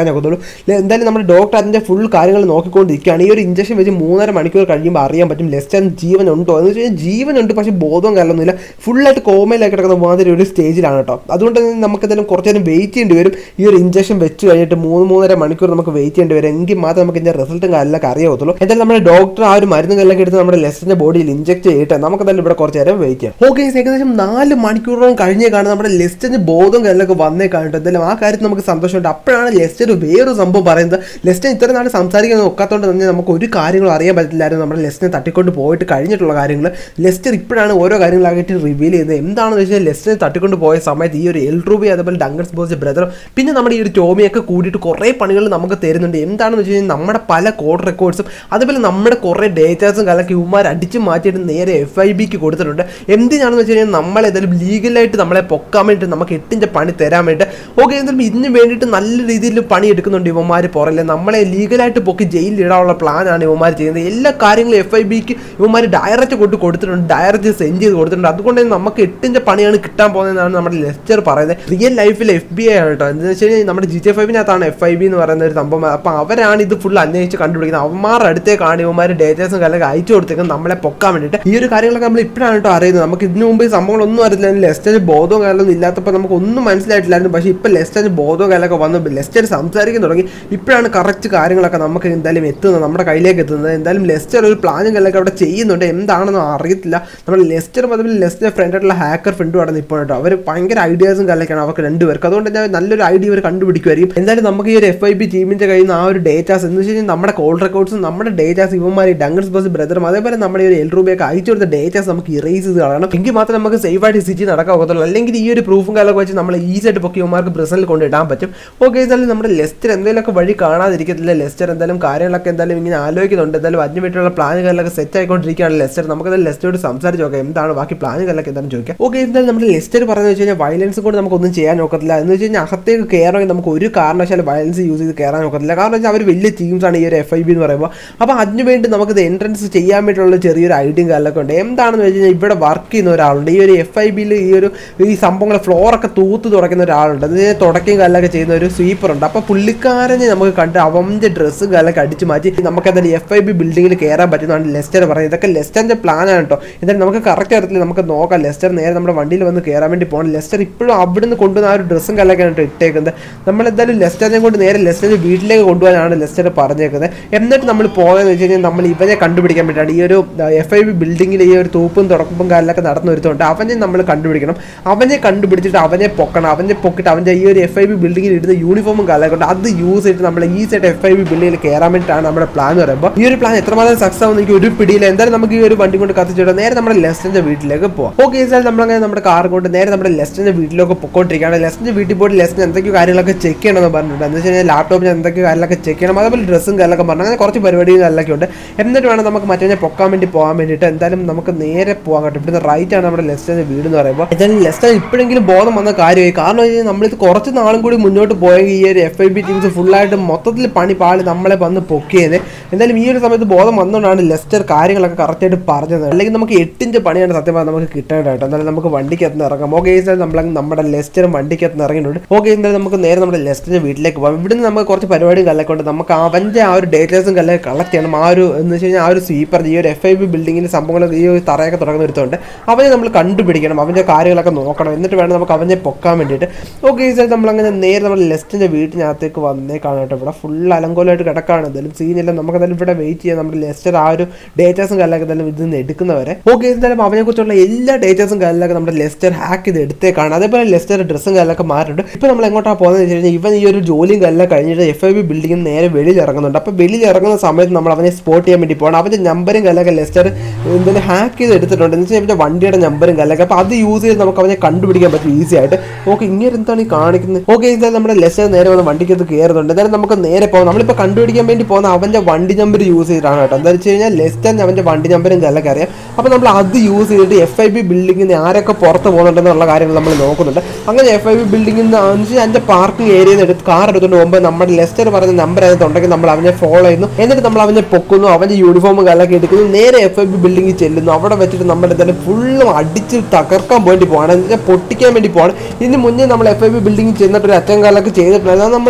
പറയാനൊക്കത്തുള്ളൂ ലെ- എന്തായാലും നമ്മുടെ ഡോക്ടർ അതിൻ്റെ ഫുൾ കാര്യങ്ങൾ നോക്കിക്കൊണ്ടിരിക്കുകയാണ് ഈ ഒരു ഇഞ്ചക്ഷൻ വെച്ച് മൂന്നര മണിക്കൂർ കഴിയുമ്പോൾ അറിയാൻ പറ്റും ലെസ്റ്റൻ ജീവൻ ഉണ്ടോ എന്ന് വെച്ച് കഴിഞ്ഞാൽ ജീവനുണ്ട് പക്ഷേ ബോധവും കാര്യമൊന്നുമില്ല ഫുള്ളായിട്ട് കോമയിലായി കിടക്കുന്ന മാതിരി ഒരു സ്റ്റേജിലാണ് കേട്ടോ അതുകൊണ്ട് തന്നെ നമുക്ക് എന്തായാലും കുറച്ച് നേരം വെയിറ്റ് ചെയ്യേണ്ടി വരും ഈ ഒരു ഇഞ്ചക്ഷൻ വെച്ച് കഴിഞ്ഞിട്ട് മൂന്ന് മൂന്നര മണിക്കൂർ നമുക്ക് വെയിറ്റ് ചെയ്യേണ്ടി വരും എങ്കിൽ മാത്രമേ നമുക്ക് ഇതിൻ്റെ റിസൾട്ടും കാര്യങ്ങളൊക്കെ അറിയാവത്തുള്ളൂ എന്തായാലും നമ്മുടെ ഡോക്ടർ ആ ഒരു മരുന്ന് കാര്യങ്ങളൊക്കെ എടുത്ത് നമ്മുടെ ലെസ്റ്റിൻ്റെ ബോഡിയിൽ ഇഞ്ചക്ട് ചെയ്തിട്ട് നമുക്ക് എന്തായാലും ഇവിടെ കുറച്ച് നേരം വെയിറ്റ് ചെയ്യാം ഓക്കെ ഏകദേശം നാല് മണിക്കൂറോളം കഴിഞ്ഞേ കാണും നമ്മുടെ ലെസ്റ്റിന് ബോധം കാര്യങ്ങളൊക്കെ വന്നേ കാണിട്ട് എന്തായാലും ആ കാര്യത്തിൽ നമുക്ക് സന്തോഷമുണ്ട് അപ്പോഴാണ് ലെസ്റ്റർ വേറൊരു സംഭവം പറയുന്നത് ലെസ്റ്റൻ ഇത്ര നാൾ സംസാരിക്കാൻ ഒക്കാത്തതുകൊണ്ട് തന്നെ നമുക്ക് ഒരു കാര്യങ്ങളും അറിയാൻ പറ്റില്ലായിരുന്നു നമ്മുടെ ലെസ്റ്റിനെ തട്ടിക്കൊണ്ട് പോയിട്ട് കഴിഞ്ഞിട്ടുള്ള കാര്യങ്ങൾ ലെസ്റ്റർ ഇപ്പോഴാണ് ഓരോ കാര്യങ്ങളായിട്ട് റിവീൽ ചെയ്യുന്നത് എന്താണെന്ന് വെച്ചാൽ ലെസ്റ്റിനെ തട്ടിക്കൊണ്ട് പോയ സമയത്ത് ഈ ഒരു എൽ റൂബി അതേപോലെ ഡങ്കൻസ് ബോസ് ബ്രദർ പിന്നെ നമ്മുടെ ഈ ഒരു ടോമിയൊക്കെ കൂടിയിട്ട് കുറേ പണികൾ നമുക്ക് തരുന്നുണ്ട് എന്താണെന്ന് വെച്ച് കഴിഞ്ഞാൽ നമ്മുടെ പല കോഡ് റെക്കോർഡ്സും അതുപോലെ നമ്മുടെ കുറേ ഡേറ്റാസും കാലൊക്കെ ഇവന്മാർ അടിച്ച് മാറ്റിയിട്ട് നേരെ എഫ് ഐ ബിക്ക് കൊടുത്തിട്ടുണ്ട് എന്തിനാണെന്ന് വെച്ച് കഴിഞ്ഞാൽ നമ്മളെ ഏതായാലും ലീഗലായിട്ട് നമ്മളെ പൊക്കാൻ വേണ്ടിയിട്ട് നമുക്ക് എട്ടിൻ്റെ പണി തരാൻ വേണ്ടി ഓക്കെ എന്തായാലും ഇതിന് വേണ്ടിയിട്ട് നല്ല രീതിയിൽ പണി എടുക്കുന്നുണ്ട് ഇവന്മാർ പുറല്ലേ നമ്മളെ ലീഗലായിട്ട് പൊക്കി ജയിലിൽ ഇടാനുള്ള പ്ലാനാണ് ഇവന്മാർ ചെയ്യുന്നത് എല്ലാ കാര്യങ്ങളും എഫ് ഐ ബിക്ക് ഇവന്മാർ ഡയറക്റ്റ് കൊണ്ട് കൊടുത്തിട്ടുണ്ട് ഡയറക്റ്റ് സെൻഡ് ചെയ്ത് കൊടുത്തിട്ടുണ്ട് അതുകൊണ്ട് തന്നെ നമുക്ക് എട്ടിൻ്റെ പണിയാണ് കിട്ടാൻ പോകുന്നതെന്നാണ് നമ്മുടെ ലെക്ചർ പറയുന്നത് റിയൽ ലൈഫിൽ എഫ് ബി ഐ ആണ് കേട്ടോ എന്താണെന്ന് വെച്ച് കഴിഞ്ഞാൽ നമ്മുടെ ജി ടി ഫൈവിനകത്താണ് എഫ് ഐ ബി എന്ന് പറയുന്ന ഒരു സംഭവം അപ്പോൾ അവരാണ് ഇത് ഫുൾ അന്വേഷിച്ച് കണ്ടുപിടിക്കുന്നത് അവന്മാരുടെ അടുത്തേക്കാണ് ഇവന്മാർ ഡേറ്റാസും കാര്യങ്ങളൊക്കെ അയച്ചു കൊടുത്തേക്കുന്നത് നമ്മളെ പൊക്കാൻ വേണ്ടിയിട്ട് ഈ ഒരു കാര്യങ്ങളൊക്കെ നമ്മൾ ഇപ്പോഴാണ് കേട്ടോ അറിയുന്നത് നമുക്ക് ഇതിനു മുമ്പ് ഈ സംഭവങ്ങളൊന്നും അറിയില്ല ലെസ്റ്റേജ് ബോധവും കാര്യങ്ങളൊന്നും ഇല്ലാത്തപ്പോൾ നമുക്ക് ഒന്നും മനസ്സിലായിട്ടില്ലായിരുന്നു പക്ഷേ ഇപ്പോൾ ലെസ്റ്റേജ് ബോധവും കാര്യങ്ങളൊക്കെ വന്നു ലെസ്റ്റർ സംസാരിക്കാൻ തുടങ്ങി ഇപ്പോഴാണ് കറക്റ്റ് കാര്യങ്ങളൊക്കെ നമുക്ക് എന്തായാലും എത്തുന്നത് നമ്മുടെ കയ്യിലേക്ക് എത്തുന്നത് എന്തായാലും ലെസ്റ്റർ ഒരു പ്ലാനും കാര്യങ്ങളൊക്കെ അവിടെ ചെയ്യുന്നുണ്ട് എന്താണെന്ന് അറിയത്തില്ല നമ്മുടെ ലെസ്റ്റർ അതുപോലെ ലെസ്റ്റർ ഫ്രണ്ടായിട്ടുള്ള ഹാക്കർ ഫ്രണ്ട് അവിടെ ഇപ്പോൾ കേട്ടോ അവർ ഭയങ്കര ഐഡിയാസും കാര്യങ്ങളൊക്കെയാണ് അവർക്ക് രണ്ടുപേർക്ക് അതുകൊണ്ട് തന്നെ നല്ലൊരു ഐഡിയ ഇവർ കണ്ടുപിടിക്കുമായിരിക്കും എന്തായാലും നമുക്ക് ഈ ഒരു എഫ് ഐ ബി ടീമിൻ്റെ കയ്യിൽ നിന്ന് ആ ഒരു ഡേറ്റാസ് എന്ന് വെച്ച് കഴിഞ്ഞാൽ നമ്മുടെ കോൾ റെക്കോർഡ്സും നമ്മുടെ ഡേറ്റാസ് ഇവന്മാർ ഡങ്കൻസ് ബസ് ബ്രദറും അതേപോലെ നമ്മുടെ ഈ ഒരു എൽ രൂപയൊക്കെ അയച്ചു കൊടുത്ത ഡേറ്റാസ് നമുക്ക് ഇറേസ് ചെയ്ത് കളയണം എങ്കിൽ മാത്രമേ നമുക്ക് സേഫ് ആയിട്ട് സിറ്റി നടക്കാവത്തുള്ളൂ അല്ലെങ്കിൽ ഈ ഒരു പ്രൂഫും കാര്യമൊക്കെ വെച്ച് നമ്മൾ ഈസി ആയിട്ട് പൊക്കി ഇവന്മാർക്ക് ബ്രസലിൽ കൊണ്ടിടാൻ പറ്റും ഓക്കെ എന്തായാലും നമ്മുടെ ലെസ്റ്റർ എന്തെങ്കിലുമൊക്കെ വഴി കാണാതിരിക്കത്തില്ല ലെസ്റ്റർ എന്തായാലും കാര്യങ്ങളൊക്കെ എന്തായാലും ഇങ്ങനെ ആലോചിക്കുന്നുണ്ട് എന്തായാലും അതിന് വേണ്ടിയുള്ള പ്ലാനുകളിലൊക്കെ സെറ്റ് ആയിക്കൊണ്ടിരിക്കുകയാണ് ലെസ്റ്റർ നമുക്ക് എന്തായാലും ലെസ്റ്ററോട് സംസാരിച്ച് നോക്കാം എന്താണ് ബാക്കി പ്ലാനുകളിലൊക്കെ എന്താണെന്ന് ചോദിക്കാം ഓക്കെ എന്തായാലും നമ്മുടെ ലെസ്റ്റർ പറയുന്നത് വെച്ച് കഴിഞ്ഞാൽ വയലൻസ് കൊണ്ട് നമുക്കൊന്നും ചെയ്യാൻ നോക്കത്തില്ല എന്ന് വെച്ച് കഴിഞ്ഞാൽ അകത്തേക്ക് കയറണമെങ്കിൽ നമുക്ക് ഒരു കാരണവശാലും വയലൻസ് യൂസ് ചെയ്ത് കയറാൻ നോക്കത്തില്ല കാരണം വെച്ചാൽ അവർ വലിയ ടീംസാണ് ഈ ഒരു എഫ് ഐ ബി എന്ന് പറയുമ്പോൾ അപ്പോൾ അതിന് വേണ്ടി നമുക്കിത് എൻട്രൻസ് ചെയ്യാൻ വേണ്ടിയിട്ടുള്ള ചെറിയൊരു ഐഡിയയും കാര്യങ്ങളൊക്കെ ഉണ്ട് എന്താണെന്ന് വെച്ച് കഴിഞ്ഞാൽ ഇവിടെ വർക്ക് ചെയ്യുന്ന ഒരാളുണ്ട് ഈ ഒരു എഫ് ഐ ബിയിൽ ഈ ഒരു ഈ സംഭവങ്ങൾ ഫ്ലോറൊക്കെ തൂത്ത് തുടയ്ക്കുന്ന ഒരാളുണ്ട് അത് തുടക്കുകയും കാലൊക്കെ ചെയ്യുന്ന ഒരു സ്വീപ്പർ ഉണ്ട് അപ്പോൾ പുള്ളിക്കാരനെ നമുക്ക് കണ്ട് അവൻ്റെ ഡ്രസ്സും കാലൊക്കെ അടിച്ച് മാറ്റി നമുക്ക് എന്തായാലും എഫ് ഐ ബി ബിൽഡിങ്ങിൽ കയറാൻ പറ്റുന്നതാണ് ലെസ്റ്റർ പറയുന്നത് ഇതൊക്കെ ലെസ്റ്ററിൻ്റെ പ്ലാനാണ് കേട്ടോ എന്തായാലും നമുക്ക് കറക്റ്റ് തരത്തിൽ നമുക്ക് നോക്കാം ലെസ്റ്റർ നേരെ നമ്മുടെ വണ്ടിയിൽ വന്ന് കയറാൻ വേണ്ടി പോകണം ലെസ്റ്റർ ഇപ്പോഴും അവിടുന്ന് കൊണ്ടുവന്ന ആ ഒരു ഡ്രസ്സും കാലൊക്കെയാണ് കേട്ടോ ഇട്ടേക്കുന്നത് നമ്മളെന്തായാലും ലെസ്റ്ററിനെ കൊണ്ട് നേരെ ലെസ്റ്ററിൻ്റെ വീട്ടിലേക്ക് കൊണ്ടുപോകാനാണ് ലെസ്റ്റർ പറഞ്ഞേക്കുന്നത് എന്നിട്ട് നമ്മൾ പോകുന്നതെന്ന് വെച്ച് കഴിഞ്ഞാൽ നമ്മൾ ഇവനെ കണ്ടുപിടിക്കാൻ വേണ്ടിയാണ് ഈ ഒരു എഫ് ഐ ബി ബിൽഡിങ്ങിൽ ഈ ഒരു തൂപ്പും തുറക്കുമ്പും കാലിലൊക്കെ നടന്നു വരുത്തുണ്ട് അവനെ നമ്മൾ കണ്ടുപിടിക്കണം അവനെ കണ്ടുപിടിച്ചിട്ട് അവനെ പൊക്കണം അവനെ പൊക്കിട്ട് അവൻ്റെ ഈ ഒരു എഫ് ഐ ബി ബിൽഡിങ്ങിൽ ഇടുന്ന യൂണിഫോമും കാലൊക്കെ ഉണ്ട് അത് യൂസ് ചെയ്തിട്ട് നമ്മൾ ഈ സൈഡ് എഫ് ഐ ബി ബിൽഡിങ്ങിൽ കയറാൻ വേണ്ടിയിട്ടാണ് നമ്മുടെ പ്ലാൻ എന്ന് പറയുമ്പോൾ ഈ ഒരു പ്ലാൻ എത്രമാത്രം സക്സസ് ആവുന്ന എനിക്ക് ഒരു പിടിയില്ല എന്തായാലും നമുക്ക് ഈ ഒരു വണ്ടി കൊണ്ട് കത്തിച്ചിട്ട് നേരെ നമ്മുടെ ലെസ്റ്റിന്റെ വീട്ടിലേക്ക് പോകാം ഓക്കെ സാർ നമ്മളങ്ങനെ നമ്മുടെ കാർ കൊണ്ട് നേരെ നമ്മുടെ ലെസ്റ്റിന്റെ വീട്ടിലേക്ക് പൊക്കോണ്ടിരിക്കുകയാണ് ലെസ്റ്റിന്റെ വീട്ടിൽ പോയിട്ട് ലെസ്റ്റിന് എന്തൊക്കെയോ കാര്യങ്ങളൊക്കെ ചെക്ക് ചെയ്യണമെന്ന് പറഞ്ഞിട്ടുണ്ട് എന്ന് വെച്ച് കഴിഞ്ഞാൽ ലാപ്ടോപ്പിന് എന്തൊക്കെയോ കാര്യങ്ങളൊക്കെ ചെക്ക് ചെയ്യണം അതുപോലെ ഡ്രസ്സും കാര്യങ്ങളൊക്കെ പറഞ്ഞു അങ്ങനെ കുറച്ച് പരിപാടിയും കാര്യങ്ങളൊക്കെ ഉണ്ട് എന്നിട്ട് വേണം നമുക്ക് മറ്റേ പൊക്കാൻ വേണ്ടി പോകാൻ വേണ്ടിയിട്ട് എന്തായാലും നമുക്ക് നേരെ പോകാൻ കേട്ടോ ഇവിടുന്ന് റൈറ്റ് ആണ് നമ്മുടെ ലെസ്റ്റിന്റെ വീട് എന്ന് പറയുമ്പോൾ എന്തായാലും ലെസ്റ്റർ ഇപ്പോഴെങ്കിലും ബോധം വന്ന കാര്യമായി കാരണം എന്ന് വെച്ചാൽ നമ്മളിത് കുറച്ച് നാളും കൂടി മുന്നോട്ട് പോയെങ്കിൽ ഈ ഒരു എഫ് ഐ ബി ടീംസ് ഫുള്ളായിട്ട് മൊത്തത്തിൽ പണി പാളി നമ്മളെ വന്ന് പൊക്കിയത് എന്തായാലും ഈ ഒരു സമയത്ത് ബോധം വന്നുകൊണ്ടാണ് ലെസ്റ്റർ കാര്യങ്ങളൊക്കെ കറക്റ്റായിട്ട് പറഞ്ഞത് അല്ലെങ്കിൽ നമുക്ക് എട്ടിൻ്റെ പണിയാണ് സത്യം പറഞ്ഞാൽ നമുക്ക് കിട്ടേണ്ടത് കേട്ടോ എന്തായാലും നമുക്ക് വണ്ടിക്കകത്ത് ഇറങ്ങാം ഓക്കെ സാർ നമ്മൾ നമ്മുടെ ലെസ്റ്ററും വണ്ടിക്കകത്ത് ഇറങ്ങിയിട്ടുണ്ട് ഓക്കെ എന്തായാലും നമുക്ക് നേരെ നമ്മുടെ ലെസ്റ്ററിൻ്റെ വീട്ടിലേക്ക് പോകാം ഇവിടുന്ന് നമുക്ക് കുറച്ച് പരിപാടിയും കല്ലൊക്കെ നമുക്ക് അവൻ്റെ ആ ഒരു ഡേറ്റാസും കല്ലെ കളക്ട് ചെയ്യണം ആ ഒരു എന്ന് വെച്ച് കഴിഞ്ഞാൽ ആ ഒരു സ്വീപ്പർ ഈ ഒരു എഫ് ഐ ബി ബിൽഡിങ്ങിൻ്റെ സംഭവങ്ങൾ ഈ ഒരു തറയൊക്കെ തുടങ്ങുന്ന ഒരുത്തുണ്ട് അവനെ നമ്മൾ കണ്ടുപിടിക്കണം അവൻ്റെ കാര്യങ്ങളൊക്കെ നോക്കണം എന്നിട്ട് വേണം നമുക്ക് അവനെ പൊക്കാൻ വേണ്ടിയിട്ട് ഓക്കെ സാർ നമ്മളങ്ങനെ നേരെ നമ്മുടെ ലെസ്റ്റിൻ്റെ വീട്ടിനകത്തേക്ക് വന്നേ കാണട്ടെ ഇവിടെ ഫുൾ അലങ്കോലമായിട്ട് കിടക്കാണ് എന്തായാലും സീനില്ല നമുക്ക് എന്തായാലും ഇവിടെ വെയിറ്റ് ചെയ്യാം നമ്മുടെ ലെസ്റ്റർ ആ ഒരു ഡേറ്റാസും കാര്യങ്ങളൊക്കെ എന്തായാലും ഇതിൽ നിന്ന് എടുക്കുന്നവരെ ഓക്കെ എന്തായാലും അവനെക്കുറിച്ചുള്ള എല്ലാ ഡേറ്റാസും കാര്യങ്ങളൊക്കെ നമ്മുടെ ലെസ്റ്റർ ഹാക്ക് ചെയ്ത് എടുത്തേക്കാണ് അതേപോലെ ലെസ്റ്റർ ഡ്രസ്സും കാര്യങ്ങളൊക്കെ മാറിയിട്ടുണ്ട് ഇപ്പോൾ നമ്മൾ എങ്ങോട്ടാണ് പോകുന്നത് വെച്ച് കഴിഞ്ഞാൽ ഇവൻ ഈ ഒരു ജോലിയും കാര്യങ്ങളൊക്കെ കഴിഞ്ഞിട്ട് എഫ് ഐ ബി ബിൽഡിങ്ങിൽ നേരെ വെളിയിൽ ഇറങ്ങുന്നുണ്ട് അപ്പോൾ വെളിയിൽ ഇറങ്ങുന്ന സമയത്ത് നമ്മൾ അവനെ സ്പോട്ട് ചെയ്യാൻ വേണ്ടി പോകണം അവൻ്റെ നമ്പറും കാര്യങ്ങളൊക്കെ ലെസ്റ്റർ എന്തായാലും ഹാക്ക് ചെയ്ത് എടുത്തിട്ടുണ്ട് എന്ന് വെച്ചാൽ ഇവൻ്റെ വണ്ടിയുടെ നമ്പറും കാര്യങ്ങളൊക്കെ അപ്പോൾ അത് യൂസ് ചെയ്ത് നമുക്ക് അവനെ കണ്ടുപിടിക്കാൻ പറ്റും ഈസി ആയിട്ട് ഓക്കെ ഇങ്ങനെ എന്താണ് ഈ കാണിക്കുന്നത് ഓക്കെ എന്തായാലും നമ്മുടെ ലെസ്റ്റർ നേരെ വന്ന് വണ്ടിക്കകത്ത് കയറുന്നുണ്ട് എന്തായാലും നമുക്ക് നേരെ പോകാം നമ്മളിപ്പോൾ കണ്ടുപിടിക്കാൻ വേണ്ടി പോകുന്ന അവൻ്റെ വണ്ടി നമ്പർ യൂസ് ചെയ്തിട്ടാണ് കേട്ടോ എന്താ വെച്ച് കഴിഞ്ഞാൽ ലെസ്റ്റർ അവൻ്റെ വണ്ടി നമ്പറും കാര്യങ്ങളൊക്കെ അറിയാം അപ്പോൾ നമ്മൾ അത് യൂസ് ചെയ്തിട്ട് എഫ് ഐ ബി ബിൽഡിങ്ങിൽ നിന്ന് ആരൊക്കെ പുറത്ത് പോകുന്നുണ്ടെന്നുള്ള കാര്യങ്ങൾ നമ്മൾ നോക്കുന്നുണ്ട് അങ്ങനെ എഫ് ഐ ബി ബിൽഡിങ്ങിൽ നിന്ന് വെച്ചാൽ അതിൻ്റെ പാർക്കിംഗ് ഏരിയയിൽ നിന്ന് എടുത്ത് കാർ എടുത്തുകൊണ്ട് പോകുമ്പോൾ നമ്മുടെ ലെസ്റ്റർ പറയുന്ന നമ്പർ അതിനകത്തുണ്ടെങ്കിൽ നമ്മൾ അവനെ ഫോളോ ചെയ്യുന്നു എന്നിട്ട് നമ്മൾ അവനെ പൊക്കുന്നു അവൻ്റെ യൂണിഫോം കാലൊക്കെ എടുക്കുന്നു നേരെ എഫ് ഐ ബി ബിൽഡിങ്ങിൽ ചെല്ലുന്നു അവിടെ വെച്ചിട്ട് നമ്മൾ എന്തായാലും ഫുള്ളും അടിച്ച് തകർക്കാൻ വേണ്ടി പോവാണ് എന്ന് വെച്ചാൽ പൊട്ടിക്കാൻ വേണ്ടി പോവാണ് ഇതിന് മുന്നേ നമ്മൾ എഫ് ഐ ബി ബിൽഡിങ്ങിൽ ചെന്നിട്ട് ഒരു അറ്റം കാലൊക്കെ ചെയ്തിട്ടുണ്ടായിരുന്നു അത് നമ്മൾ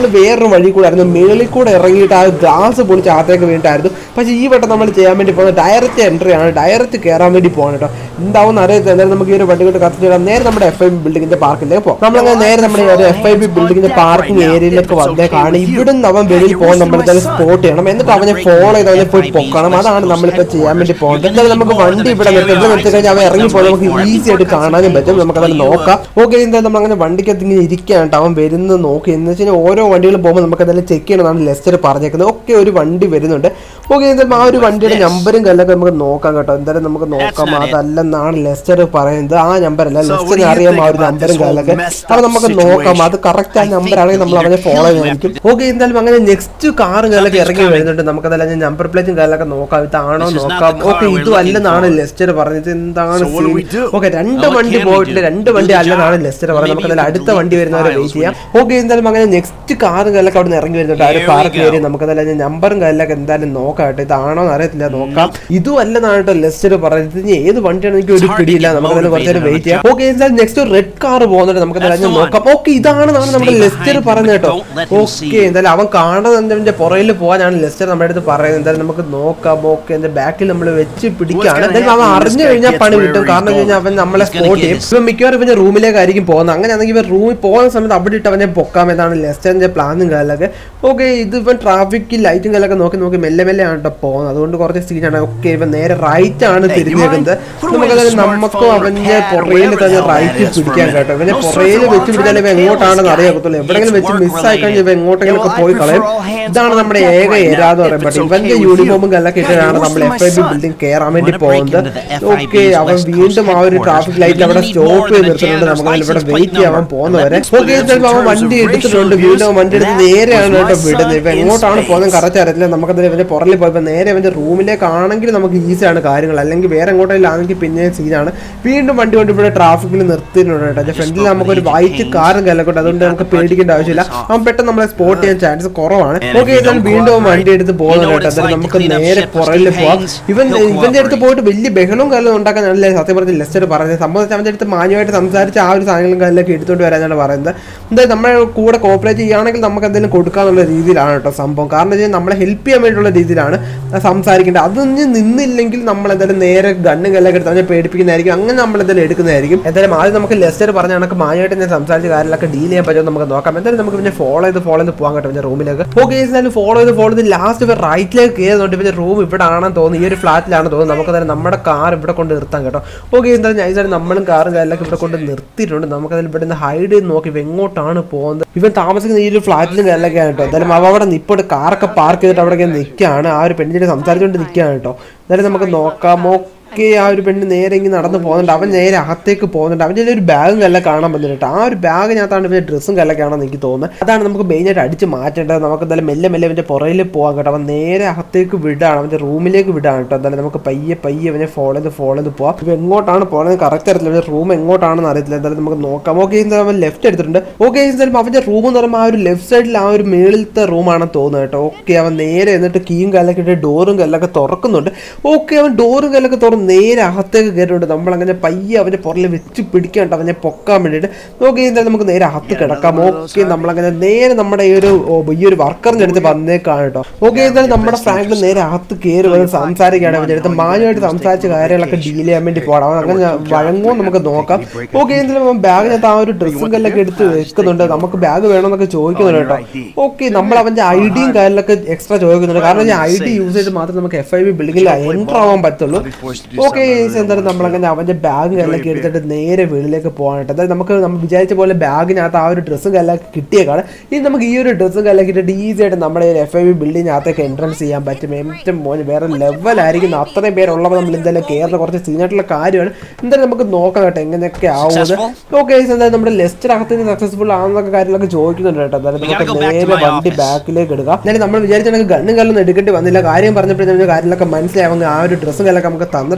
നമ്മൾ വേറൊരു വഴി കൂടെ ആയിരുന്നു മേളിൽ കൂടെ ഇറങ്ങിയിട്ട് ആ ഗ്ലാസ് പൊളിച്ച് അകത്തേക്ക് വീണിട്ടായിരുന്നു പക്ഷേ ഈ വട്ടം നമ്മൾ ചെയ്യാൻ വേണ്ടി പോകുന്നത് ഡയറക്റ്റ് എൻട്രി ആണ് ഡയറക്റ്റ് കയറാൻ വേണ്ടി പോകണം കേട്ടോ എന്താവും അറിയത്തില്ല എന്തായാലും നമുക്ക് ഈ ഒരു വണ്ടി കൊണ്ട് കത്തിച്ചിടാം നേരെ നമ്മുടെ എഫ് ഐ ബി ബിൽഡിങ്ങിന്റെ പാർക്കിലേക്ക് പോകും നമ്മളങ്ങനെ നേരെ നമ്മുടെ ഒരു എഫ് ഐ ബി ബിൽഡിങ്ങിന്റെ പാർക്കിംഗ് ഏരിയയിലേക്ക് വന്നേക്കാണ് ഇവിടുന്ന് അവൻ വെളിയിൽ പോകാൻ നമ്മൾ എന്തായാലും സ്പോട്ട് ചെയ്യണം എന്നിട്ട് അവനെ ഫോളോ ചെയ്ത് അവനെ പോയി പൊക്കണം അതാണ് നമ്മളിപ്പോൾ ചെയ്യാൻ വേണ്ടി പോകുന്നത് എന്തായാലും നമുക്ക് വണ്ടി ഇവിടെ നിർത്തി ഇവിടെ നിർത്തി കഴിഞ്ഞാൽ അവൻ ഇറങ്ങി പോയി നമുക്ക് ഈസി ആയിട്ട് കാണാനും പറ്റും നമുക്ക് അതെല്ലാം നോക്കാം ഓക്കെ എന്തായാലും നമ്മൾ അങ്ങനെ വണ്ടിക്കകത്ത് ഇങ്ങനെ ഇരിക്കുകയാണ് കേട്ടോ അവൻ വരുന്നത് നോക്കി എന്ന് വെച്ച് കഴിഞ്ഞാൽ ഓരോ വണ്ടികളും പോകുമ്പോൾ നമുക്ക് അതെല്ലാം ചെക്ക് ചെയ്യണമെന്നാണ് ലെസ്റ്റർ പറഞ്ഞേക്കുന്നത് ഒക്കെ ഒരു വണ്ടി വരുന്നുണ്ട് ഓക്കെ എന്തായാലും ആ ഒരു വണ്ടിയുടെ നമ്പറും കല്ലൊക്കെ നമുക്ക് നോക്കാം കേട്ടോ എന്തായാലും നമുക്ക് നോക്കാം അതല്ലെന്നാണ് ലെസ്റ്റർ പറയുന്നത് ആ നമ്പർ അല്ല ലെസ്റ്ററിന് അറിയാം ആ ഒരു നമ്പറും കല്ലൊക്കെ അപ്പൊ നമുക്ക് നോക്കാം അത് കറക്റ്റ് ആ നമ്പർ ആണെങ്കിൽ നമ്മൾ അവനെ ഫോളോ ചെയ്യുമായിരിക്കും ഓക്കെ എന്തായാലും അങ്ങനെ നെക്സ്റ്റ് കാറും കല്ലൊക്കെ ഇറങ്ങി വരുന്നുണ്ട് നമുക്കതെല്ലാം ഞാൻ നമ്പർ പ്ലേറ്റും കല്ലൊക്കെ നോക്കാം ഇതാണോ നോക്കാം ഓക്കെ ഇതും അല്ലെന്നാണ് ലെസ്റ്റർ പറഞ്ഞത് എന്താണ് ഓക്കെ രണ്ട് വണ്ടി പോയിട്ടില്ല രണ്ട് വണ്ടി അല്ലെന്നാണ് ലെസ്റ്റർ പറഞ്ഞത് നമുക്കതെല്ലാം അടുത്ത വണ്ടി വരുന്നവരെ വെയിറ്റ് ചെയ്യാം ഓക്കെ എന്തായാലും അങ്ങനെ നെക്സ്റ്റ് കാറും കല്ലൊക്കെ അവിടെ നിന്ന് ഇറങ്ങി വരുന്നുണ്ട് ആ ഒരു പാർക്ക് ഏരിയ നമുക്കതെല്ലാം ഞാൻ നമ്പറും കല്ലൊക്കെ എന്തായാലും നോക്കാം കേട്ടോ ഇതാണോ എന്ന് അറിയത്തില്ല നോക്കാം ഇതും അല്ലെന്നാണ് കേട്ടോ ലെസ്റ്റർ പറയുന്നത് ഇനി ഏത് വണ്ടിയാണ് എനിക്ക് ഒരു പിടിയില്ല നമുക്കതെല്ലാം കുറച്ച് നേരം വെയിറ്റ് ചെയ്യാം ഓക്കെ എന്തായാലും നെക്സ്റ്റ് റെഡ് കാർ പോകുന്നുണ്ട് നമുക്കതെല്ലാം ഞാൻ നോക്കാം ഓക്കെ ഇതാണെന്നാണ് നമ്മുടെ ലെസ്റ്റർ പറഞ്ഞത് കേട്ടോ ഓക്കെ എന്തായാലും അവൻ കാണുന്നതിന്റെ പുറയിൽ പോകാനാണ് ലെസ്റ്റർ നമ്മുടെ അടുത്ത് പറയുന്നത് എന്തായാലും നമുക്ക് നോക്കാം ഓക്കെ എന്റെ ബാക്കിൽ നമ്മൾ വെച്ച് പിടിക്കുകയാണ് എന്തായാലും അവൻ അറിഞ്ഞു കഴിഞ്ഞാൽ പണി കിട്ടും കാരണം എന്ന് കഴിഞ്ഞാൽ അവൻ നമ്മളെ സ്പോട്ട് ചെയ്യും ഇപ്പം മിക്കവാറും ഇവന്റെ റൂമിലേക്കായിരിക്കും പോകുന്നത് അങ്ങനെയാണെങ്കിൽ ഇവൻ റൂമിൽ പോകുന്ന സമയത്ത് അവിടെ ഇട്ട് അവനെ പൊക്കാം എന്നാണ് ലെസ്റ്ററിന്റെ പ്ലാനും കാലൊക്കെ ഓക്കെ ഇത് ഇവൻ ട്രാഫിക് ലൈറ്റും കാലൊക്കെ നോക്കി നോക്കി മെല്ലെ മെല്ലെ ആണ് കേട്ടോ പോകുന്നത് അതുകൊണ്ട് കുറച്ച് സീനാണ് ഓക്കെ ഇവൻ നേരെ റൈറ്റ് ആണ് തിരിഞ്ഞേക്കുന്നത് നമുക്കതായത് നമുക്കും അവന്റെ പുറയിൽ തന്നെ റൈറ്റ് പിടിക്കാൻ കേട്ടോ ഇവന്റെ പുറയിൽ വെച്ച് പിടിച്ചാൽ ഇവ എങ്ങോട്ടാണെന്ന് അറിയാത്തുള്ളൂ എവിടെയെങ്കിലും വെച്ച് മിസ്സായി കഴിഞ്ഞാൽ ഇവ എങ്ങോട്ടെങ്കിലും ഒക്കെ പോയി കളയും ഇതാണ് നമ്മുടെ ഏക ഏരാ എന്ന് പറയുമ്പോൾ ബട്ട് ഇവന്റെ യൂണിഫോമും കല്ലൊക്കെ ഇട്ടിട്ടാണ് നമ്മൾ എഫ് ഐ ബി ബിൽഡിംഗ് കയറാൻ വേണ്ടി പോകുന്നത് ഓക്കെ അവൻ വീണ്ടും ആ ഒരു ട്രാഫിക് ലൈറ്റ് അവിടെ സ്റ്റോപ്പ് ചെയ്ത് നിർത്തുന്നുണ്ട് നമുക്ക് ഇവിടെ വെയിറ്റ് ചെയ്യാൻ പോകുന്നവരെ ഓക്കെ ചിലപ്പോൾ അവൻ വണ്ടി എടുത്തിട്ടുണ്ട് വീണ്ടും അവൻ വണ്ടി എടുത്ത് നേരെയാണ് കേട്ടോ വിടുന്നത് ഇപ്പൊ എങ്ങോട്ടാണ് പോകുന്നത് കറക്റ്റ് അറിയത്തില്ല നമുക്കത് ഇവന്റെ പുറകിൽ പോയപ്പോൾ നേരെ അവന്റെ റൂമിലേക്കാണെങ്കിൽ നമുക്ക് ഈസിയാണ് കാര്യങ്ങൾ അല്ലെങ്കിൽ വേറെ എങ്ങോട്ടെങ്കിലും ആണെങ്കിൽ പിന്നെ സീനാണ് വീണ്ടും വണ്ടി കൊണ്ട് ഇവിടെ ട്രാഫിക്കിൽ നിർത്തിയിട്ടുണ്ട് കേട്ടോ അതിന്റെ ഫ്രണ്ടിൽ നമുക്കൊരു വൈറ്റ് കാറും കല്ലക്കോട്ടെ അതുകൊണ്ട് നമുക്ക് പേടിക്കേണ്ട ആവശ്യമില്ല അവൻ പെട്ടെന്ന് നമ്മളെ സ്പോട്ട് ചെയ്യാൻ ചാൻസ് കുറവാണ് ഓക്കെ എന്നാൽ വീണ്ടും അവൻ വണ്ടി എടുത്ത് പോകുന്നത് കേട്ടോ അതായത് നമുക്ക് നേരെ പുറകിൽ പോവാം ഇവൻ ഇവന്റെ അടുത്ത് പോയിട്ട് വലിയ ബഹളവും കാലം ഉണ്ടാക്കാനല്ലേ സത്യം പറഞ്ഞ ലെസ്റ്റർ പറഞ്ഞത് സംബന്ധിച്ച് അവന്റെ അടുത്ത് മാന്യമായിട്ട് സംസാരിച്ച് ആ ഒരു സാധനങ്ങളും കാലിലൊക്കെ എടുത്തുകൊണ്ട് വരാനാണ് പറയുന്നത് എന്തായാലും നമ്മളെ കൂടെ കോപ്പറേറ്റ് ചെയ്യുകയാണെങ്കിൽ നമുക്ക് എന്തെങ്കിലും കൊടുക്കാന്നുള്ള രീതിയിലാണ് കേട്ടോ സംഭവം കാരണം വെച്ചാൽ നമ്മളെ ഹെൽപ്പ് ചെയ്യാൻ വേണ്ടിയുള്ള രീതിയിലാണ് സംസാരിക്കേണ്ടത് അതൊന്നും നിന്നില്ലെങ്കിൽ നമ്മൾ എന്തായാലും നേരെ ഗണ്ണും കല്ലൊക്കെ എടുത്ത് അവനെ പേടിപ്പിക്കുന്നതായിരിക്കും അങ്ങനെ നമ്മൾ എന്തായാലും എടുക്കുന്നതായിരിക്കും എന്തായാലും ആദ്യം നമുക്ക് ലെസ്റ്റർ പറഞ്ഞ കണക്ക് മാന്യമായിട്ട് ഞാൻ സംസാരിച്ച കാര്യങ്ങളൊക്കെ ഡീൽ ചെയ്യാൻ പറ്റുമോ നമുക്ക് നോക്കാം എന്തായാലും നമുക്ക് പിന്നെ ഫോളോ ചെയ്ത് ഫോളോ ചെയ്ത് പോകാൻ കേട്ടോ പിന്നെ റൂമിലേക്ക് ഓക്കെ എന്തായാലും ഫോളോ ചെയ്ത് ഫോളോ ചെയ്ത് ലാസ്റ്റ് ഇവർ റൈറ്റിലേക്ക് കയറുന്നുണ്ട് പിന്നെ റൂം ഇവിടെ ആണെന്ന് തോന്നുന്നു ഈ ഒരു ഫ്ലാറ്റിലാണ് തോന്നുന്നത് നമുക്ക് തന്നെ നമ്മുടെ കാർ ഇവിടെ കൊണ്ട് നിർത്താം കേട്ടോ ഓക്കെ എന്തായാലും നൈസായിട്ട് നമ്മളും കാറും കാര്യങ്ങളൊക്കെ ഇവിടെ കൊണ്ട് നിർത്തിയിട്ടുണ്ട് നമുക്കതിൽ ഇവിടെ നിന്ന് ഹൈഡ് ചെയ്ത് നോക്കി ഇവ എങ്ങോട്ടാണ് പോകുന്നത് ഇവൻ താമസിക്കുന്ന ഈ ഒരു ഫ്ലാറ്റിലും കാര്യങ്ങളൊക്കെയാണ് കേട്ടോ എന്തായാലും അവ അവിടെ ഇപ്പോൾ കാറൊക്കെ പാർക്ക് ചെയ്തിട്ട് അവിടെ ഇങ്ങനെ നിൽക്കുകയാണ് ആ ഒരു പെണ്ണിനെ സംസാരിച്ചുകൊണ്ട് നിൽക്കുകയാണ് കേട്ടോ എന്തായാലും നമുക്ക് നോക്കാമോ ഒക്കെ ആ ഒരു പെണ്ണ് നേരെ ഇങ്ങനെ നടന്നു പോകുന്നുണ്ട് അവൻ നേരെ അകത്തേക്ക് പോകുന്നുണ്ട് അവൻ്റെ ഒരു ബാഗും കല്ല കാണാൻ പറ്റുന്നുണ്ട് ആ ഒരു ബാഗിനകത്താണ് ഇവൻ്റെ ഡ്രസ്സും കല്ലൊക്കെയാണെന്ന് എനിക്ക് തോന്നുന്നത് അതാണ് നമുക്ക് മെയിനായിട്ട് അടിച്ച് മാറ്റേണ്ടത് നമുക്ക് എന്തായാലും മെല്ലെ മെല്ലെ അവൻ്റെ പുറയിൽ പോകാൻ കേട്ടോ അവൻ നേരെ അകത്തേക്ക് വിടാണ് അവൻ്റെ റൂമിലേക്ക് വിടാണ് കേട്ടോ എന്തായാലും നമുക്ക് പയ്യെ പയ്യെ അവനെ ഫോളോ ചെയ്ത് ഫോളോ ചെയ്ത് പോവാം ഇവ എങ്ങോട്ടാണ് പോകുന്നത് കറക്റ്റ് അറിയത്തില്ല അവൻ്റെ റൂം എങ്ങോട്ടാണെന്ന് അറിയത്തില്ല എന്തായാലും നമുക്ക് നോക്കാം ഓക്കെ എന്തായാലും അവൻ ലെഫ്റ്റ് എടുത്തിട്ടുണ്ട് ഓക്കെ എന്തായാലും അവൻ്റെ റൂം എന്ന് പറയുമ്പോൾ ആ ഒരു ലെഫ്റ്റ് സൈഡിൽ ആ ഒരു മേളിലത്തെ റൂമാണെന്ന് തോന്നുന്നത് കേട്ടോ ഓക്കെ അവൻ നേരെ എന്നിട്ട് കീയും കല്ലൊക്കെ ഇട്ട് ഡോറും കല്ലൊക്കെ തുറക്കുന്നുണ്ട് ഓക്കെ അവൻ ഡോറും കല്ലൊക്കെ തുറന്ന് നേരെ അകത്തേക്ക് കയറിയിട്ടുണ്ട് നമ്മളങ്ങനെ പയ്യെ അവൻ്റെ പുറകിൽ വെച്ച് പിടിക്കാണ്ട് അവനെ പൊക്കാൻ വേണ്ടിയിട്ട് നോക്കി എന്തായാലും നമുക്ക് നേരെ അകത്ത് കിടക്കാം ഓക്കെ നമ്മളങ്ങനെ നേരെ നമ്മുടെ ഈ ഒരു ഓ, ഈ ഒരു വർക്കറിൻ്റെ അടുത്ത് വന്നേക്കാണ് കേട്ടോ ഓക്കെ എന്തായാലും നമ്മുടെ ഫ്രാങ്കിൾ നേരെ അകത്ത് കയറി വന്ന് സംസാരിക്കുകയാണ് അവൻ്റെ അടുത്ത് മാന്യമായിട്ട് സംസാരിച്ച കാര്യങ്ങളൊക്കെ ഡീൽ ചെയ്യാൻ വേണ്ടി പോകണം അവൻ അങ്ങനെ വഴങ്ങുമോ നമുക്ക് നോക്കാം ഓക്കെ എന്തായാലും അവൻ ബാഗിനകത്ത് ആ ഒരു ഡ്രസ്സും കല്ലൊക്കെ എടുത്ത് വെക്കുന്നുണ്ട് നമുക്ക് ബാഗ് വേണമെന്നൊക്കെ ചോദിക്കുന്നുണ്ട് കേട്ടോ ഓക്കെ നമ്മൾ അവൻ്റെ ഐ ഡിയും കാര്യങ്ങളൊക്കെ എക്സ്ട്രാ ചോദിക്കുന്നുണ്ട് കാരണം ഐ ഡി യൂസ് ചെയ്ത് മാത്രമേ നമുക്ക് എഫ് ഐ ബി ബിൽഡിങ്ങിൽ എൻ്റർ ആവാൻ പറ്റുള്ളൂ ഓക്കെ എന്തായാലും നമ്മളങ്ങനെ അവൻ്റെ ബാഗ് കല്ലൊക്കെ എടുത്തിട്ട് നേരെ വെളിയിലേക്ക് പോകാനായിട്ട് അതായത് നമുക്ക് നമ്മൾ വിചാരിച്ച പോലെ ബാഗിനകത്ത് ആ ഒരു ഡ്രസ്സും കല്ലൊക്കെ കിട്ടിയേക്കാണ് ഇനി നമുക്ക് ഈ ഒരു ഡ്രസ്സും കല്ലൊക്കെ ഇട്ടിട്ട് ഈസി ആയിട്ട് നമ്മുടെ എഫ് ഐ ബി ബിൽഡിങ്ങിനകത്തേക്ക് എൻട്രൻസ് ചെയ്യാൻ പറ്റും ഏറ്റവും മോന് വേറെ ലെവലായിരിക്കും അത്രയും പേരുള്ളപ്പോൾ നമ്മൾ എന്തായാലും കയറുന്ന കുറച്ച് സീനായിട്ടുള്ള കാര്യമാണ് എന്തായാലും നമുക്ക് നോക്കാം കേട്ടോ എങ്ങനെയൊക്കെ ആവുന്നത് ഓക്കെ എന്തായാലും നമ്മുടെ ലെസ്റ്റർ അകത്ത് സക്സസ്ഫുൾ ആണെന്നൊക്കെ കാര്യങ്ങളൊക്കെ ചോദിക്കുന്നുണ്ട് കേട്ടോ എന്തായാലും നമുക്ക് നേരെ വണ്ടി ബാക്കിലേക്ക് എടുക്കാം എന്നാലും നമ്മൾ വിചാരിച്ചിട്ടുണ്ടെങ്കിൽ ഗണ്ണും കല്ലൊന്നും എടുക്കേണ്ടി വന്നില്ല കാര്യം പറഞ്ഞപ്പോഴത്തേക്കും കാര്യങ്ങളൊക്കെ മനസ്സിലാവും ആ ഒരു ഡ്രസ്സും കല്ലൊക്കെ നമുക്ക് തന്നിട്ടുണ്ട്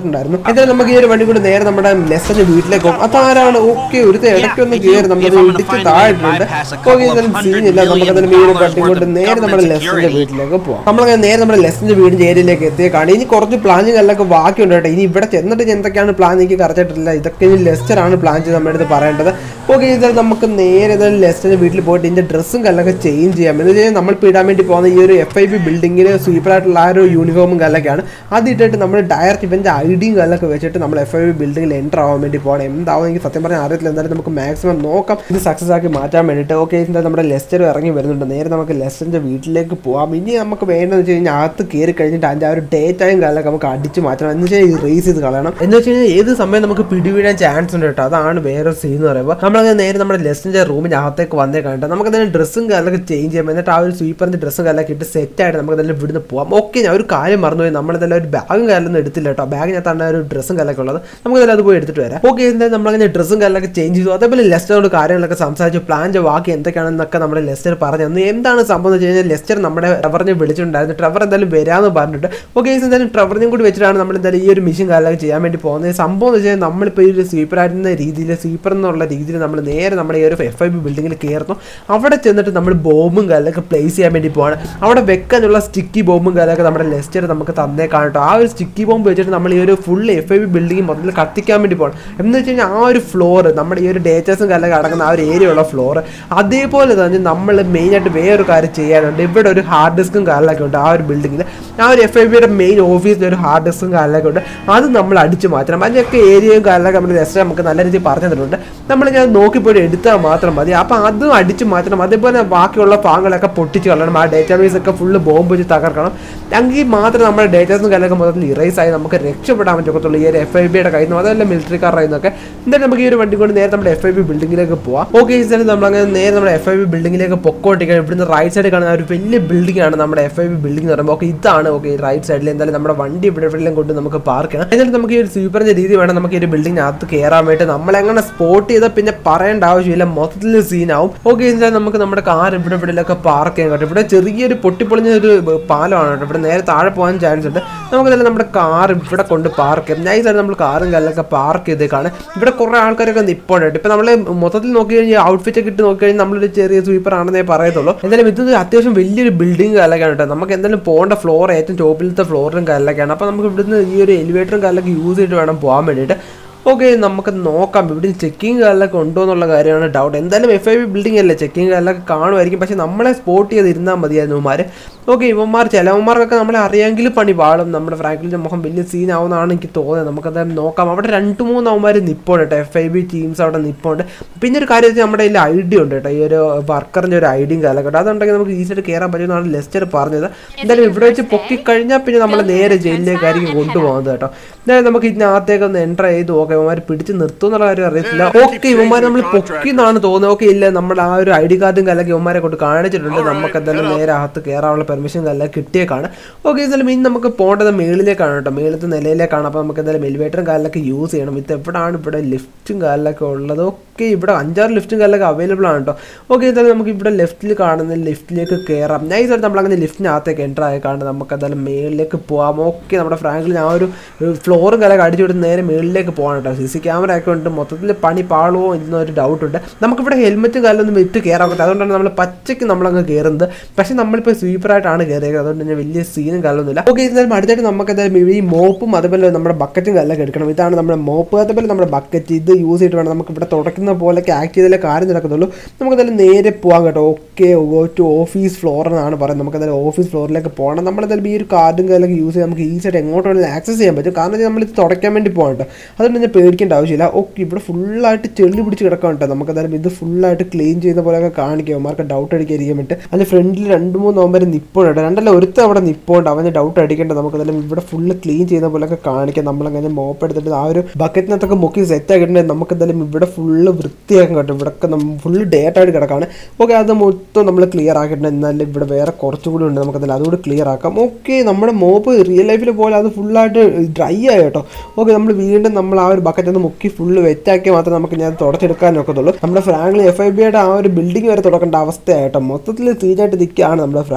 പറഞ്ഞിട്ടുണ്ടായിരുന്നു എന്തായാലും നമുക്ക് ഈ ഒരു വണ്ടി കൂടി നേരെ നമ്മുടെ ലെസ്സന്റെ വീട്ടിലേക്ക് പോകും അതാരാണ് ഓക്കെ ഒരു ഇടയ്ക്കൊന്ന് കയറി നമ്മളത് ഇടിച്ച് താഴെട്ടുണ്ട് ഓക്കെ എന്തായാലും സീനില്ല നമുക്ക് എന്തായാലും ഈ ഒരു വണ്ടി കൊണ്ട് നേരെ നമ്മുടെ ലെസ്സന്റെ വീട്ടിലേക്ക് പോകാം നമ്മളങ്ങനെ നേരെ നമ്മുടെ ലെസ്സന്റെ വീടിന്റെ ഏരിയയിലേക്ക് എത്തിയേക്കാണ് ഇനി കുറച്ച് പ്ലാനിങ് എല്ലാം ബാക്കിയുണ്ട് കേട്ടോ ഇനി ഇവിടെ ചെന്നിട്ട് ഇനി എന്തൊക്കെയാണ് പ്ലാൻ എനിക്ക് കറക്റ്റ് ആയിട്ടില്ല ഇതൊക്കെ ഇനി ലെസ്റ്റർ ആണ് പ്ലാൻ ചെയ്ത് നമ്മുടെ അടുത്ത് പറയേണ്ടത് ഓക്കെ എന്തായാലും നമുക്ക് നേരെ എന്തായാലും ലെസ്റ്ററിന്റെ വീട്ടിൽ പോയിട്ട് ഇതിന്റെ ഡ്രസ്സും കല്ലൊക്കെ ചേഞ്ച് ചെയ്യാം എന്ന് വെച്ചാൽ നമ്മൾ ഇപ്പോൾ ഇടാൻ വേണ്ടി പോകുന്ന ഈ ഒരു എഫ് ഐ ബി ബിൽഡിങ്ങിൽ സൂപ്പറായിട്ടുള്ള ആ ഒരു യൂണിഫോമും കല്ലൊക്കെയാണ് അത് ഇട്ടിട്ട് നമ്മൾ ഡയറക്റ്റ് ഇവന്റെ ഐഡിയും കല്ലൊക്കെ വെച്ചിട്ട് നമ്മൾ എഫ് ഐ ബി ബിൽഡിങ്ങിൽ എൻ്റർ ആവാൻ വേണ്ടി പോകണം എന്താവും എനിക്ക് സത്യം പറഞ്ഞാൽ അറിയത്തില്ല എന്തായാലും നമുക്ക് മാക്സിമം നോക്കാം ഇത് സക്സസ് ആക്കി മാറ്റാൻ വേണ്ടിയിട്ട് ഓക്കെ എന്തായാലും നമ്മുടെ ലെസ്റ്റർ ഇറങ്ങി വരുന്നുണ്ട് നേരെ നമുക്ക് ലെസ്റ്ററിന്റെ വീട്ടിലേക്ക് പോവാം ഇനി നമുക്ക് വേണ്ടതെന്ന് വെച്ച് കഴിഞ്ഞാൽ അകത്ത് കയറി കഴിഞ്ഞിട്ട് അതിൻ്റെ ആ ഒരു ഡേ ടൈം കാലൊക്കെ നമുക്ക് അടിച്ച് മാറ്റണം എന്ന് വെച്ചാൽ റേസ് ചെയ്ത് കളയണം എന്ന് വെച്ച് കഴിഞ്ഞാൽ ഏത് സമയം നമുക്ക് പിടിവീഴാൻ ചാൻസ് ഉണ്ട് കേട്ടോ അതാണ് വേറെ സീൻ എന്ന് പറയുമ്പോൾ നമ്മളങ്ങനെ നേരെ നമ്മുടെ ലെസ്റ്റിൻ്റെ റൂമിൻ്റെ അകത്തേക്ക് വന്നേ കണ്ടിട്ട് നമുക്ക് തന്നെ ഡ്രസ്സും കാലൊക്കെ ചേഞ്ച് ചെയ്യാം എന്നിട്ട് ആ ഒരു സ്വീപ്പറിൻ്റെ ഡ്രസ്സും കാലൊക്കെ ഇട്ട് സെറ്റായിട്ട് നമുക്ക് തന്നെ ഇവിടുന്ന് പോവാം ഓക്കെ ഞാൻ ഒരു കാര്യം മറന്നുപോയി നമ്മളെല്ലാം ഒരു ബാഗും കാലൊന്നും എടുത്തില്ല കേട്ടോ ബാഗിനകത്താണ് ആ ഒരു ഡ്രസ്സും കാലൊക്കെ ഉള്ളത് നമുക്ക് തന്നെ അത് പോയി എടുത്തിട്ട് വരാം ഓക്കെ എന്തായാലും നമ്മളങ്ങനെ ഡ്രസ്സും കാലൊക്കെ ചേഞ്ച് ചെയ്തു അതേപോലെ ലെസ്റ്ററോട് കാര്യങ്ങളൊക്കെ സംസാരിച്ചു പ്ലാൻ്റെ ബാക്കി എന്തൊക്കെയാണെന്നൊക്കെ നമ്മുടെ ലെസ്റ്റർ പറഞ്ഞു അന്ന് എന്താണ് സംഭവം എന്ന് വെച്ച് കഴിഞ്ഞാൽ ലെസ്റ്റർ നമ്മുടെ ട്രവറിനെ വിളിച്ചിട്ടുണ്ടായിരുന്നു ട്രവർ എന്തായാലും വരാമെന്ന് പറഞ്ഞിട്ട് ഓക്കെ എന്തായാലും ട്രവറിനെയും കൂടി വെച്ചിട്ടാണ് നമ്മൾ എന്തായാലും ഈ ഒരു മിഷൻ കാലൊക്കെ ചെയ്യാൻ വേണ്ടി പോകുന്നത് സംഭവം എന്ന് വെച്ചാൽ നമ്മളിപ്പോൾ ഈ ഒരു സ്വീപ്പർ ആയിരുന്ന രീതിയിൽ സ്വീപ്പർ എന്നുള്ള രീതിയിൽ നമ്മൾ നേരെ നമ്മുടെ ഈ ഒരു എഫ് ഐ ബി ബിൽഡിങ്ങിൽ കയറുന്നു അവിടെ ചെന്നിട്ട് നമ്മൾ ബോംബും കാലൊക്കെ പ്ലേസ് ചെയ്യാൻ വേണ്ടി പോവാണ് അവിടെ വെക്കാനുള്ള സ്റ്റിക്കി ബോംബും കാലൊക്കെ നമ്മുടെ ലെസ്റ്റർ നമുക്ക് തന്നേ കാണട്ടോ ആ ഒരു സ്റ്റിക്കി ബോംബ് വെച്ചിട്ട് നമ്മൾ ഈ ഒരു full F I B building മൊത്തത്തിൽ കത്തിക്കാൻ വേണ്ടി പോകണം എന്ന് വെച്ച് കഴിഞ്ഞാൽ ആ ഒരു ഫ്ലോർ നമ്മുടെ ഈ ഒരു ഡേറ്റേഴ്സും കാലൊക്കെ അടങ്ങുന്ന ആ ഒരു ഏരിയ ഉള്ള ഫ്ലോർ അതേപോലെ തന്നെ നമ്മൾ മെയിനായിട്ട് വേറൊരു കാര്യം ചെയ്യാനുണ്ട് ഇവിടെ ഒരു ഹാർഡ് ഡിസ്കും കാലൊക്കെ ഉണ്ട് ആ ഒരു ബിൽഡിങ്ങിൽ ആ ഒരു എഫ് ഐ ബിയുടെ മെയിൻ ഓഫീസിൽ ഒരു ഹാർഡ് ഡിസ്കും കാലൊക്കെ ഉണ്ട് അത് നമ്മൾ അടിച്ചു മാറ്റണം അതിൻ്റെയൊക്കെ ഏരിയയും കാലൊക്കെ നമ്മൾ ലെസ്റ്റർ നമുക്ക് നല്ല രീതിയിൽ പറഞ്ഞു തന്നിട്ടുണ്ട് നമ്മളിങ്ങനെ നോക്കിപ്പോയി എടുത്താൽ മാത്രം മതി അപ്പോൾ അതും അടിച്ചു മാറ്റണം അതേപോലെ ബാക്കിയുള്ള ഭാഗങ്ങളൊക്കെ പൊട്ടിച്ച് കളയണം ആ ഡേറ്റാബേസ് ഒക്കെ ഫുള്ള് ബോംബ് വെച്ച് തകർക്കണം എങ്കിൽ മാത്രമേ നമ്മുടെ ഡേറ്റാസും കാലൊക്കെ മൊത്തത്തിൽ ഇറേസ് ആയി നമുക്ക് രക്ഷപ്പെടാൻ പറ്റത്തുള്ളൂ ഈ ഒരു എഫ് ഐ ബിയുടെ കയ്യിൽ നിന്ന് അതല്ല മിലിറ്ററിക്കാരുടെ കയ്യിൽ നിന്നൊക്കെ എന്തായാലും നമുക്ക് ഈ ഒരു വണ്ടി കൊണ്ട് നേരെ നമ്മുടെ എഫ് ഐ ബി ബിൽഡിങ്ങിലേക്ക് പോവാം ഓക്കെ എന്തായാലും നമ്മൾ അങ്ങനെ നേരെ നമ്മുടെ എഫ് ഐ ബി ബിൽഡിങ്ങിലേക്ക് പൊക്കോട്ടിരിക്കുകയാണ് ഇവിടുന്ന് റൈറ്റ് സൈഡിൽ കാണുന്ന ഒരു വലിയ ബിൽഡിംഗ് ആണ് നമ്മുടെ എഫ് ഐ ബി ബിൽഡിംഗ് എന്ന് പറയുമ്പോൾ ഓക്കെ ഇതാണ് ഓക്കെ റൈറ്റ് സൈഡിൽ എന്തായാലും നമ്മുടെ വണ്ടി ഇവിടെ എവിടെയെല്ലാം കൊണ്ട് നമുക്ക് പാർക്ക് ചെയ്യണം എന്നാലും നമുക്ക് ഈ ഒരു സ്വീപ്പറിന്റെ രീതി വേണം നമുക്ക് ഈ ഒരു ബിൽഡിങ്ങിനകത്ത് കയറാൻ വേണ്ടി നമ്മളെങ്ങനെ സ്പോട്ട് ചെയ്താൽ പിന്നെ പറയേണ്ട ആവശ്യമില്ല മൊത്തത്തിൽ സീനാവും ഓക്കെ എന്തായാലും നമുക്ക് നമ്മുടെ കാർ ഇവിടെ ഇവിടെയൊക്കെ പാർക്ക് ചെയ്യാൻ കേട്ടോ ഇവിടെ ചെറിയൊരു പൊട്ടിപ്പൊളിഞ്ഞ ഒരു പാലമാണ് കേട്ടോ ഇവിടെ നേരെ താഴെ പോകാൻ ചാൻസ് ഉണ്ട് നമുക്ക് തന്നെ നമ്മുടെ കാർ ഇവിടെ കൊണ്ട് പാർക്ക് ചെയ്യാം നൈസായിട്ട് നമ്മൾ കാറും കല്ലൊക്കെ പാർക്ക് ചെയ്തേക്കാണ് ഇവിടെ കുറേ ആൾക്കാരൊക്കെ നിപ്പോണ്ട് ഇപ്പൊ നമ്മൾ മൊത്തത്തിൽ നോക്കി കഴിഞ്ഞാൽ ഔട്ട്ഫിറ്റ് ഒക്കെ ഇട്ട് നോക്കി കഴിഞ്ഞാൽ നമ്മളൊരു ചെറിയ സ്വീപ്പർ ആണെന്നേ പറയത്തുള്ളൂ എന്തായാലും ഇത് അത്യാവശ്യം വലിയൊരു ബിൽഡിംഗ് കല്ലൊക്കെയാണ് കേട്ടോ നമുക്ക് എന്തായാലും പോകേണ്ട ഫ്ലോർ ഏറ്റവും ടോപ്പിലത്തെ ഫ്ലോറും കല്ലൊക്കെയാണ് അപ്പോൾ നമുക്ക് ഇവിടുന്ന് ഈ ഒരു എലിവേറ്ററും കല്ലൊക്കെ യൂസ് ചെയ്തിട്ട് വേണം പോകാൻ വേണ്ടിയിട്ട് ഓക്കെ നമുക്ക് നോക്കാം ഇവിടെ ചെക്കിങ് കാലൊക്കെ ഉണ്ടോ എന്നുള്ള കാര്യമാണ് ഡൗട്ട് എന്തായാലും എഫ് ഐ ബി ബിൽഡിംഗ് അല്ലേ ചെക്കിങ് കാലൊക്കെ കാണുമായിരിക്കും പക്ഷെ നമ്മളെ സ്പോട്ട് ചെയ്ത് ഇരുന്നാൽ മതിയായിരുന്നു ഇവന്മാർ ഓക്കെ ഇവന്മാർ ചിലവന്മാർക്കൊക്കെ നമ്മളെ അറിയാമെങ്കിൽ പണി പാളും നമ്മുടെ ഫ്രാങ്കിലിൻ്റെ മുഖം വലിയ സീൻ ആവുന്നതാണ് എനിക്ക് തോന്നുന്നത് നമുക്കത് നോക്കാം അവിടെ രണ്ട് മൂന്ന് അവന്മാർ നിപ്പുണ്ട് കേട്ടോ എഫ് ഐ ബി ടീംസ് അവിടെ നിപ്പുണ്ട് പിന്നെ ഒരു കാര്യം വെച്ചാൽ നമ്മുടെ കയ്യിൽ ഐ ഡി ഉണ്ട് കേട്ടോ ഈ ഒരു വർക്കറിൻ്റെ ഒരു ഐഡിയും കാലൊക്കെ അതുണ്ടെങ്കിൽ നമുക്ക് ഈസിയായിട്ട് കയറാൻ പറ്റുമെന്നാണ് ലെസ്റ്റർ പറഞ്ഞത് എന്തായാലും ഇവിടെ വെച്ച് പൊക്കി കഴിഞ്ഞാൽ പിന്നെ നമ്മൾ നേരെ ജയിലിലേക്കായിരിക്കും കൊണ്ടുപോകുന്നത് കേട്ടോ എന്തായാലും നമുക്ക് ഇതിനകത്തേക്ക് ഒന്ന് എൻ്റർ ചെയ്ത് ഓക്കെ ഇവന്മാർ പിടിച്ച് നിർത്തും എന്നുള്ള കാര്യം അറിയത്തില്ല ഓക്കെ ഇവന്മാർ നമ്മൾ പൊക്കി എന്നാണ് തോന്നുന്നത് ഓക്കെ ഇല്ല നമ്മൾ ആ ഒരു ഐ ഡി കാർഡും കല്ലൊക്കെ ഇവന്മാരെ കൊണ്ട് കാണിച്ചിട്ടുണ്ട് നമുക്ക് എന്തായാലും നേരെ അകത്ത് കയറാനുള്ള പെർമിഷൻ കല്ല കിട്ടിയേക്കാണ് ഓക്കെ എന്തായാലും ഇനി നമുക്ക് പോകേണ്ടത് മേളിലേക്കാണ് കേട്ടോ മേളത്തെ നിലയിലേക്കാണ് അപ്പോൾ നമുക്ക് എന്തായാലും എലിവേറ്ററും കാലിലൊക്കെ യൂസ് ചെയ്യണം ഇത് എവിടെയാണ് ഇവിടെ ലിഫ്റ്റും കാലിലൊക്കെ ഉള്ളത് ഓക്കെ ഇവിടെ അഞ്ചാറ് ലിഫ്റ്റും കാലിലൊക്കെ അവൈലബിൾ ആണ് കേട്ടോ ഓക്കെ എന്തായാലും നമുക്ക് ഇവിടെ ലെഫ്റ്റിൽ കാണുന്ന ലിഫ്റ്റിലേക്ക് കയറാം നൈസായിട്ട് നമ്മൾ അങ്ങനെ ലിഫ്റ്റിനകത്തേക്ക് എൻ്റർ ആയിക്കാണ്ട് നമുക്ക് എന്തായാലും മേളിലേക്ക് പോകാം ഓക്കെ നമ്മുടെ ഫ്രാങ്കിൽ ആ ഒരു ഫ്ലോറും കാലൊക്കെ അടിച്ചു വിട്ട് നേരെ മേളിലേക്ക് പോകണം കേട്ടോ സി സി ക്യാമറ ഒക്കെ ഉണ്ട് മൊത്തത്തിൽ പണി പാളുമോ എന്നൊരു ഡൗട്ട് ഉണ്ട് നമുക്കിവിടെ ഹെൽമെറ്റും കാലൊന്നും വിറ്റ് കയറാൻ പറ്റും അതുകൊണ്ടാണ് നമ്മൾ പച്ചയ്ക്ക് നമ്മളങ്ങ് കയറുന്നത് പക്ഷേ നമ്മളിപ്പോൾ സ്വീപ്പറായിട്ടാണ് കയറിയത് അതുകൊണ്ട് തന്നെ വലിയ സീനും കാലൊന്നുമില്ല ഓക്കെ എന്തായാലും അടുത്തായിട്ട് നമുക്ക് എന്തായാലും ഈ മോപ്പും അതുപോലെ നമ്മുടെ ബക്കറ്റും കല്ലൊക്കെ എടുക്കണം ഇതാണ് നമ്മുടെ മോപ്പ് അതുപോലെ നമ്മുടെ ബക്കറ്റ് ഇത് യൂസ് ചെയ്തിട്ട് വേണം നമുക്ക് ഇവിടെ തുടക്കുന്ന പോലെയൊക്കെ ആക്ട് ചെയ്താലേ കാര്യം നടക്കുന്നുള്ളൂ നമുക്ക് എന്തായാലും നേരെ പോകാം കേട്ടോ okay go to office floor എന്നാണ് പറയുന്നത് നമുക്ക് എന്തായാലും ഓഫീസ് ഫ്ലോറിലേക്ക് പോകണം നമ്മളെന്തായാലും ഈ ഒരു കാർഡും കല്ലൊക്കെ യൂസ് ചെയ്ത് നമുക്ക് ഈസിയായിട്ട് എങ്ങോട്ട് വേണമെങ്കിലും ആക്സസ് ചെയ്യാൻ പറ്റും കാരണം നമ്മൾ ഇത് തുടയ്ക്കാൻ വേണ്ടി പോകാം കേട്ടോ അതുകൊണ്ട് തന്നെ പേടിക്കേണ്ട ആവശ്യമില്ല ഓക്കെ ഇവിടെ ഫുള്ളായിട്ട് ചെള്ളി പിടിച്ച് കിടക്കാൻ കേട്ടോ നമുക്ക് എന്തായാലും ഇത് ഫുള്ളായിട്ട് ക്ലീൻ ചെയ്യുന്ന പോലെയൊക്കെ കാണിക്കും അവന്മാർക്ക് ഡൗട്ട് അടിക്കാതിരിക്കാൻ വേണ്ടി അതിന് ഫ്രണ്ടിൽ രണ്ട് മൂന്ന് അവന്മാർ നിപ്പോണ്ട് രണ്ടല്ല ഒരുത്ത അവിടെ നിപ്പോണ്ട് അവന് ഡൗട്ട് അടിക്കേണ്ട നമുക്ക് എന്തായാലും ഇവിടെ ഫുള്ള് ക്ലീൻ ചെയ്യുന്ന പോലെയൊക്കെ കാണിക്കാം നമ്മളങ്ങനെ മോപ്പ് എടുത്തിട്ട് ആ ഒരു ബക്കറ്റിനകത്തൊക്കെ മുക്കി സെറ്റ് ആക്കിയിട്ടുണ്ടെങ്കിൽ നമുക്ക് എന്തായാലും ഇവിടെ ഫുള്ള് വൃത്തിയാക്കാൻ കേട്ടോ ഇവിടെയൊക്കെ ഫുള്ള് ഡേറ്റ് ആയിട്ട് കിടക്കാണ് ഓക്കെ അത് മൊത്തം നമ്മൾ ക്ലിയർ ആക്കിയിട്ടുണ്ട് എന്നാലും ഇവിടെ വേറെ കുറച്ചുകൂടി ഉണ്ട് നമുക്ക് എന്തായാലും അതുകൂടി ക്ലിയർ ആക്കാം ഓക്കെ നമ്മുടെ മോപ്പ് റിയൽ ലൈഫിൽ പോലെ അത് ഫുള്ളായിട്ട് ഡ്രൈ ആയി കേട്ടോ ഓക്കെ നമ്മൾ വീണ്ടും നമ്മൾ ആ ഒരു ബക്കറ്റ് ഒന്ന് മുക്കി ഫുള്ള് വെറ്റാക്കി മാത്രമേ നമുക്ക് ഞാൻ തുടച്ചെടുക്കാൻ ഒക്കത്തുള്ളൂ നമ്മുടെ ഫ്രാങ്ക്ലി എഫ് ഐ ബിയുടെ ആ ഒരു ബിൽഡിംഗ് വരെ തുടക്കേണ്ട അവസ്ഥയായിട്ടോ മൊത്തത്തിൽ സീനായിട്ട് നിൽക്കുകയാണ് നമ്മുടെ ഫ്രാങ്ക്ലി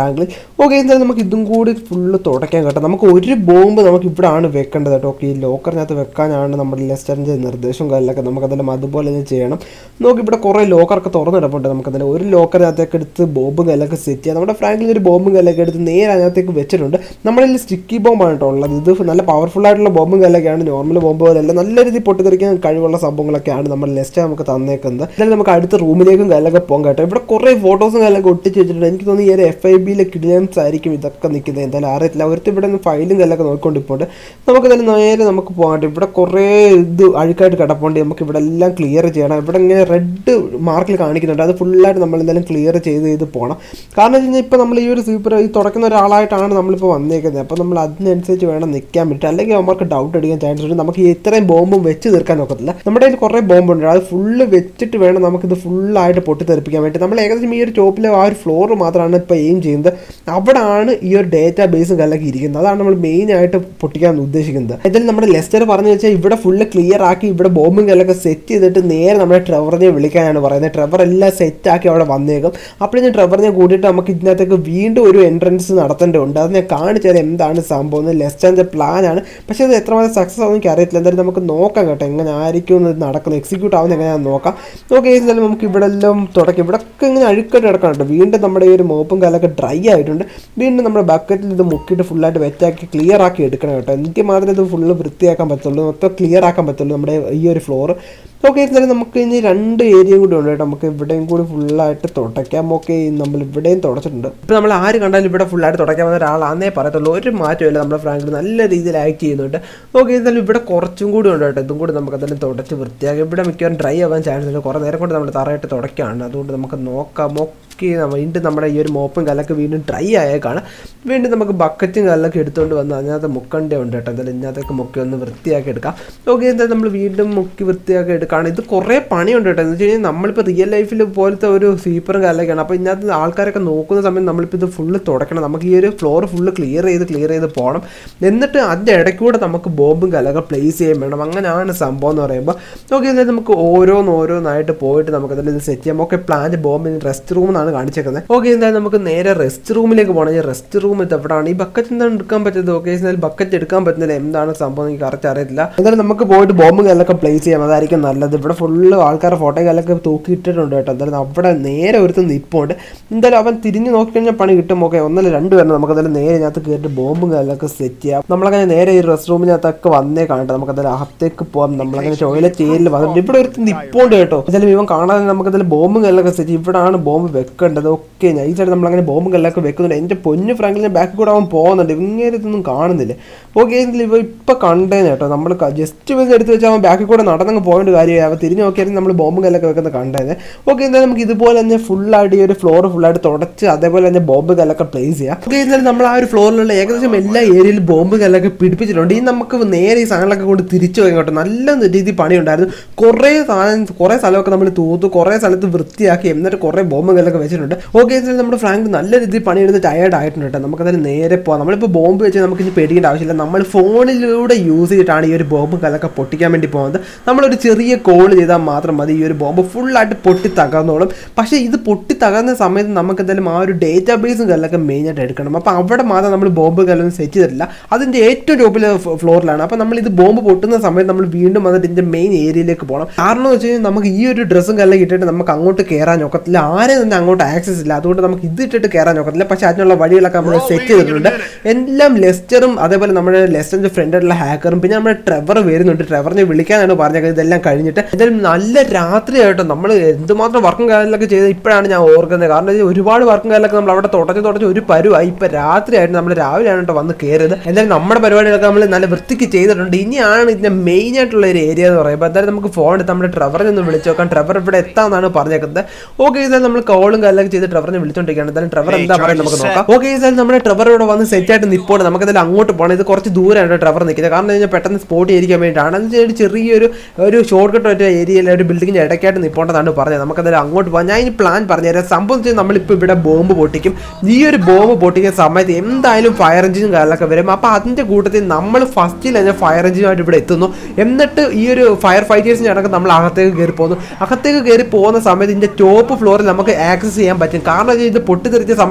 ഓക്കെ എന്തായാലും നമുക്ക് ഇതും കൂടി ഫുള്ള് തുടയ്ക്കാൻ കേട്ടോ നമുക്ക് ഒരു ബോംബ് നമുക്ക് ഇവിടെ ആണ് വെക്കേണ്ടത് കേട്ടോ ഓക്കെ ഈ ലോക്കറിനകത്ത് വെക്കാനാണ് നമ്മുടെ ലെസ്റ്ററിൻ്റെ നിർദ്ദേശവും കാര്യങ്ങളൊക്കെ നമുക്കതെല്ലാം അതുപോലെ തന്നെ ചെയ്യണം നോക്കി ഇവിടെ കുറേ ലോക്കറൊക്കെ തുറന്നിടപ്പുണ്ട് നമുക്കതിൽ ഒരു ലോക്കറിനകത്തേക്ക് എടുത്ത് ബോംബും കല്ലൊക്കെ സെറ്റ് ചെയ്യാം നമ്മുടെ ഫ്രാങ്കിൽ ഒരു ബോംബും കല്ലൊക്കെ എടുത്ത് നേരെ അതിനകത്തേക്ക് വെച്ചിട്ടുണ്ട് നമ്മുടെ കയ്യിൽ സ്റ്റിക്കി ബോംബാണ് കേട്ടോ ഉള്ളത് ഇത് നല്ല പവർഫുൾ ആയിട്ടുള്ള ബോംബും കല്ലൊക്കെയാണ് നോർമൽ ബോംബ് പോലെയല്ല നല്ല രീതിയിൽ പൊട്ടിത്തെറിക്കാൻ കഴിവുള്ള സംഭവങ്ങളൊക്കെയാണ് നമ്മുടെ ലെസ്റ്റ് നമുക്ക് തന്നേക്കുന്നത് എന്നാലും നമുക്ക് അടുത്ത റൂമിലേക്കും കല്ലൊക്കെ പോകാം കേട്ടോ ഇവിടെ കുറേ ഫോട്ടോസും കല്ലൊക്കെ ഒട്ടിച്ച് വെച്ചിട്ടുണ്ട് എനിക്ക് തോന്നുന്നു ഈ ഒരു എഫ് ഐ ബിയിലെ കിഡിലൻസ് ആയിരിക്കും ഇതൊക്കെ നിൽക്കുന്നത് എന്തായാലും അറിയത്തില്ല അവർക്ക് ഇവിടെ നിന്ന് ഫയലും കല്ലൊക്കെ നോക്കിക്കൊണ്ടിപ്പോണ്ട് നമുക്ക് തന്നെ നേരെ നമുക്ക് പോകാം കേട്ടോ ഇവിടെ കുറേ ഇത് അഴുക്കായിട്ട് കിടപ്പുണ്ട് നമുക്ക് ഇവിടെ എല്ലാം ക്ലിയർ ചെയ്യണം ഇവിടെ ഇങ്ങനെ റെഡ് മാർക്കിൽ കാണിക്കുന്നുണ്ട് അത് ഫുള്ളായിട്ട് നമ്മൾ എന്തായാലും ക്ലിയർ ചെയ്ത് ചെയ്ത് പോകണം കാരണം വെച്ച് കഴിഞ്ഞാൽ ഇപ്പോൾ നമ്മൾ ഈ ഒരു സൂപ്പർ ഈ തുടക്കുന്ന ഒരാളായിട്ടാണ് നമ്മളിപ്പോൾ വന്നേക്കുന്നത് അപ്പോൾ നമ്മൾ അതിനനുസരിച്ച് വേണം നിൽക്കാൻ പറ്റും അല്ലെങ്കിൽ അവർക്ക് ഡൗട്ട് അടിക്കാൻ ചാൻസ് ഉണ്ട് നമുക്ക് ഈ ഇത്രയും ബോംബും വെച്ച് തീർക്കാൻ ഒക്കത്തില്ല നമ്മുടെ കയ്യിൽ കുറേ ബോംബുണ്ട് അത് ഫുള്ള് വെച്ചിട്ട് വേണം നമുക്കിത് ഫുള്ളായിട്ട് പൊട്ടിത്തെറിപ്പിക്കാൻ വേണ്ടി നമ്മൾ ഏകദേശം ഈ ഒരു ടോപ്പിലെ ആ ഒരു ഫ്ലോർ മാത്രമാണ് ഇപ്പോൾ എയിം ചെയ്യുന്നത് അവിടെയാണ് ഈ ഒരു ഡേറ്റാ ബേസും കല്ലൊക്കെ ഇരിക്കുന്നത് അതാണ് നമ്മൾ മെയിൻ ആയിട്ട് പൊട്ടിക്കാൻ ഉദ്ദേശിക്കുന്നത് എന്തായാലും നമ്മുടെ ലെസ്റ്റർ പറഞ്ഞു വെച്ചാൽ ഇവിടെ ഫുള്ള് ക്ലിയർ ആക്കി ഇവിടെ ബോംബും കല്ലൊക്കെ സെറ്റ് ചെയ്തിട്ട് നേരെ നമ്മുടെ ട്രെവറിനെ വിളിക്കാനാണ് പറയുന്നത് ട്രെവർ എല്ലാം സെറ്റ് ആക്കി അവിടെ വന്നേക്കും അപ്പോൾ ഞാൻ ട്രെവറിനെ കൂട്ടിയിട്ട് നമുക്ക് ഇതിനകത്തേക്ക് വീണ്ടും ഒരു എൻട്രൻസ് നടത്തേണ്ടതുണ്ട് അത് ഞാൻ കാണിച്ചാൽ എന്താണ് സംഭവം എന്ന് ലെസ്റ്ററിൻ്റെ പ്ലാനാണ് പക്ഷേ അത് എത്രമാത്രം സക്സസ് ആവും എനിക്ക് അറിയത്തില്ല എന്തായാലും നമുക്ക് നോക്കാം കേട്ടോ എങ്ങനെ ആയിരിക്കും ഇത് നടക്കുന്നത് എക്സിക്യൂട്ട് ആവുന്നത് എങ്ങനെയാണെന്ന് നോക്കാം നോക്കി കഴിഞ്ഞാൽ നമുക്ക് ഇവിടെ എല്ലാം തുടക്കം ഇവിടെ ഒക്കെ ഇങ്ങനെ അഴുക്കായിട്ട് കിടക്കണം കേട്ടോ വീണ്ടും നമ്മുടെ ഈ ഒരു മോപ്പും കാലൊക്കെ ഡ്രൈ ആയിട്ടുണ്ട് വീണ്ടും നമ്മുടെ ബക്കറ്റിൽ ഇത് മുക്കിയിട്ട് ഫുള്ളായിട്ട് വെറ്റാക്കി ക്ലിയർ ആക്കി എടുക്കണം കേട്ടോ എനിക്ക് മാത്രമേ ഇത് ഫുള്ള് വൃത്തിയാക്കാൻ പറ്റുള്ളൂ മൊത്തം ക്ലിയർ ആക്കാൻ പറ്റുള്ളൂ നമ്മുടെ ഈ ഒരു ഫ്ലോർ ഓക്കെ എന്നാലും നമുക്ക് ഇനി രണ്ട് ഏരിയയും കൂടി ഉണ്ട് കേട്ടോ നമുക്ക് ഇവിടെയും കൂടി ഫുള്ളായിട്ട് തുടയ്ക്കാം ഓക്കെ നമ്മൾ ഇവിടെയും തുടച്ചിട്ടുണ്ട് ഇപ്പോൾ നമ്മൾ ആര് കണ്ടാലും ഇവിടെ ഫുള്ളായിട്ട് തുടയ്ക്കാൻ വന്ന ഒരാളാന്നേ പറയത്തുള്ളൂ ഒരു മാറ്റമില്ല നമ്മുടെ ഫ്രാങ്കിൽ നല്ല രീതിയിൽ ആക്ട് ചെയ്യുന്നുണ്ട് ഓക്കെ എന്നാലും ഇവിടെ കുറച്ചും കൂടി ഉണ്ട് കേട്ടോ ഇതും കൂടി നമുക്ക് അതെല്ലാം തുടച്ച് വൃത്തിയാക്കി ഇവിടെ മിക്കവാറും ഡ്രൈ ആവാൻ ചാൻസ് ഉണ്ട് കുറേ നേരം കൊണ്ട് നമ്മൾ തറയിട്ട് തുടയ്ക്കുകയാണ് അതുകൊണ്ട് നമുക്ക് നോക്കാം ഒക്കെ വീണ്ടും നമ്മുടെ ഈ ഒരു മോപ്പും കല്ലൊക്കെ വീണ്ടും ഡ്രൈ ആയേക്കാണ് വീണ്ടും നമുക്ക് ബക്കറ്റും കല്ലൊക്കെ എടുത്തുകൊണ്ട് വന്ന് അതിനകത്ത് മുക്കണ്ടേ ഉണ്ട് കേട്ടോ എന്തായാലും ഇതിനകത്തേക്ക് മുക്കി ഒന്ന് വൃത്തിയാക്കി എടുക്കാം ഓക്കെ എന്തായാലും നമ്മൾ വീണ്ടും മുക്കി വൃത്തിയാക്കി എടുക്കുകയാണ് ഇത് കുറേ പണിയുണ്ട് കേട്ടോ എന്ന് വെച്ച് കഴിഞ്ഞാൽ നമ്മളിപ്പോൾ റിയൽ ലൈഫിൽ പോലത്തെ ഒരു സ്വീപ്പറും കല്ലൊക്കെയാണ് അപ്പോൾ ഇതിനകത്ത് ആൾക്കാരൊക്കെ നോക്കുന്ന സമയത്ത് നമ്മളിപ്പോൾ ഇത് ഫുള്ള് തുടക്കണം നമുക്ക് ഈ ഒരു ഫ്ലോർ ഫുള്ള് ക്ലിയർ ചെയ്ത് ക്ലിയർ ചെയ്ത് പോകണം എന്നിട്ട് അതിൻ്റെ ഇടയ്ക്കൂടെ നമുക്ക് ബോംബും കല്ലൊക്കെ പ്ലേസ് ചെയ്യാൻ വേണം അങ്ങനെയാണ് സംഭവം എന്ന് പറയുമ്പോൾ ഓക്കെ എന്തായാലും നമുക്ക് ഓരോന്ന് ഓരോന്നായിട്ട് പോയിട്ട് നമുക്ക് അതിൽ ഇത് സെറ്റ് ചെയ്യാം okay plant bomb rest room എന്നാണ് കാണിച്ചേക്കുന്നത് ഓക്കെ എന്തായാലും നമുക്ക് നേരെ റെസ്റ്റ് റൂമിലേക്ക് പോകണം ഈ റെസ്റ്റ് റൂം ഇത് എവിടെയാണ് ഈ ബക്കറ്റ് എന്താണ് എടുക്കാൻ പറ്റുന്നത് ഓക്കെ എന്തായാലും ബക്കറ്റ് എടുക്കാൻ പറ്റുന്നില്ല എന്താണ് സംഭവം എനിക്ക് കറക്റ്റ് അറിയത്തില്ല എന്തായാലും നമുക്ക് പോയിട്ട് ബോംബ് കല്ലൊക്കെ പ്ലേസ് ചെയ്യാം അതായിരിക്കും നല്ലത് ഇവിടെ ഫുള്ള് ആൾക്കാരുടെ ഫോട്ടോ കല്ലൊക്കെ തൂക്കിയിട്ടിട്ടുണ്ട് കേട്ടോ എന്തായാലും അവിടെ നേരെ ഒരുത്ത് നിൽപ്പുണ്ട് എന്തായാലും അവൻ തിരിഞ്ഞ് നോക്കിക്കഴിഞ്ഞാൽ പണി കിട്ടും ഓക്കെ ഒന്നല്ല രണ്ട് പേരും നമുക്ക് എന്തായാലും നേരെ ഇതിനകത്ത് കയറിയിട്ട് ബോംബും കല്ലൊക്കെ സെറ്റ് ചെയ്യാം നമ്മളങ്ങനെ നേരെ ഈ റെസ്റ്റ് റൂമിനകത്തൊക്കെ വന്നേ കാണട്ടെ നമുക്ക് എന്തായാലും അകത്തേക്ക് പോകാം നമ്മളങ്ങനെ ടോയ്ലറ്റ് ഏരിയയിൽ വന്നിട്ട് ഇവിടെ ഒരുത്ത് നിൽപ്പുണ്ട് കേട്ടോ എന്തായാലും ഇവൻ കാണാതെ നമുക്ക് എന്തായാലും ബോംബും കല്ലൊക്കെ സെറ്റ് ഇവിടാണ് ബോംബ് വെക്കേണ്ടത് ഓക്കെ നൈസായിട്ട് നമ്മളങ്ങനെ ബോംബും കല്ലൊക്കെ വെക്കുന്നുണ്ട് എൻ്റെ പൊന്നു ഫ്രാങ്കിൽ ഞാൻ ബാക്കിൽ കൂടെ അവൻ പോകുന്നുണ്ട് ഇങ്ങനെ ഇതൊന്നും കാണുന്നില്ല ഓക്കെ എങ്കിൽ ഇവ ഇപ്പം കണ്ടേനെ കേട്ടോ നമ്മൾ ജസ്റ്റ് വെച്ച് എടുത്ത് വെച്ചാൽ അവൻ ബാക്കിൽ കൂടെ നടന്നങ്ങ് പോകേണ്ട കാര്യമായി അവൻ തിരിഞ്ഞ് നോക്കിയായിരുന്നു നമ്മൾ ബോംബും കല്ലൊക്കെ വെക്കുന്നത് കണ്ടേനെ ഓക്കെ എന്തായാലും നമുക്ക് ഇതുപോലെ തന്നെ ഫുള്ളായിട്ട് ഈ ഒരു ഫ്ലോർ ഫുള്ളായിട്ട് തുടച്ച് അതേപോലെ തന്നെ ബോംബ് കല്ലൊക്കെ പ്ലേസ് ചെയ്യാം ഓക്കെ എന്നാലും നമ്മൾ ആ ഒരു ഫ്ലോറിലുള്ള ഏകദേശം എല്ലാ ഏരിയയിലും ബോംബ് കല്ലൊക്കെ പിടിപ്പിച്ചിട്ടുണ്ട് ഇനി നമുക്ക് നേരെ ഈ സാധനങ്ങളൊക്കെ കൊണ്ട് തിരിച്ചു പോയി കേട്ടോ നല്ല രീതിയിൽ പണിയുണ്ടായിരുന്നു കുറേ സാധനം കുറേ സ്ഥലമൊക്കെ നമ്മൾ തൂത്തു കുറേ സ്ഥലത്ത് വൃത്തിയാക്കി എന്നിട്ട് കുറേ ബോംബ് കല്ലൊക്കെ വെച്ചിട്ടുണ്ട് ഓക്കെ എന്നാലും നമ്മുടെ ഫ്രാങ്ക് നല്ല രീതിയിൽ പണിയെടുത്ത് ടയേർഡ് ആയിട്ടുണ്ട് കേട്ടോ നമുക്കതിന് നേരെ പോകാം നമ്മളിപ്പോൾ ബോംബ് വെച്ച് നമുക്ക് ഇനി പേടിക്കേണ്ട ആവശ്യമില്ല നമ്മൾ ഫോണിലൂടെ യൂസ് ചെയ്തിട്ടാണ് ഈ ഒരു ബോംബ് കല്ലൊക്കെ പൊട്ടിക്കാൻ വേണ്ടി പോകുന്നത് നമ്മളൊരു ചെറിയ കോൾ ചെയ്താൽ മാത്രം മതി ഈ ഒരു ബോംബ് ഫുള്ളായിട്ട് പൊട്ടി തകർന്നോളും പക്ഷേ ഇത് പൊട്ടി തകർന്ന സമയത്ത് നമുക്ക് എന്തായാലും ആ ഒരു ഡേറ്റാ ബേസും കല്ലൊക്കെ മെയിനായിട്ട് എടുക്കണം അപ്പോൾ അവിടെ മാത്രം നമ്മൾ ബോംബ് കല്ലൊന്നും സെറ്റ് ചെയ്തിട്ടില്ല അതിൻ്റെ ഏറ്റവും ടോപ്പിലെ ഫ്ലോറിലാണ് അപ്പോൾ നമ്മൾ ഇത് ബോംബ് പൊട്ടുന്ന സമയത്ത് നമ്മൾ വീണ്ടും വന്നിട്ട് ഇതിൻ്റെ മെയിൻ ഏരിയയിലേക്ക് പോകണം കാരണം എന്ന് വെച്ച് കഴിഞ്ഞാൽ നമുക്ക് ഈ ഒരു ഡ്രസ്സും കല്ലൊക്കെ ഇട്ടിട്ട് നമുക്ക് അങ്ങോട്ട് കയറാൻ ഒക്കത്തില്ല ആരെയും തന്നെ അങ്ങോട്ട് ആക്സസ് ഇല്ല അതുകൊണ്ട് നമുക്ക് ഇത് ഇട്ടിട്ട് കയറാൻ ഒക്കത്തില്ല പക്ഷേ അതിനുള്ള വഴികളൊക്കെ നമ്മൾ സെറ്റ് ചെയ്തിട്ടുണ്ട് എല്ലാം ലെസ്റ്ററും അതേപോലെ നമ്മുടെ ലെസ്റ്ററിൻ്റെ ഫ്രണ്ടായിട്ടുള്ള ഹാക്കറും പിന്നെ നമ്മുടെ ട്രെവർ വരുന്നുണ്ട് ട്രെവറിനെ വിളിക്കാനാണ് പറഞ്ഞത് ഇതെല്ലാം കഴിഞ്ഞിട്ട് എന്തായാലും നല്ല രാത്രിയായിട്ടോ നമ്മൾ എന്തുമാത്രം വർക്കും കാര്യങ്ങളൊക്കെ ചെയ്ത് ഇപ്പോഴാണ് ഞാൻ ഓർക്കുന്നത് കാരണം ഇത് ഒരുപാട് വർക്കും കാര്യങ്ങളൊക്കെ നമ്മൾ അവിടെ തുടച്ച് തുടച്ച് ഒരു പരുവായി ഇപ്പം രാത്രിയായിട്ട് നമ്മൾ രാവിലെയാണ് കേട്ടോ വന്ന് കയറിയത് എന്തായാലും നമ്മുടെ പരിപാടികളൊക്കെ നമ്മൾ നല്ല വൃത്തിക്ക് ചെയ്തിട്ടുണ്ട് ഇനിയാണ് ഇതിൻ്റെ മെയിൻ ആയിട്ടുള്ള ഒരു ഏരിയ എന്ന് പറയുമ്പോൾ എന്തായാലും നമുക്ക് ഫോൺ എടുത്ത് നമ്മുടെ ട്രെവറിനെ ഒന്ന് വിളിച്ചു നോക്കാം ട്രെവർ ഇവിടെ എത്താമെന്നാണ് പറഞ്ഞേക്കുന്നത് ഓക്കെ ഇതായാലും നമ്മൾ കോളും കാര്യങ്ങളൊക്കെ ചെയ്ത് ട്രെവറിനെ വിളിച്ചോണ്ടിരിക്കുകയാണ് എന്തായാലും ട്രെവർ എന്താ പറയുന്നത് നമുക്ക് നോക്കാം ഓക്കെ ഇതായാലും നമ്മുടെ ട്രെവർ ഇവിടെ വന്ന് സെറ്റ് ആയിട്ട് നിപ്പോണ്ട് നമുക്ക് എന്തായാലും അങ്ങോട്ട് പോകണം ഇത് കുറച്ച് ദൂരമാണ് ട്രെവർ നിൽക്കുന്നത് കാരണം കഴിഞ്ഞാൽ പെട്ടെന്ന് സ്പോട്ട് ചെയ്തിരിക്കാൻ വേണ്ടിയിട്ടാണ് എന്ന് വെച്ചാൽ ഒരു ചെറിയൊരു ഒരു ഷോർട്ട് കട്ട് ഒരു ഏരിയയിൽ ഒരു ബിൽഡിങ്ങിൻ്റെ ഇടയ്ക്കായിട്ട് നിപ്പോണ്ടെന്നാണ് പറഞ്ഞത് നമുക്ക് എന്തായാലും അങ്ങോട്ട് പോകാം ഞാൻ ഇനി പ്ലാൻ പറഞ്ഞുതരാം സംഭവം വെച്ചാൽ നമ്മളിപ്പോൾ ഇവിടെ ബോംബ് പൊട്ടിക്കും ഈ ഒരു ബോംബ് പൊട്ടിക്കുന്ന സമയത്ത് എന്തായാലും ഫയർ എഞ്ചിനും കാര്യങ്ങളൊക്കെ വരും അപ്പോൾ അതിൻ്റെ കൂട്ടത്തിൽ നമ്മൾ ഫസ്റ്റിൽ തന്നെ ഫയർ എഞ്ചിനുമായിട്ട് ഇവിടെ എത്തുന്നു എന്നിട്ട് ഈ ഒരു ഫയർ ഫൈറ്റേഴ്സിൻ്റെ അടക്കം നമ്മൾ അകത്തേക്ക് കയറി പോകുന്നു അകത്തേക്ക് കയറി പോകുന്ന സമയത്ത് ഇതിൻ്റെ ടോപ്പ് ഫ്ലോറിൽ നമുക്ക് ആക്സസ് ചെയ്യാൻ പറ്റും കാരണം ഇത് പൊട്ടിത്തെറിച്ച സമയത്ത് എല്ലാ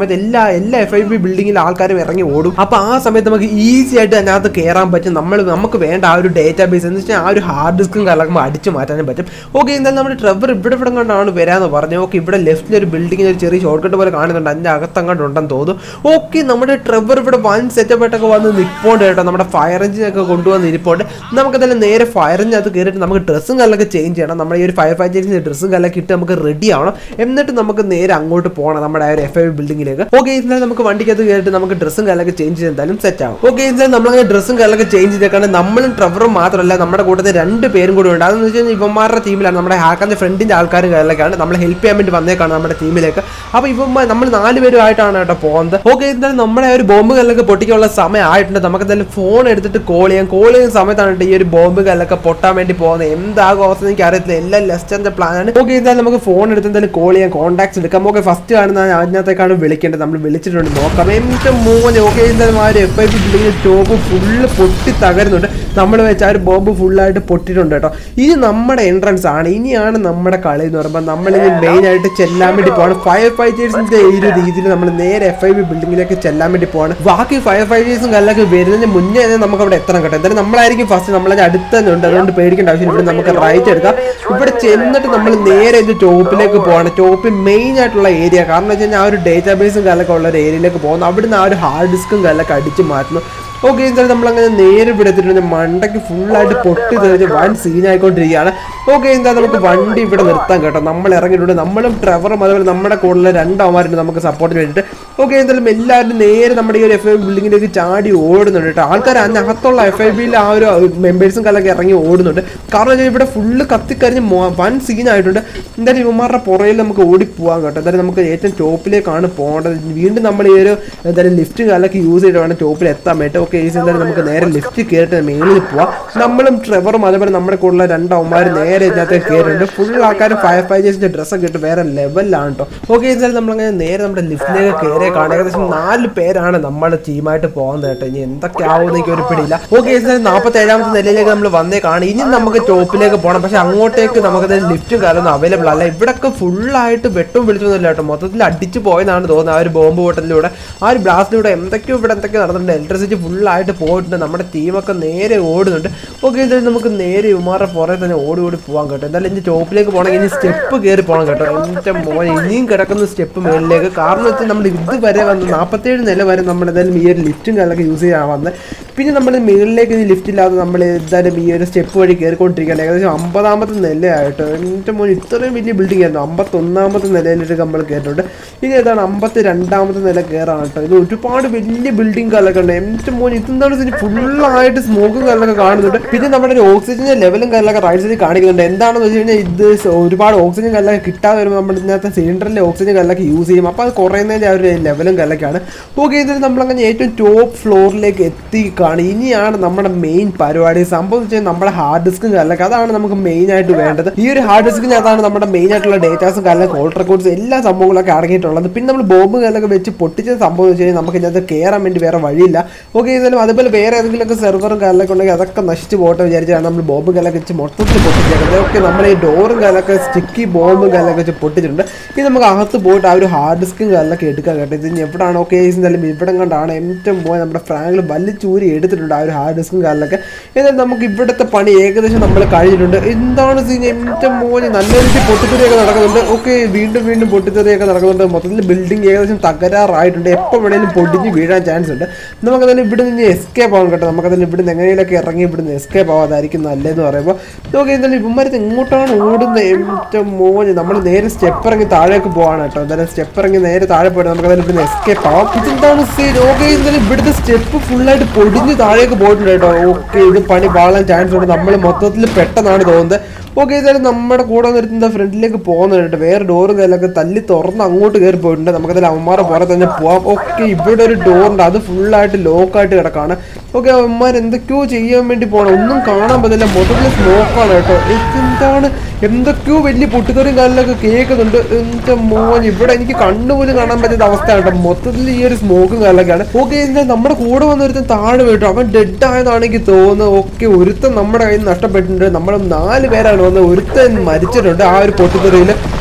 എല്ലാ എഫ് ഐ ബി ബിൽഡിങ്ങിലെ ആൾക്കാരും ഇറങ്ങി ഓടും അപ്പൊ ആ സമയത്ത് നമുക്ക് ഈസി ആയിട്ട് അതിനകത്ത് കയറാൻ പറ്റും നമ്മൾ നമുക്ക് വേണ്ട ആ ഒരു ഡേറ്റാ ബേസ് എന്ന് വെച്ചാൽ ആ ഒരു ഹാർഡ് ഡിസ്കും കലക്കുമ്പോൾ അടിച്ചു മാറ്റാനും പറ്റും ഓക്കെ എന്തായാലും നമ്മുടെ ട്രെവർ ഇവിടെ ഇവിടെ കണ്ടാണ് വരാന്ന് പറഞ്ഞു ഓക്കെ ഇവിടെ ലെഫ്റ്റിൽ ഒരു ബിൽഡിങ്ങിന് ഒരു ചെറിയ ഷോർട്ട് കട്ട് പോലെ കാണുന്നുണ്ട് അതിന്റെ അകത്തങ്ങോട്ട് ഉണ്ടെന്ന് തോന്നുന്നു ഓക്കെ നമ്മുടെ ട്രെവർ ഇവിടെ വൺ സെറ്റപ്പ് ആയിട്ടൊക്കെ വന്ന് നിൽപ്പുണ്ട് കേട്ടോ നമ്മുടെ ഫയർ എഞ്ചിനൊക്കെ കൊണ്ടുവന്ന് ഇരിപ്പുണ്ട് നമുക്കതെല്ലാം നേരെ ഫയർ എഞ്ചിനകത്ത് കയറിയിട്ട് നമുക്ക് ഡ്രസ്സും കല്ലൊക്കെ ചേഞ്ച് ചെയ്യണം നമ്മുടെ ഈ ഒരു ഫയർ ഫൈറ്റേഴ്സിന്റെ ഡ്രസ്സും കല്ലൊക്കെ ഇട്ട് നമുക്ക് റെഡി ആവണം എന്നിട്ട് നമുക്ക് നേരെ അങ്ങോട്ട് പോകണം നമ്മുടെ ആ ഒരു എഫ് ഐ ബിൽഡിങ്ങിലേക്ക് ഓക്കെ ഇന്നലെ നമുക്ക് വണ്ടിക്കകത്ത് കയറിയിട്ട് നമുക്ക് ഡ്രസ്സും കല്ലൊക്കെ ചേഞ്ച് ചെയ്ത് എന്തായാലും സെറ്റ് ആവും ഓക്കെ ഇന്നലെ നമ്മളങ്ങനെ ഡ്രസ്സും കല്ലൊക്കെ ചേഞ്ച് ചെയ്തേക്കാണ്ട് നമ്മളും ട്രെവറും മാത്രമല്ല നമ്മുടെ കൂട്ടത്തിൽ രണ്ട് പേരും കൂടി ഉണ്ട് അതെന്ന് വെച്ച് കഴിഞ്ഞാൽ ഇവന്മാരുടെ ടീമിലാണ് നമ്മുടെ ഹാക്കറിന്റെ ഫ്രണ്ടിന്റെ ആൾക്കാരും കല്ലൊക്കെയാണ് നമ്മൾ ഹെൽപ്പ് ചെയ്യാൻ വേണ്ടി വന്നേക്കാണ് നമ്മുടെ ടീമിലേക്ക് അപ്പൊ ഇവന്മാർ നമ്മൾ നാല് പേരുമായിട്ടാണ് കേട്ടോ പോകുന്നത് ഓക്കെ എന്തായാലും നമ്മുടെ ആ ഒരു ബോംബ് കല്ലൊക്കെ പൊട്ടിക്കാനുള്ള സമയം ആയിട്ടുണ്ട് നമുക്ക് എന്തായാലും ഫോൺ എടുത്തിട്ട് കോൾ ചെയ്യാം കോൾ ചെയ്യുന്ന സമയത്താണ് കേട്ടോ ഈ ഒരു ബോംബ് കല്ലൊക്കെ പൊട്ടാൻ വേണ്ടി പോകുന്നത് എന്താകും അവസ്ഥ എനിക്ക് അറിയത്തില്ല എല്ലാം ലെസ്റ്ററിന്റെ പ്ലാൻ ആണ് ഓക്കെ എന്തായാലും നമുക്ക് ഫോൺ എടുത്ത് എന്തായാലും കോൾ ചെയ്യാം കോൺടാക്ട്സ് എടുക്കാം ഓക്കെ ഫസ്റ്റ് കാണുന്ന അതിനകത്തേക്കാണ് വിളിക്കേണ്ടത് നമ്മൾ വിളിച്ചിട്ടുണ്ട് നോക്കാം എന്നിട്ട് മൂന്ന് ഓക്കെ എന്തായാലും ആ ഒരു എഫ് ഐ പി ബിൽഡിങ്ങിന്റെ ടോപ്പ് ഫുള്ള് പൊട്ടി തകരുന്നുണ്ട് നമ്മൾ വെച്ച ആ ഒരു ബോംബ് ഫുള്ളായിട്ട് പൊട്ടിയിട്ടുണ്ട് കേട്ടോ ഇത് നമ്മുടെ എൻട്രൻസ് ആണ് ഇനിയാണ് നമ്മുടെ കളി എന്ന് പറയുമ്പോൾ നമ്മളിനി മെയിൻ ആയിട്ട് ചെല്ലാൻ വേണ്ടി പോവാണ് ഫയർ ഫൈറ്റേഴ്സിന്റെ ഈ ഒരു രീതിയിൽ നമ്മൾ നേരെ എഫ് ഐ ബി ബിൽഡിങ്ങിലേക്ക് ചെല്ലാൻ വേണ്ടി പോവാണ് ബാക്കി ഫയർ ഫൈറ്റേഴ്സും കല്ലൊക്കെ വരുന്നതിന് മുന്നേ തന്നെ നമുക്ക് അവിടെ എത്തണം കേട്ടോ എന്തായാലും നമ്മളായിരിക്കും ഫസ്റ്റ് നമ്മളത് അടുത്ത് തന്നെ ഉണ്ട് അതുകൊണ്ട് പേടിക്കേണ്ട ആവശ്യമില്ല ഇവിടെ നമുക്ക് റൈറ്റ് എടുക്കാം ഇവിടെ ചെന്നിട്ട് നമ്മൾ നേരെ ഇത് ടോപ്പിലേക്ക് പോവാണ് ടോപ്പ് മെയിൻ ആയിട്ടുള്ള ഏരിയ കാരണം വെച്ച് കഴിഞ്ഞാൽ ആ ഒരു ഡേറ്റാബേസും കല്ലൊക്കെ ഉള്ള ഒരു ഏരിയയിലേക്ക് പോകുന്നു അവിടുന്ന് ആ ഒരു ഹാർഡ് ഡിസ്കും കല്ലൊക്കെ അടിച്ച് മാറ്റുന്നു ഓക്കെ എന്തായാലും നമ്മളങ്ങനെ നേരെ ഇവിടെ എത്തിയിട്ടുണ്ട് മണ്ടയ്ക്ക് ഫുള്ളായിട്ട് പൊട്ടി തെറിച്ച് വൻ സീനായിക്കൊണ്ടിരിക്കുകയാണ് ഓക്കെ എന്തായാലും നമുക്ക് വണ്ടി ഇവിടെ നിർത്താൻ കേട്ടോ നമ്മൾ ഇറങ്ങിയിട്ടുണ്ട് നമ്മളും ട്രെവറും അതുപോലെ നമ്മുടെ കൂടുതൽ രണ്ടവന്മാരുണ്ട് നമുക്ക് സപ്പോർട്ടിന് വേണ്ടിയിട്ട് ഓക്കെ എന്തായാലും എല്ലാവരും നേരെ നമ്മുടെ ഈ ഒരു എഫ് ഐ ബിൽഡിങ്ങിലേക്ക് ചാടി ഓടുന്നുണ്ട് കേട്ടോ ആൾക്കാർ അതിനകത്തുള്ള എഫ് ഐ ബിയിൽ ആ ഒരു മെമ്പേഴ്സും കാലൊക്കെ ഇറങ്ങി ഓടുന്നുണ്ട് കാരണം വെച്ചാൽ ഇവിടെ ഫുള്ള് കത്തിക്കരിഞ്ഞ് മൊ- വൻ സീനായിട്ടുണ്ട് എന്തായാലും ഇവന്മാരുടെ പുറയിൽ നമുക്ക് ഓടിപ്പോവാൻ കേട്ടോ എന്തായാലും നമുക്ക് ഏറ്റവും ടോപ്പിലേക്കാണ് പോകേണ്ടത് വീണ്ടും നമ്മൾ ഈ ഒരു എന്തായാലും ലിഫ്റ്റ് കാലൊക്കെ യൂസ് ചെയ്തിട്ട് വേണം ടോപ്പിൽ എത്താൻ വേണ്ടി ഓക്കെ ഈ എന്തായാലും നമുക്ക് നേരെ ലിഫ്റ്റ് കയറിയിട്ട് മേളിൽ പോവാം നമ്മളും ട്രെവറും അതേപോലെ നമ്മുടെ കൂടെയുള്ള രണ്ടവന്മാർ നേരെ ഇതിനകത്ത് കയറിയിട്ടുണ്ട് ഫുൾ ആൾക്കാർ ഫയർ ഫൈറ്റേഴ്സിന്റെ ഡ്രസ്സൊക്കെ ഇട്ട് വേറെ ലെവലിലാണ് കേട്ടോ ഓക്കെ എന്തായാലും നമ്മളങ്ങനെ നേരെ നമ്മുടെ ലിഫ്റ്റിലേക്ക് കയറിയ കാണാം ഏകദേശം നാല് പേരാണ് നമ്മുടെ ടീമായിട്ട് പോകുന്നത് കേട്ടോ ഇനി എന്തൊക്കെ ആവുമെന്ന് എനിക്ക് ഒരു പിടിയില്ല ഓക്കെ എന്തായാലും നാൽപ്പത്തി ഏഴാമത്തെ നിലയിലേക്ക് നമ്മൾ വന്നേ കാണും ഇനി നമുക്ക് ടോപ്പിലേക്ക് പോകണം പക്ഷെ അങ്ങോട്ടേക്ക് നമുക്ക് ലിഫ്റ്റും കാര്യമൊന്നും അവൈലബിൾ അല്ല ഇവിടൊക്കെ ഫുള്ളായിട്ട് വെട്ടും വിളിച്ചൊന്നുമില്ല കേട്ടോ മൊത്തത്തിൽ അടിച്ചു പോയെന്നാണ് തോന്നുന്നത് ആ ഒരു ബോംബ് പൊട്ടലിലൂടെ ആ ഒരു ബ്ലാസ്റ്റിലൂടെ എന്തൊക്കെയോ ഇവിടെ എന്തൊക്കെ നടന്നിട്ടുണ്ട് ഇലക്ട്രിസിറ്റി ഫുള്ളായിട്ട് പോയിട്ടുണ്ട് നമ്മുടെ ടീമൊക്കെ നേരെ ഓടുന്നുണ്ട് ഓക്കെ എന്തായാലും നമുക്ക് നേരെ ഉമാറെ പുറകെ തന്നെ ഓടി ഓടി പോകാൻ കേട്ടോ എന്തായാലും ഇനി ടോപ്പിലേക്ക് പോകണമെങ്കിൽ ഇനി സ്റ്റെപ്പ് കയറി പോകണം കേട്ടോ എന്നിട്ട് മോൻ ഇനിയും കിടക്കുന്ന സ്റ്റെപ്പ് മുകളിലേക്ക് കാരണം വെച്ചാൽ നമ്മൾ ഇതുവരെ വന്ന് നാൽപ്പത്തേഴ് നില വരെ നമ്മൾ എന്തായാലും ഈ ഒരു ലിഫ്റ്റും കാര്യങ്ങളൊക്കെ യൂസ് ചെയ്യാൻ വന്നത് പിന്നെ നമ്മൾ മുകളിലേക്ക് ഇനി ലിഫ്റ്റ് ഇല്ലാതെ നമ്മൾ എന്തായാലും ഈ ഒരു സ്റ്റെപ്പ് വഴി കയറിക്കൊണ്ടിരിക്കുകയാണ് ഏകദേശം അമ്പതാമത്തെ നിലയായിട്ട് എൻ്റെ മോൻ ഇത്രയും വലിയ ബിൽഡിംഗ് ആയിരുന്നു അമ്പത്തൊന്നാമത്തെ നിലയിലൊരു നമ്മൾ കയറിയിട്ടുണ്ട് ഇനി ഏതാണ് അമ്പത്തി രണ്ടാമത്തെ നില കയറാണ് കേട്ടോ ഇത് ഒരുപാട് വലിയ ബിൽഡിംഗ് കാലൊക്കെ ഉണ്ട് എൻ്റെ മോൻ ഇതെന്താണ് ഇതിന് ഫുള്ളായിട്ട് സ്മോക്കും കാര്യങ്ങളൊക്കെ കാണുന്നുണ്ട് പിന്നെ നമ്മുടെ ഒരു ഓക്സിജന്റെ ലെവലും കാര്യങ്ങളൊക്കെ റൈറ്റ് സൈഡിൽ കാണിക്കുന്നുണ്ട് എന്താണെന്ന് വെച്ച് കഴിഞ്ഞാൽ ഇത് സ- ഒരുപാട് ഓക്സിജൻ കാര്യങ്ങളൊക്കെ കിട്ടാതെ വരുമ്പോൾ നമ്മൾ ഇതിനകത്ത് സിലിണ്ടറിലെ ഓക്സിജൻ കാര്യങ്ങളൊക്കെ യൂസ് ചെയ്യും അപ്പോൾ അത് കുറയുന്നതിൻ്റെ ആ ഒരു ലെവലും കാര്യങ്ങളൊക്കെയാണ് ഓക്കെ ഇതിൽ നമ്മളങ്ങനെ ഏറ്റവും ടോപ്പ് ഫ്ലോറിലേക്ക് എത്തി കാണും ഇനിയാണ് നമ്മുടെ മെയിൻ പരിപാടി സംഭവം വെച്ചാൽ നമ്മുടെ ഹാർഡ് ഡിസ്കും കാര്യങ്ങളൊക്കെ അതാണ് നമുക്ക് മെയിൻ ആയിട്ട് വേണ്ടത് ഈ ഒരു ഹാർഡ് ഡിസ്കിനകത്താണ് നമ്മുടെ മെയിൻ ആയിട്ടുള്ള ഡേറ്റാസും കാര്യങ്ങളും കോൾ റെക്കോർഡ്സ് എല്ലാ സംഭവങ്ങളൊക്കെ അടങ്ങിയിട്ടുള്ളത് പിന്നെ നമ്മൾ ബോംബ് കാര്യങ്ങളൊക്കെ വെച്ച് പൊട്ടിച്ച സംഭവം എന്ന് വെച്ച് കഴിഞ്ഞാൽ നമുക്ക് ഇതിനകത്ത് കയറാൻ വേണ്ടി വേറെ വഴിയില്ല ഓക്കെ ഇതായാലും അതുപോലെ വേറെ ഏതെങ്കിലുമൊക്കെ സെർവറും കാര്യങ്ങളൊക്കെ ഉണ്ടെങ്കിൽ അതൊക്കെ നശിച്ച് പോട്ടെ വിചാരിച്ചാണ് നമ്മൾ ബോംബും കാര്യങ്ങളൊക്കെ വെച്ച് മൊത്തത്തിൽ പൊട്ടിച്ചേക്കുന്നത് ഓക്കെ നമ്മൾ ഈ ഡോറും കാര്യങ്ങളൊക്കെ സ്റ്റിക്കി ബോംബും കാര്യങ്ങളൊക്കെ വെച്ച് പൊട്ടിച്ചിട്ടുണ്ട് ഇനി നമുക്ക് അകത്ത് പോയിട്ട് ആ ഒരു ഹാർഡ് ഡിസ്കും കാര്യങ്ങളൊക്കെ എടുക്കാൻ കേട്ടോ ഇത് ഇനി എവിടെയാണ് ഓക്കെ എന്തായാലും ഇവിടെ കണ്ടാണ് ഏറ്റവും പോയി നമ്മുടെ ഫ്രാങ്കിൽ വലിച്ചൂരി എടുത്തിട്ടുണ്ട് ആ ഒരു ഹാർഡ് ഡിസ്കും കാര്യങ്ങളൊക്കെ എന്നാലും നമുക്ക് ഇവിടുത്തെ പണി ഏകദേശം നമ്മൾ കഴിഞ്ഞിട്ടുണ്ട് എന്താണ് സീൻ ഏറ്റവും മോനെ നല്ല രീതിയിൽ പൊട്ടിത്തെറിയൊക്കെ നടക്കുന്നുണ്ട് ഓക്കെ വീണ്ടും വീണ്ടും പൊട്ടിത്തെറിയൊക്കെ നടക്കുന്നുണ്ട് മൊത്തത്തിൽ ബിൽഡിംഗ് ഏകദേശം തകരാറായിട്ടുണ്ട് എപ്പോൾ വേണേലും പൊടിഞ്ഞ് വീഴാൻ ചാൻസ് ഉണ്ട് നമുക്കതിൽ ഇവിടെ നിന്ന് എസ്കേപ്പ് ആവാൻ കേട്ടോ നമുക്കതിൽ ഇവിടെ നിന്ന് എങ്ങനെയൊക്കെ ഇറങ്ങി ഇവിടെ നിന്ന് എസ്കേപ്പ് ആവാതായിരിക്കും നല്ലതെന്ന് പറയുമ്പോൾ നോക്കി എന്തായാലും ഇവന്മാരത്ത് എങ്ങോട്ടാണ് ഓടുന്നത് ഏറ്റവും മോന് നമ്മൾ നേരെ സ്റ്റെപ്പ് ഇറങ്ങി താഴേക്ക് പോവാണ് കേട്ടോ എന്തായാലും സ്റ്റെപ്പ് ഇറങ്ങി നേരെ താഴെ പോയിട്ട് നമുക്കതിൽ ഇവിടെ നിന്ന് എസ്കേപ്പ് ആവാം ഇതെന്താണ് സീൻ ഓക്കെ എന്തായാലും ഇവിടുത്തെ സ്റ്റെപ്പ് ഫുള്ളായിട്ട് പൊടിഞ്ഞ് താഴേക്ക് പോയിട്ടുണ്ട് കേട്ടോ ഓക്കെ ഇത് പണി പാളാൻ ചാൻസ് ഉണ്ട് നമ്മൾ മൊത്തത്തിൽ പെട്ടെന്നാണ് തോന്നുന്നത് ഓക്കെ ഇതായാലും നമ്മുടെ കൂടെ നിർത്തുന്ന ഫ്രണ്ടിലേക്ക് പോകുന്നുണ്ട് വേറെ ഡോറും കാര്യങ്ങളൊക്കെ തല്ലി തുറന്ന് അങ്ങോട്ട് കയറി പോയിട്ടുണ്ട് നമുക്കതിൽ അവന്മാരെ പുറെ തന്നെ പോവാം ഓക്കെ ഇവിടെ ഒരു ഡോറുണ്ട് അത് ഫുള്ളായിട്ട് ലോക്കായിട്ട് കിടക്കാണ് ഓക്കെ അവന്മാർ എന്തൊക്കെയോ ചെയ്യാൻ വേണ്ടി പോകണം ഒന്നും കാണാൻ പറ്റില്ല മൊത്തത്തിൽ സ്മോക്കാണ് കേട്ടോ എന്താണ് എന്തൊക്കെയോ വലിയ പൊട്ടിത്തെറിയും കാലിലൊക്കെ കേൾക്കുന്നുണ്ട് എന്റെ മോൻ ഇവിടെ എനിക്ക് കണ്ണുപോലും കാണാൻ പറ്റാത്ത അവസ്ഥയാണ് കേട്ടോ മൊത്തത്തിൽ ഈ ഒരു സ്മോക്കും കാലൊക്കെയാണ് ഓക്കെ എന്താ നമ്മുടെ കൂടെ വന്നൊരുത്തൻ താഴെ വീട്ടു അവൻ ഡെഡ് ആയതാണ് എനിക്ക് തോന്നുന്നത് ഓക്കെ ഒരുത്തൻ നമ്മുടെ കയ്യിൽ നിന്ന് നഷ്ടപ്പെട്ടിട്ടുണ്ട് നമ്മൾ നാല് പേരാണ് വന്നത് ഒരുത്തൻ മരിച്ചിട്ടുണ്ട് ആ ഒരു പൊട്ടിത്തെറിയിൽ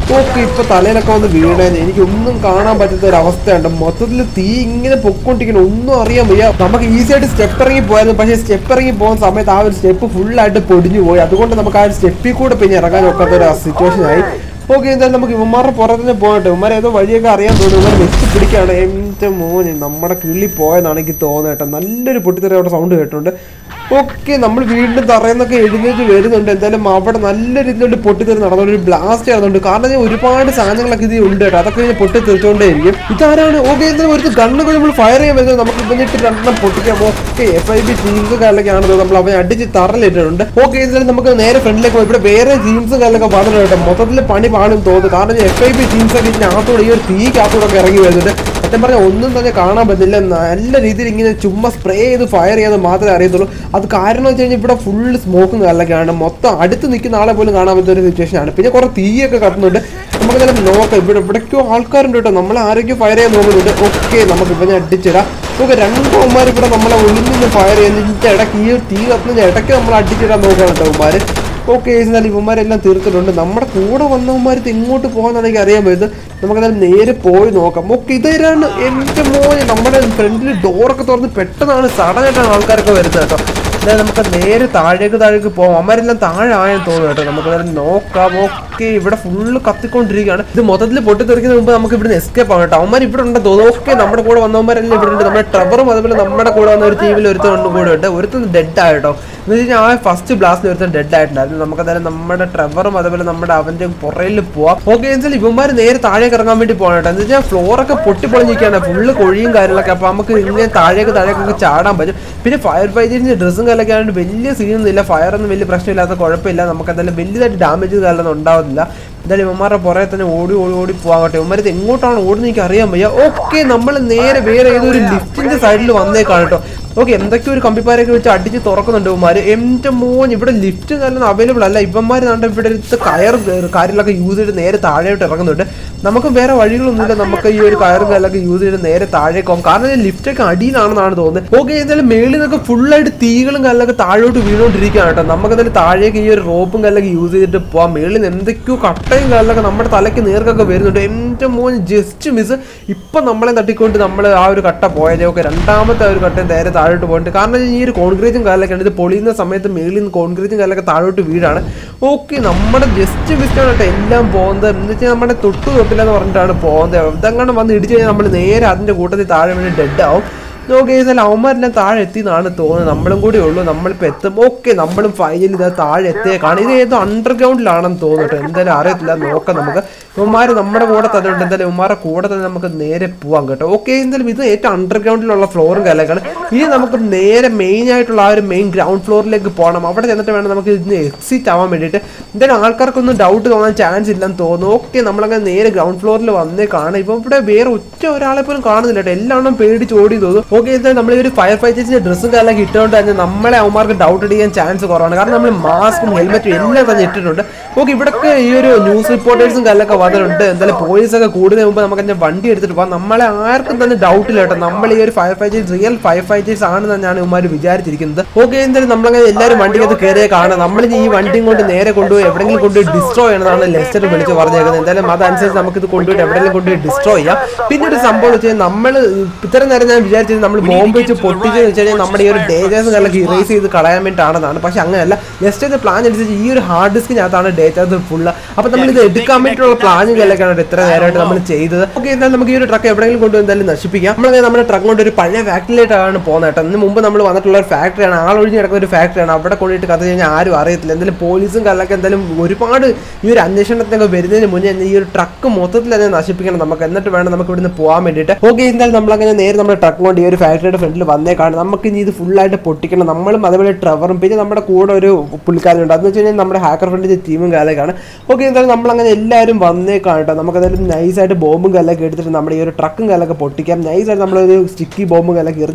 ഓക്കെ ഇപ്പൊ തലയിലൊക്കെ വന്ന് വീണേന് എനിക്ക് ഒന്നും കാണാൻ പറ്റാത്ത ഒരു അവസ്ഥയുണ്ട് മൊത്തത്തിൽ തീ ഇങ്ങനെ പൊക്കോണ്ടിരിക്കണം ഒന്നും അറിയാൻ വയ്യ നമുക്ക് ഈസി ആയിട്ട് സ്റ്റെപ്പ് ഇറങ്ങി പോയായിരുന്നു പക്ഷേ സ്റ്റെപ്പ് ഇറങ്ങി പോകുന്ന സമയത്ത് ആ ഒരു സ്റ്റെപ്പ് ഫുള്ളായിട്ട് പൊടിഞ്ഞു പോയി അതുകൊണ്ട് നമുക്ക് ആ ഒരു സ്റ്റെപ്പിൽ കൂടെ പിന്നെ ഇറങ്ങാൻ ഒക്കാത്ത ഒരു സിറ്റുവേഷൻ ആയി ഓക്കെ എന്തായാലും നമുക്ക് ഇവന്മാരുടെ പുറത്ത് തന്നെ പോകട്ടെ ഇവന്മാരെ ഏതോ വഴിയൊക്കെ അറിയാൻ തോന്നുന്നു ഇവന്മാർ വെച്ച് പിടിക്കാണ് എൻ്റെ മോന് നമ്മുടെ കിള്ളി പോയെന്നാണ് എനിക്ക് തോന്നുന്നത് കേട്ടോ നല്ലൊരു പൊട്ടിത്തെറി അവിടെ സൗണ്ട് കേട്ടുണ്ട് ഓക്കെ നമ്മൾ വീണ്ടും തറയെന്നൊക്കെ എഴുന്നേറ്റ് വരുന്നുണ്ട് എന്തായാലും അവിടെ നല്ല രീതിയിലുള്ള പൊട്ടിത്തെറി നടന്നുകൊണ്ട് ഒരു ബ്ലാസ്റ്റ് ആകുന്നുണ്ട് കാരണം ഞാൻ ഒരുപാട് സാധനങ്ങളൊക്കെ ഇതിൽ ഉണ്ട് കേട്ടോ അതൊക്കെ ഇങ്ങനെ പൊട്ടിത്തെറിച്ചുകൊണ്ടേ ഇരിക്കും ഇതാരാണ് ഓക്കെ എന്തായാലും ഒരു ഗണ്ണൊക്കെ നമ്മൾ ഫയർ ചെയ്യാൻ വരുന്നത് നമുക്ക് ഇവന്നിട്ട് രണ്ടെണ്ണം പൊട്ടിക്കാം okay F I B teams കാലൊക്കെയാണ് നമ്മൾ അവനെ അടിച്ച് തറലിട്ടിട്ടുണ്ട് ഓക്കെ എന്തായാലും നമുക്ക് നേരെ ഫ്രണ്ടിലേക്ക് പോയി ഇവിടെ വേറെ ടീംസും കാലൊക്കെ വന്നിട്ടുണ്ട് കേട്ടോ മൊത്തത്തിൽ പണി പാടും തോന്നുന്നു കാരണം എഫ് ഐ ബി ടീംസൊക്കെ ഇതിനകത്തൂടെ ഈ ഒരു തീക്കകത്തൂടെ ഇറങ്ങി വരുന്നുണ്ട് സത്യം പറഞ്ഞാൽ ഒന്നും തന്നെ കാണാൻ പറ്റില്ല നല്ല രീതിയിൽ ഇങ്ങനെ ചുമ്മാ സ്പ്രേ ചെയ്ത് ഫയർ ചെയ്യാതെ മാത്രമേ അറിയത്തുള്ളൂ അത് കാരണം വെച്ച് കഴിഞ്ഞാൽ ഇവിടെ ഫുള്ള് സ്മോക്കും കാലൊക്കെയാണ് മൊത്തം അടുത്ത് നിൽക്കുന്ന ആളെ പോലും കാണാൻ പറ്റുന്ന ഒരു സിറ്റുവേഷൻ ആണ് പിന്നെ കുറെ തീയൊക്കെ കത്തുന്നുണ്ട് നമുക്ക് ചില നോക്കാം ഇവിടെ ഇവിടേക്കോ ആൾക്കാരുണ്ട് കേട്ടോ നമ്മളെ ആരോഗ്യം ഫയർ ചെയ്യാൻ നോക്കുന്നുണ്ട് ഓക്കെ നമുക്ക് ഇവനെ അടിച്ചിടാം നമുക്ക് രണ്ടോമാർ ഇവിടെ നമ്മളെ ഒളിഞ്ഞ് ഫയർ ചെയ്യുന്നതിന്റെ ഇടയ്ക്ക് ഈ ഒരു തീ കത്തുന്നതിന്റെ ഇടയ്ക്ക് നമ്മൾ അടിച്ചിടാൻ നോക്കുകയാണ് കേട്ടോ ഉമ്മാര് ഓക്കെ എന്നാൽ ഇവന്മാരെല്ലാം തീർത്തിട്ടുണ്ട് നമ്മുടെ കൂടെ വന്നവന്മാർക്ക് ഇങ്ങോട്ട് പോകാന്നാണ് എനിക്ക് അറിയാൻ പറ്റുന്നത് നമുക്ക് എന്തായാലും നേരെ പോയി നോക്കാം ഓക്കെ ഇതാരാണ് എൻ്റെ മോനെ നമ്മുടെ ഫ്രണ്ടിൽ ഡോറൊക്കെ തുറന്ന് പെട്ടെന്നാണ് സഡനായിട്ടാണ് ആൾക്കാരൊക്കെ വരുന്നത് കേട്ടോ അതായത് നമുക്ക് നേരെ താഴേക്ക് താഴേക്ക് പോകാം അമ്മരെല്ലാം താഴെ ആയെന്ന് തോന്നുന്നു കേട്ടോ നമുക്ക് എന്തായാലും നോക്കാം ഓക്കെ ഇവിടെ ഫുള്ള് കത്തിക്കൊണ്ടിരിക്കുകയാണ് ഇത് മൊത്തത്തിൽ പൊട്ടിത്തെറിക്കുന്ന മുമ്പ് നമുക്ക് ഇവിടുന്ന് എസ്കേപ്പ് ആവും കേട്ടോ അവന്മാർ ഇവിടെ ഉണ്ടെന്ന് തോന്നുന്നു ഓക്കെ നമ്മുടെ കൂടെ വന്നവന്മാരെല്ലാം ഇവിടെ ഉണ്ട് നമ്മുടെ ട്രവറും അതുപോലെ നമ്മുടെ കൂടെ വന്ന ഒരു ടീമിൽ ഒരുത്തൻ ഒന്നും കൂടെ ഉണ്ട് ഒരുത്തൻ ഡെഡ് ആയിട്ടോ എന്ന് വെച്ച് കഴിഞ്ഞാൽ ആ ഫസ്റ്റ് ബ്ലാസ്റ്റിൽ ഒരുത്തൻ ഡെഡ് ആയിട്ടുണ്ടായിരുന്നു നമുക്ക് എന്തായാലും നമ്മുടെ ട്രവറും അതുപോലെ നമ്മുടെ അവന്റെ പുറയിൽ പോവാം ഓക്കെ വെച്ചാൽ ഇവന്മാർ നേരെ താഴേക്ക് ഇറങ്ങാൻ വേണ്ടി പോകണം കേട്ടോ എന്ന് വെച്ചാൽ ഫ്ലോറൊക്കെ പൊട്ടിപ്പൊളിഞ്ഞിരിക്കുകയാണ് ഫുള്ള് കൊഴിയും കാര്യങ്ങളൊക്കെ അപ്പൊ നമുക്ക് ഇങ്ങനെ താഴേക്ക് താഴേക്കൊക്കെ ചാടാൻ പറ്റും പിന്നെ ഫയർ ഫൈറ്റേഴ്സിന്റെ ഡ്രസ്സും കാര്യമൊക്കെ ആയതുകൊണ്ട് വലിയ സീനൊന്നും ഇല്ല ഫയർ ഒന്നും വലിയ പ്രശ്നമില്ലാത്ത കുഴപ്പമില്ല നമുക്ക് എന്തായാലും വലിയതായിട്ട് ഡാമേജ് കാര്യമൊന്നും ഉണ്ടാവുന്നില്ല എന്തായാലും ഇവന്മാരുടെ പുറകെ തന്നെ ഓടി ഓടി ഓടി പോകാട്ടെ ഇവന്മാരത് എങ്ങോട്ടാണ് ഓടുന്നത് എനിക്ക് അറിയാൻ വയ്യ ഓക്കെ നമ്മൾ നേരെ വേറെ ഏതോ ഒരു ലിഫ്റ്റിന്റെ സൈഡിൽ വന്നേക്കാണ് കേട്ടോ ഓക്കെ എന്തൊക്കെ ഒരു കമ്പിപ്പാരൊക്കെ വെച്ച് അടിച്ച് തുറക്കുന്നുണ്ട് ഇവന്മാര് എന്റെ മോൻ ഇവിടെ ലിഫ്റ്റ് നല്ല അവൈലബിൾ അല്ല ഇവന്മാർ കണ്ട ഇവിടെ അടുത്ത് കയർ കാര്യങ്ങളൊക്കെ യൂസ് ചെയ്ത് നേരെ താഴെയോട്ട് ഇറങ്ങുന്നുണ്ട് നമുക്ക് വേറെ വഴികളൊന്നുമില്ല നമുക്ക് ഈ ഒരു കയറും കാര്യങ്ങളൊക്കെ യൂസ് ചെയ്ത് നേരെ താഴേക്ക് പോകും കാരണം ലിഫ്റ്റൊക്കെ അടിയിലാണെന്നാണ് തോന്നുന്നത് ഓക്കെ എന്തായാലും മേളിൽ നിന്നൊക്കെ ഫുള്ളായിട്ട് തീകളും കല്ലൊക്കെ താഴോട്ട് വീണുകൊണ്ടിരിക്കുകയാണ് കേട്ടോ നമുക്ക് എന്തായാലും താഴേക്ക് ഈ ഒരു റോപ്പും കല്ലൊക്കെ യൂസ് ചെയ്തിട്ട് പോവാം മേളിൽ നിന്ന് എന്തൊക്കെയോ കട്ടയും കല്ലൊക്കെ നമ്മുടെ തലയ്ക്ക് നേർക്കൊക്കെ വരുന്നുണ്ട് എന്റെ മോൻ ജസ്റ്റ് മിസ് ഇപ്പൊ നമ്മളെ തട്ടിക്കൊണ്ട് നമ്മൾ ആ ഒരു കട്ട പോയത് ഓക്കെ രണ്ടാമത്തെ ആ ഒരു കട്ട നേരെ താഴോട്ട് പോയിട്ട് കാരണം ഈ ഒരു കോൺക്രീറ്റും കാലൊക്കെ ഉണ്ട് ഇത് പൊളിയുന്ന സമയത്ത് മേളിൽ നിന്ന് കോൺക്രീറ്റും കാലൊക്കെ താഴോട്ട് വീടാണ് ഓക്കെ നമ്മുടെ ജസ്റ്റ് മിസ്റ്റാണ് കേട്ടോ എല്ലാം പോകുന്നത് എന്ന് വെച്ചാൽ നമ്മുടെ തൊട്ട് തൊട്ടില്ല എന്ന് പറഞ്ഞിട്ടാണ് പോകുന്നത് ഇതങ്ങനെ വന്ന് ഇടിച്ചു കഴിഞ്ഞാൽ നമ്മൾ നേരെ അതിന്റെ കൂട്ടത്തിൽ താഴെ വേണ്ടി ഡെഡ് ആവും നോക്കി കഴിഞ്ഞാൽ അവന്മാരെല്ലാം താഴെ എത്തി എന്നാണ് തോന്നുന്നത് നമ്മളും കൂടി ഉള്ളൂ നമ്മളിപ്പോൾ എത്തും ഓക്കെ നമ്മളും ഫൈനൽ ഇതാ താഴെ എത്തിയേക്കാണ് ഇത് ഏതോ അണ്ടർഗ്രൗണ്ടിലാണെന്ന് തോന്നുന്നു കേട്ടോ എന്തായാലും അറിയത്തില്ല നോക്കാം നമുക്ക് ഇവന്മാർ നമ്മുടെ കൂടെ തന്നെ ഉണ്ട് എന്തായാലും ഇവന്മാരുടെ കൂടെ തന്നെ നമുക്ക് നേരെ പോവാം കേട്ടോ ഓക്കെ എന്തായാലും ഇത് ഏറ്റവും അണ്ടർഗ്രൗണ്ടിലുള്ള ഫ്ലോറും കലക്കാണ് ഇനി നമുക്ക് നേരെ മെയിൻ ആയിട്ടുള്ള ആ ഒരു മെയിൻ ഗ്രൗണ്ട് ഫ്ലോറിലേക്ക് പോകണം അവിടെ ചെന്നിട്ട് വേണം നമുക്ക് ഇതിന് എക്സിറ്റ് ആവാൻ വേണ്ടിയിട്ട് എന്തായാലും ആൾക്കാർക്കൊന്നും ഡൗട്ട് തോന്നാൻ ചാൻസ് ഇല്ലെന്ന് തോന്നുന്നു ഓക്കെ നമ്മളങ്ങനെ നേരെ ഗ്രൗണ്ട് ഫ്ലോറിൽ വന്നേ കാണാം ഇപ്പം ഇവിടെ വേറെ ഒറ്റ ഒരാളെ പോലും കാണുന്നില്ല കേട്ടോ എല്ലാവരും പേടിച്ച് ഓടി തോന്നും ഓക്കെ എന്തായാലും നമ്മൾ ഈ ഒരു ഫയർ ഫൈറ്റേഴ്സിന്റെ ഡ്രസ്സും കാലൊക്കെ ഇട്ടുകൊണ്ട് തന്നെ നമ്മളെ അവന്മാർക്ക് ഡൗട്ട് അടിക്കാൻ ചാൻസ് കുറവാണ് കാരണം നമ്മൾ മാസ്കും ഹെൽമെറ്റും എല്ലാം തന്നെ ഇട്ടിട്ടുണ്ട് ഓക്കെ ഇവിടൊക്കെ ഈ ഒരു ന്യൂസ് റിപ്പോർട്ടേഴ്സും കാലൊക്കെ വന്നിട്ടുണ്ട് എന്തായാലും പോലീസൊക്കെ കൂടുന്നതിന് മുമ്പ് നമുക്ക് തന്നെ വണ്ടി എടുത്തിട്ട് പോകാം നമ്മളെ ആർക്കും തന്നെ ഡൗട്ട് ഇല്ല കേട്ടോ നമ്മൾ ഈ ഒരു fire fighters real fire fighters ആണെന്ന് തന്നെയാണ് ഇവന്മാർ വിചാരിച്ചിരിക്കുന്നത് ഓക്കെ എന്തായാലും നമ്മളങ്ങനെ എല്ലാവരും വണ്ടിക്കകത്ത് കയറിയേ കാണാം നമ്മൾ ഈ വണ്ടിയും കൊണ്ട് നേരെ കൊണ്ടുപോയി എവിടെയെങ്കിലും കൊണ്ടുപോയി ഡിസ്ട്രോയ് ചെയ്യണമെന്നാണ് ലെസ്റ്റർ വിളിച്ച് പറഞ്ഞേക്കുന്നത് എന്തായാലും അതനുസരിച്ച് നമുക്ക് ഇത് കൊണ്ടുപോയിട്ട് എവിടെയെങ്കിലും കൊണ്ടുപോയി ഡിസ്ട്രോയ് ചെയ്യാം പിന്നെ ഒരു സംഭവം വെച്ച് കഴിഞ്ഞാൽ നമ്മൾ ഇത്രയും നേരം ഞാൻ വിചാരിച്ചത് നമ്മൾ ബോംബ് വെച്ച് പൊട്ടിച്ചെന്ന് വെച്ച് കഴിഞ്ഞാൽ നമ്മുടെ ഈ ഒരു ഡേറ്റാസ് കാര്യങ്ങളൊക്കെ ഇറേസ് ചെയ്ത് കളയാൻ വേണ്ടിയിട്ടാണെന്നാണ് പക്ഷെ അങ്ങനെയല്ല ജസ്റ്റ് ഇത് പ്ലാൻ അനുസരിച്ച് ഈ ഒരു ഹാർഡ് ഡിസ്കിനകത്താണ് ഡേറ്റാസ് ഫുള്ള് അപ്പോൾ നമ്മൾ ഇത് എടുക്കാൻ വേണ്ടിയിട്ടുള്ള പ്ലാനും കാര്യങ്ങളൊക്കെയാണ് ഇത്ര നേരമായിട്ട് നമ്മൾ ചെയ്തത് ഓക്കെ എന്തായാലും നമുക്ക് ഈ ഒരു ട്രക്ക് എവിടെയെങ്കിലും കൊണ്ട് എന്തായാലും നശിപ്പിക്കാം നമ്മൾ നമ്മുടെ ട്രക്ക് കൊണ്ട് ഒരു പഴയ ഫാക്ടറിയിലേക്കാണ് പോകുന്നത് കേട്ടോ ഇതിന് മുമ്പ് നമ്മൾ വന്നിട്ടുള്ള ഒരു ഫാക്ടറിയാണ് ആളൊഴിഞ്ഞ് കിടക്കുന്ന ഒരു ഫാക്ടറിയാണ് അവിടെ കൊണ്ടിട്ട് കഥ കഴിഞ്ഞാൽ ആരും അറിയത്തില്ല എന്തായാലും പോലീസും കല്ലൊക്കെ എന്തായാലും ഒരുപാട് ഈ ഒരു അന്വേഷണത്തിനൊക്കെ വരുന്നതിന് മുന്നേ തന്നെ ഈ ഒരു ട്രക്ക് മൊത്തത്തിൽ തന്നെ നശിപ്പിക്കണം നമുക്ക് എന്നിട്ട് വേണം നമുക്ക് ഇവിടുന്ന് പോകാൻ വേണ്ടിയിട്ട് ഓക്കെ എന്തായാലും നമ്മളങ്ങനെ നേരെ നമ്മുടെ ട്രക്ക് കൊണ്ട് ഈ ഒരു ഫാക്ടറിയുടെ ഫ്രണ്ടിൽ വന്നേക്കാണ് നമുക്ക് ഇനി ഇത് ഫുള്ളായിട്ട് പൊട്ടിക്കണം നമ്മളും അതേപോലെ ട്രവറും പിന്നെ നമ്മുടെ കൂടെ ഒരു പുള്ളിക്കാരുണ്ട് അതെന്ന് വെച്ച് കഴിഞ്ഞാൽ നമ്മുടെ ഹാക്കർ ഫ്രണ്ടിന്റെ ടീമും കാലൊക്കെയാണ് ഓക്കെ എന്തായാലും നമ്മളങ്ങനെ എല്ലാവരും വന്നേക്കാണ് കേട്ടോ നമുക്ക് എന്തായാലും നൈസായിട്ട് ബോംബും കല്ലൊക്കെ എടുത്തിട്ട് നമ്മുടെ ഈ ഒരു ട്രക്കും കല്ലൊക്കെ പൊട്ടിക്കാം നൈസായിട്ട് നമ്മളൊരു സ്റ്റിക്കി ബോംബും കല്ലൊക്കെ എറിഞ്ഞ് പിടിപ്പിച്ചിട്ട്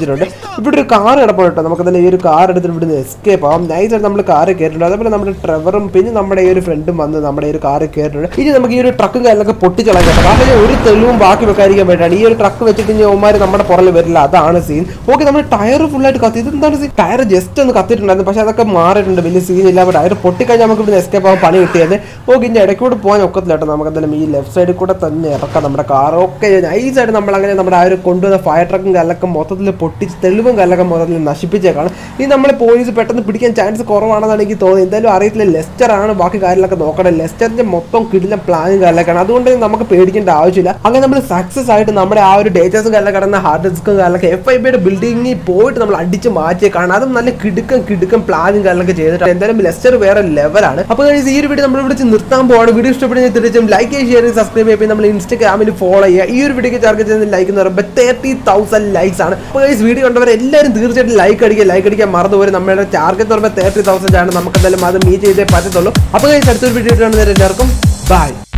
വെച്ചിട്ടുണ്ട് ഇവിടെ ഒരു കാർ കിടപ്പുണ്ട് കേട്ടോ നമുക്ക് തന്നെ ഈ ഒരു കാർ എടുത്തിട്ട് ഇവിടുന്ന് എസ്കേപ്പ് ആവാം നൈസായിട്ട് നമ്മൾ കാർ കയറിയിട്ടുണ്ട് അതേപോലെ നമ്മുടെ ട്രെവറും പിന്നെ നമ്മുടെ ഈ ഒരു ഫ്രണ്ടും വന്ന് നമ്മുടെ ഈ ഒരു കാർ കയറിയിട്ടുണ്ട് ഇനി നമുക്ക് ഈ ഒരു ട്രക്കും കാര്യങ്ങളൊക്കെ പൊട്ടിച്ചളയാൻ കേട്ടോ കാരണം ഇതിന് ഒരു തെളിവും ബാക്കി വെക്കാതിരിക്കാൻ വേണ്ടിയാണ് ഈ ഒരു ട്രക്ക് വെച്ചിട്ട് ഇനി ഓമാര് നമ്മുടെ പുറകിൽ വരില്ല അതാണ് സീൻ ഓക്കെ നമ്മുടെ ടയർ ഫുള്ളായിട്ട് കത്തി ഇതെന്താണ് സീൻ ടയർ ജസ്റ്റ് ഒന്ന് കത്തിയിട്ടുണ്ടായിരുന്നു പക്ഷെ അതൊക്കെ മാറിയിട്ടുണ്ട് വലിയ സീൻ ഇല്ല അപ്പോൾ ടയർ പൊട്ടിക്കഴിഞ്ഞാൽ നമുക്ക് ഇവിടെ എസ്കേപ്പ് ആവാൻ പണി കിട്ടിയത് ഓക്കെ ഇനി ഇടയ്ക്കൂടെ പോകാൻ ഒക്കത്തില്ല കേട്ടോ നമുക്ക് എന്തായാലും ഈ ലെഫ്റ്റ് സൈഡിൽ കൂടെ തന്നെ ഇറക്കാം നമ്മുടെ കാർ ഒക്കെ നൈസായിട്ട് നമ്മൾ അങ്ങനെ നമ്മുടെ ആ ഒരു കൊണ്ടുവന്ന ഫയർ ട്രക്കും കല്ലൊക്കെ മൊത്തത്തിൽ പൊട്ടിച്ച് തെളിവും കല്ലൊക്കെ മൊത്തത്തിൽ നശിപ്പിച്ചേക്കാണ് ഇനി നമ്മളെ പോലീസ് പെട്ടെന്ന് പിടിക്കാൻ ചാൻസ് കുറവാണെന്നാണ് എനിക്ക് തോന്നുന്നത് എന്തായാലും അറിയത്തില്ല ലെസ്റ്റർ ആണ് ബാക്കി കാര്യങ്ങളൊക്കെ നോക്കണം ലെസ്റ്ററിന്റെ മൊത്തം കിടിലം പ്ലാനും കാര്യങ്ങളൊക്കെയാണ് അതുകൊണ്ട് നമുക്ക് പേടിക്കേണ്ട ആവശ്യമില്ല അങ്ങനെ നമ്മൾ സക്സസ് ആയിട്ട് നമ്മുടെ ആ ഒരു ഡേറ്റാസും കാര്യങ്ങളൊക്കെ കിടന്ന ഹാർഡ് ഡിസ്കും കാര്യങ്ങളൊക്കെ എഫ് ഐ ബിയുടെ ബിൽഡിങ്ങിൽ പോയിട്ട് നമ്മൾ അടിച്ച് മാറ്റിയേക്കാണ് അതും നല്ല കിടുക്കം കിടുക്കം പ്ലാനും കാര്യങ്ങളൊക്കെ ചെയ്തിട്ട് എന്തായാലും ലെസ്റ്റർ വേറെ ലെവലാണ് അപ്പോൾ guys, ഈ ഒരു വീഡിയോ നമ്മൾ ഇവിടെ വെച്ച് നിർത്താൻ പോവാണ് വീഡിയോ ഇഷ്ടപ്പെടുന്ന തീർച്ചയായും ലൈക്ക് ചെയ്യുക ഷെയർ ചെയ്യുക സബ്സ്ക്രൈബ് ചെയ്യുക പിന്നെ നമ്മൾ ഇൻസ്റ്റാഗ്രാമിൽ ഫോളോ ചെയ്യുക ഈ ഒരു വീഡിയോക്ക് ടാർഗറ്റ് ചെയ്യുന്ന ലൈക്ക് എന്ന് പറയുമ്പോൾ തേർട്ടി തൗസൻഡ് ലൈക്സ് ആണ് അപ്പോൾ ഗൈസ് വീഡിയോ കണ്ടവർ എല്ലാവരും തീർച്ചയായിട്ടും ലൈക്ക് അടിക്കുക ലൈക്ക് അടിക്കാൻ മറന്നു പോരും നമ്മുടെ ടാർഗറ്റ് എന്ന് പറയുമ്പോൾ തേർട്ടി തൗസൻഡ് ആണ് നമുക്ക് എന്തായാലും അത് മീറ്റ് ചെയ്തേ പറ്റത്തുള്ളൂ അപ്പോൾ ഗൈസ് അടുത്തൊരു വീഡിയോ കാണുന്നവരെല്ലാവർക്കും ബൈ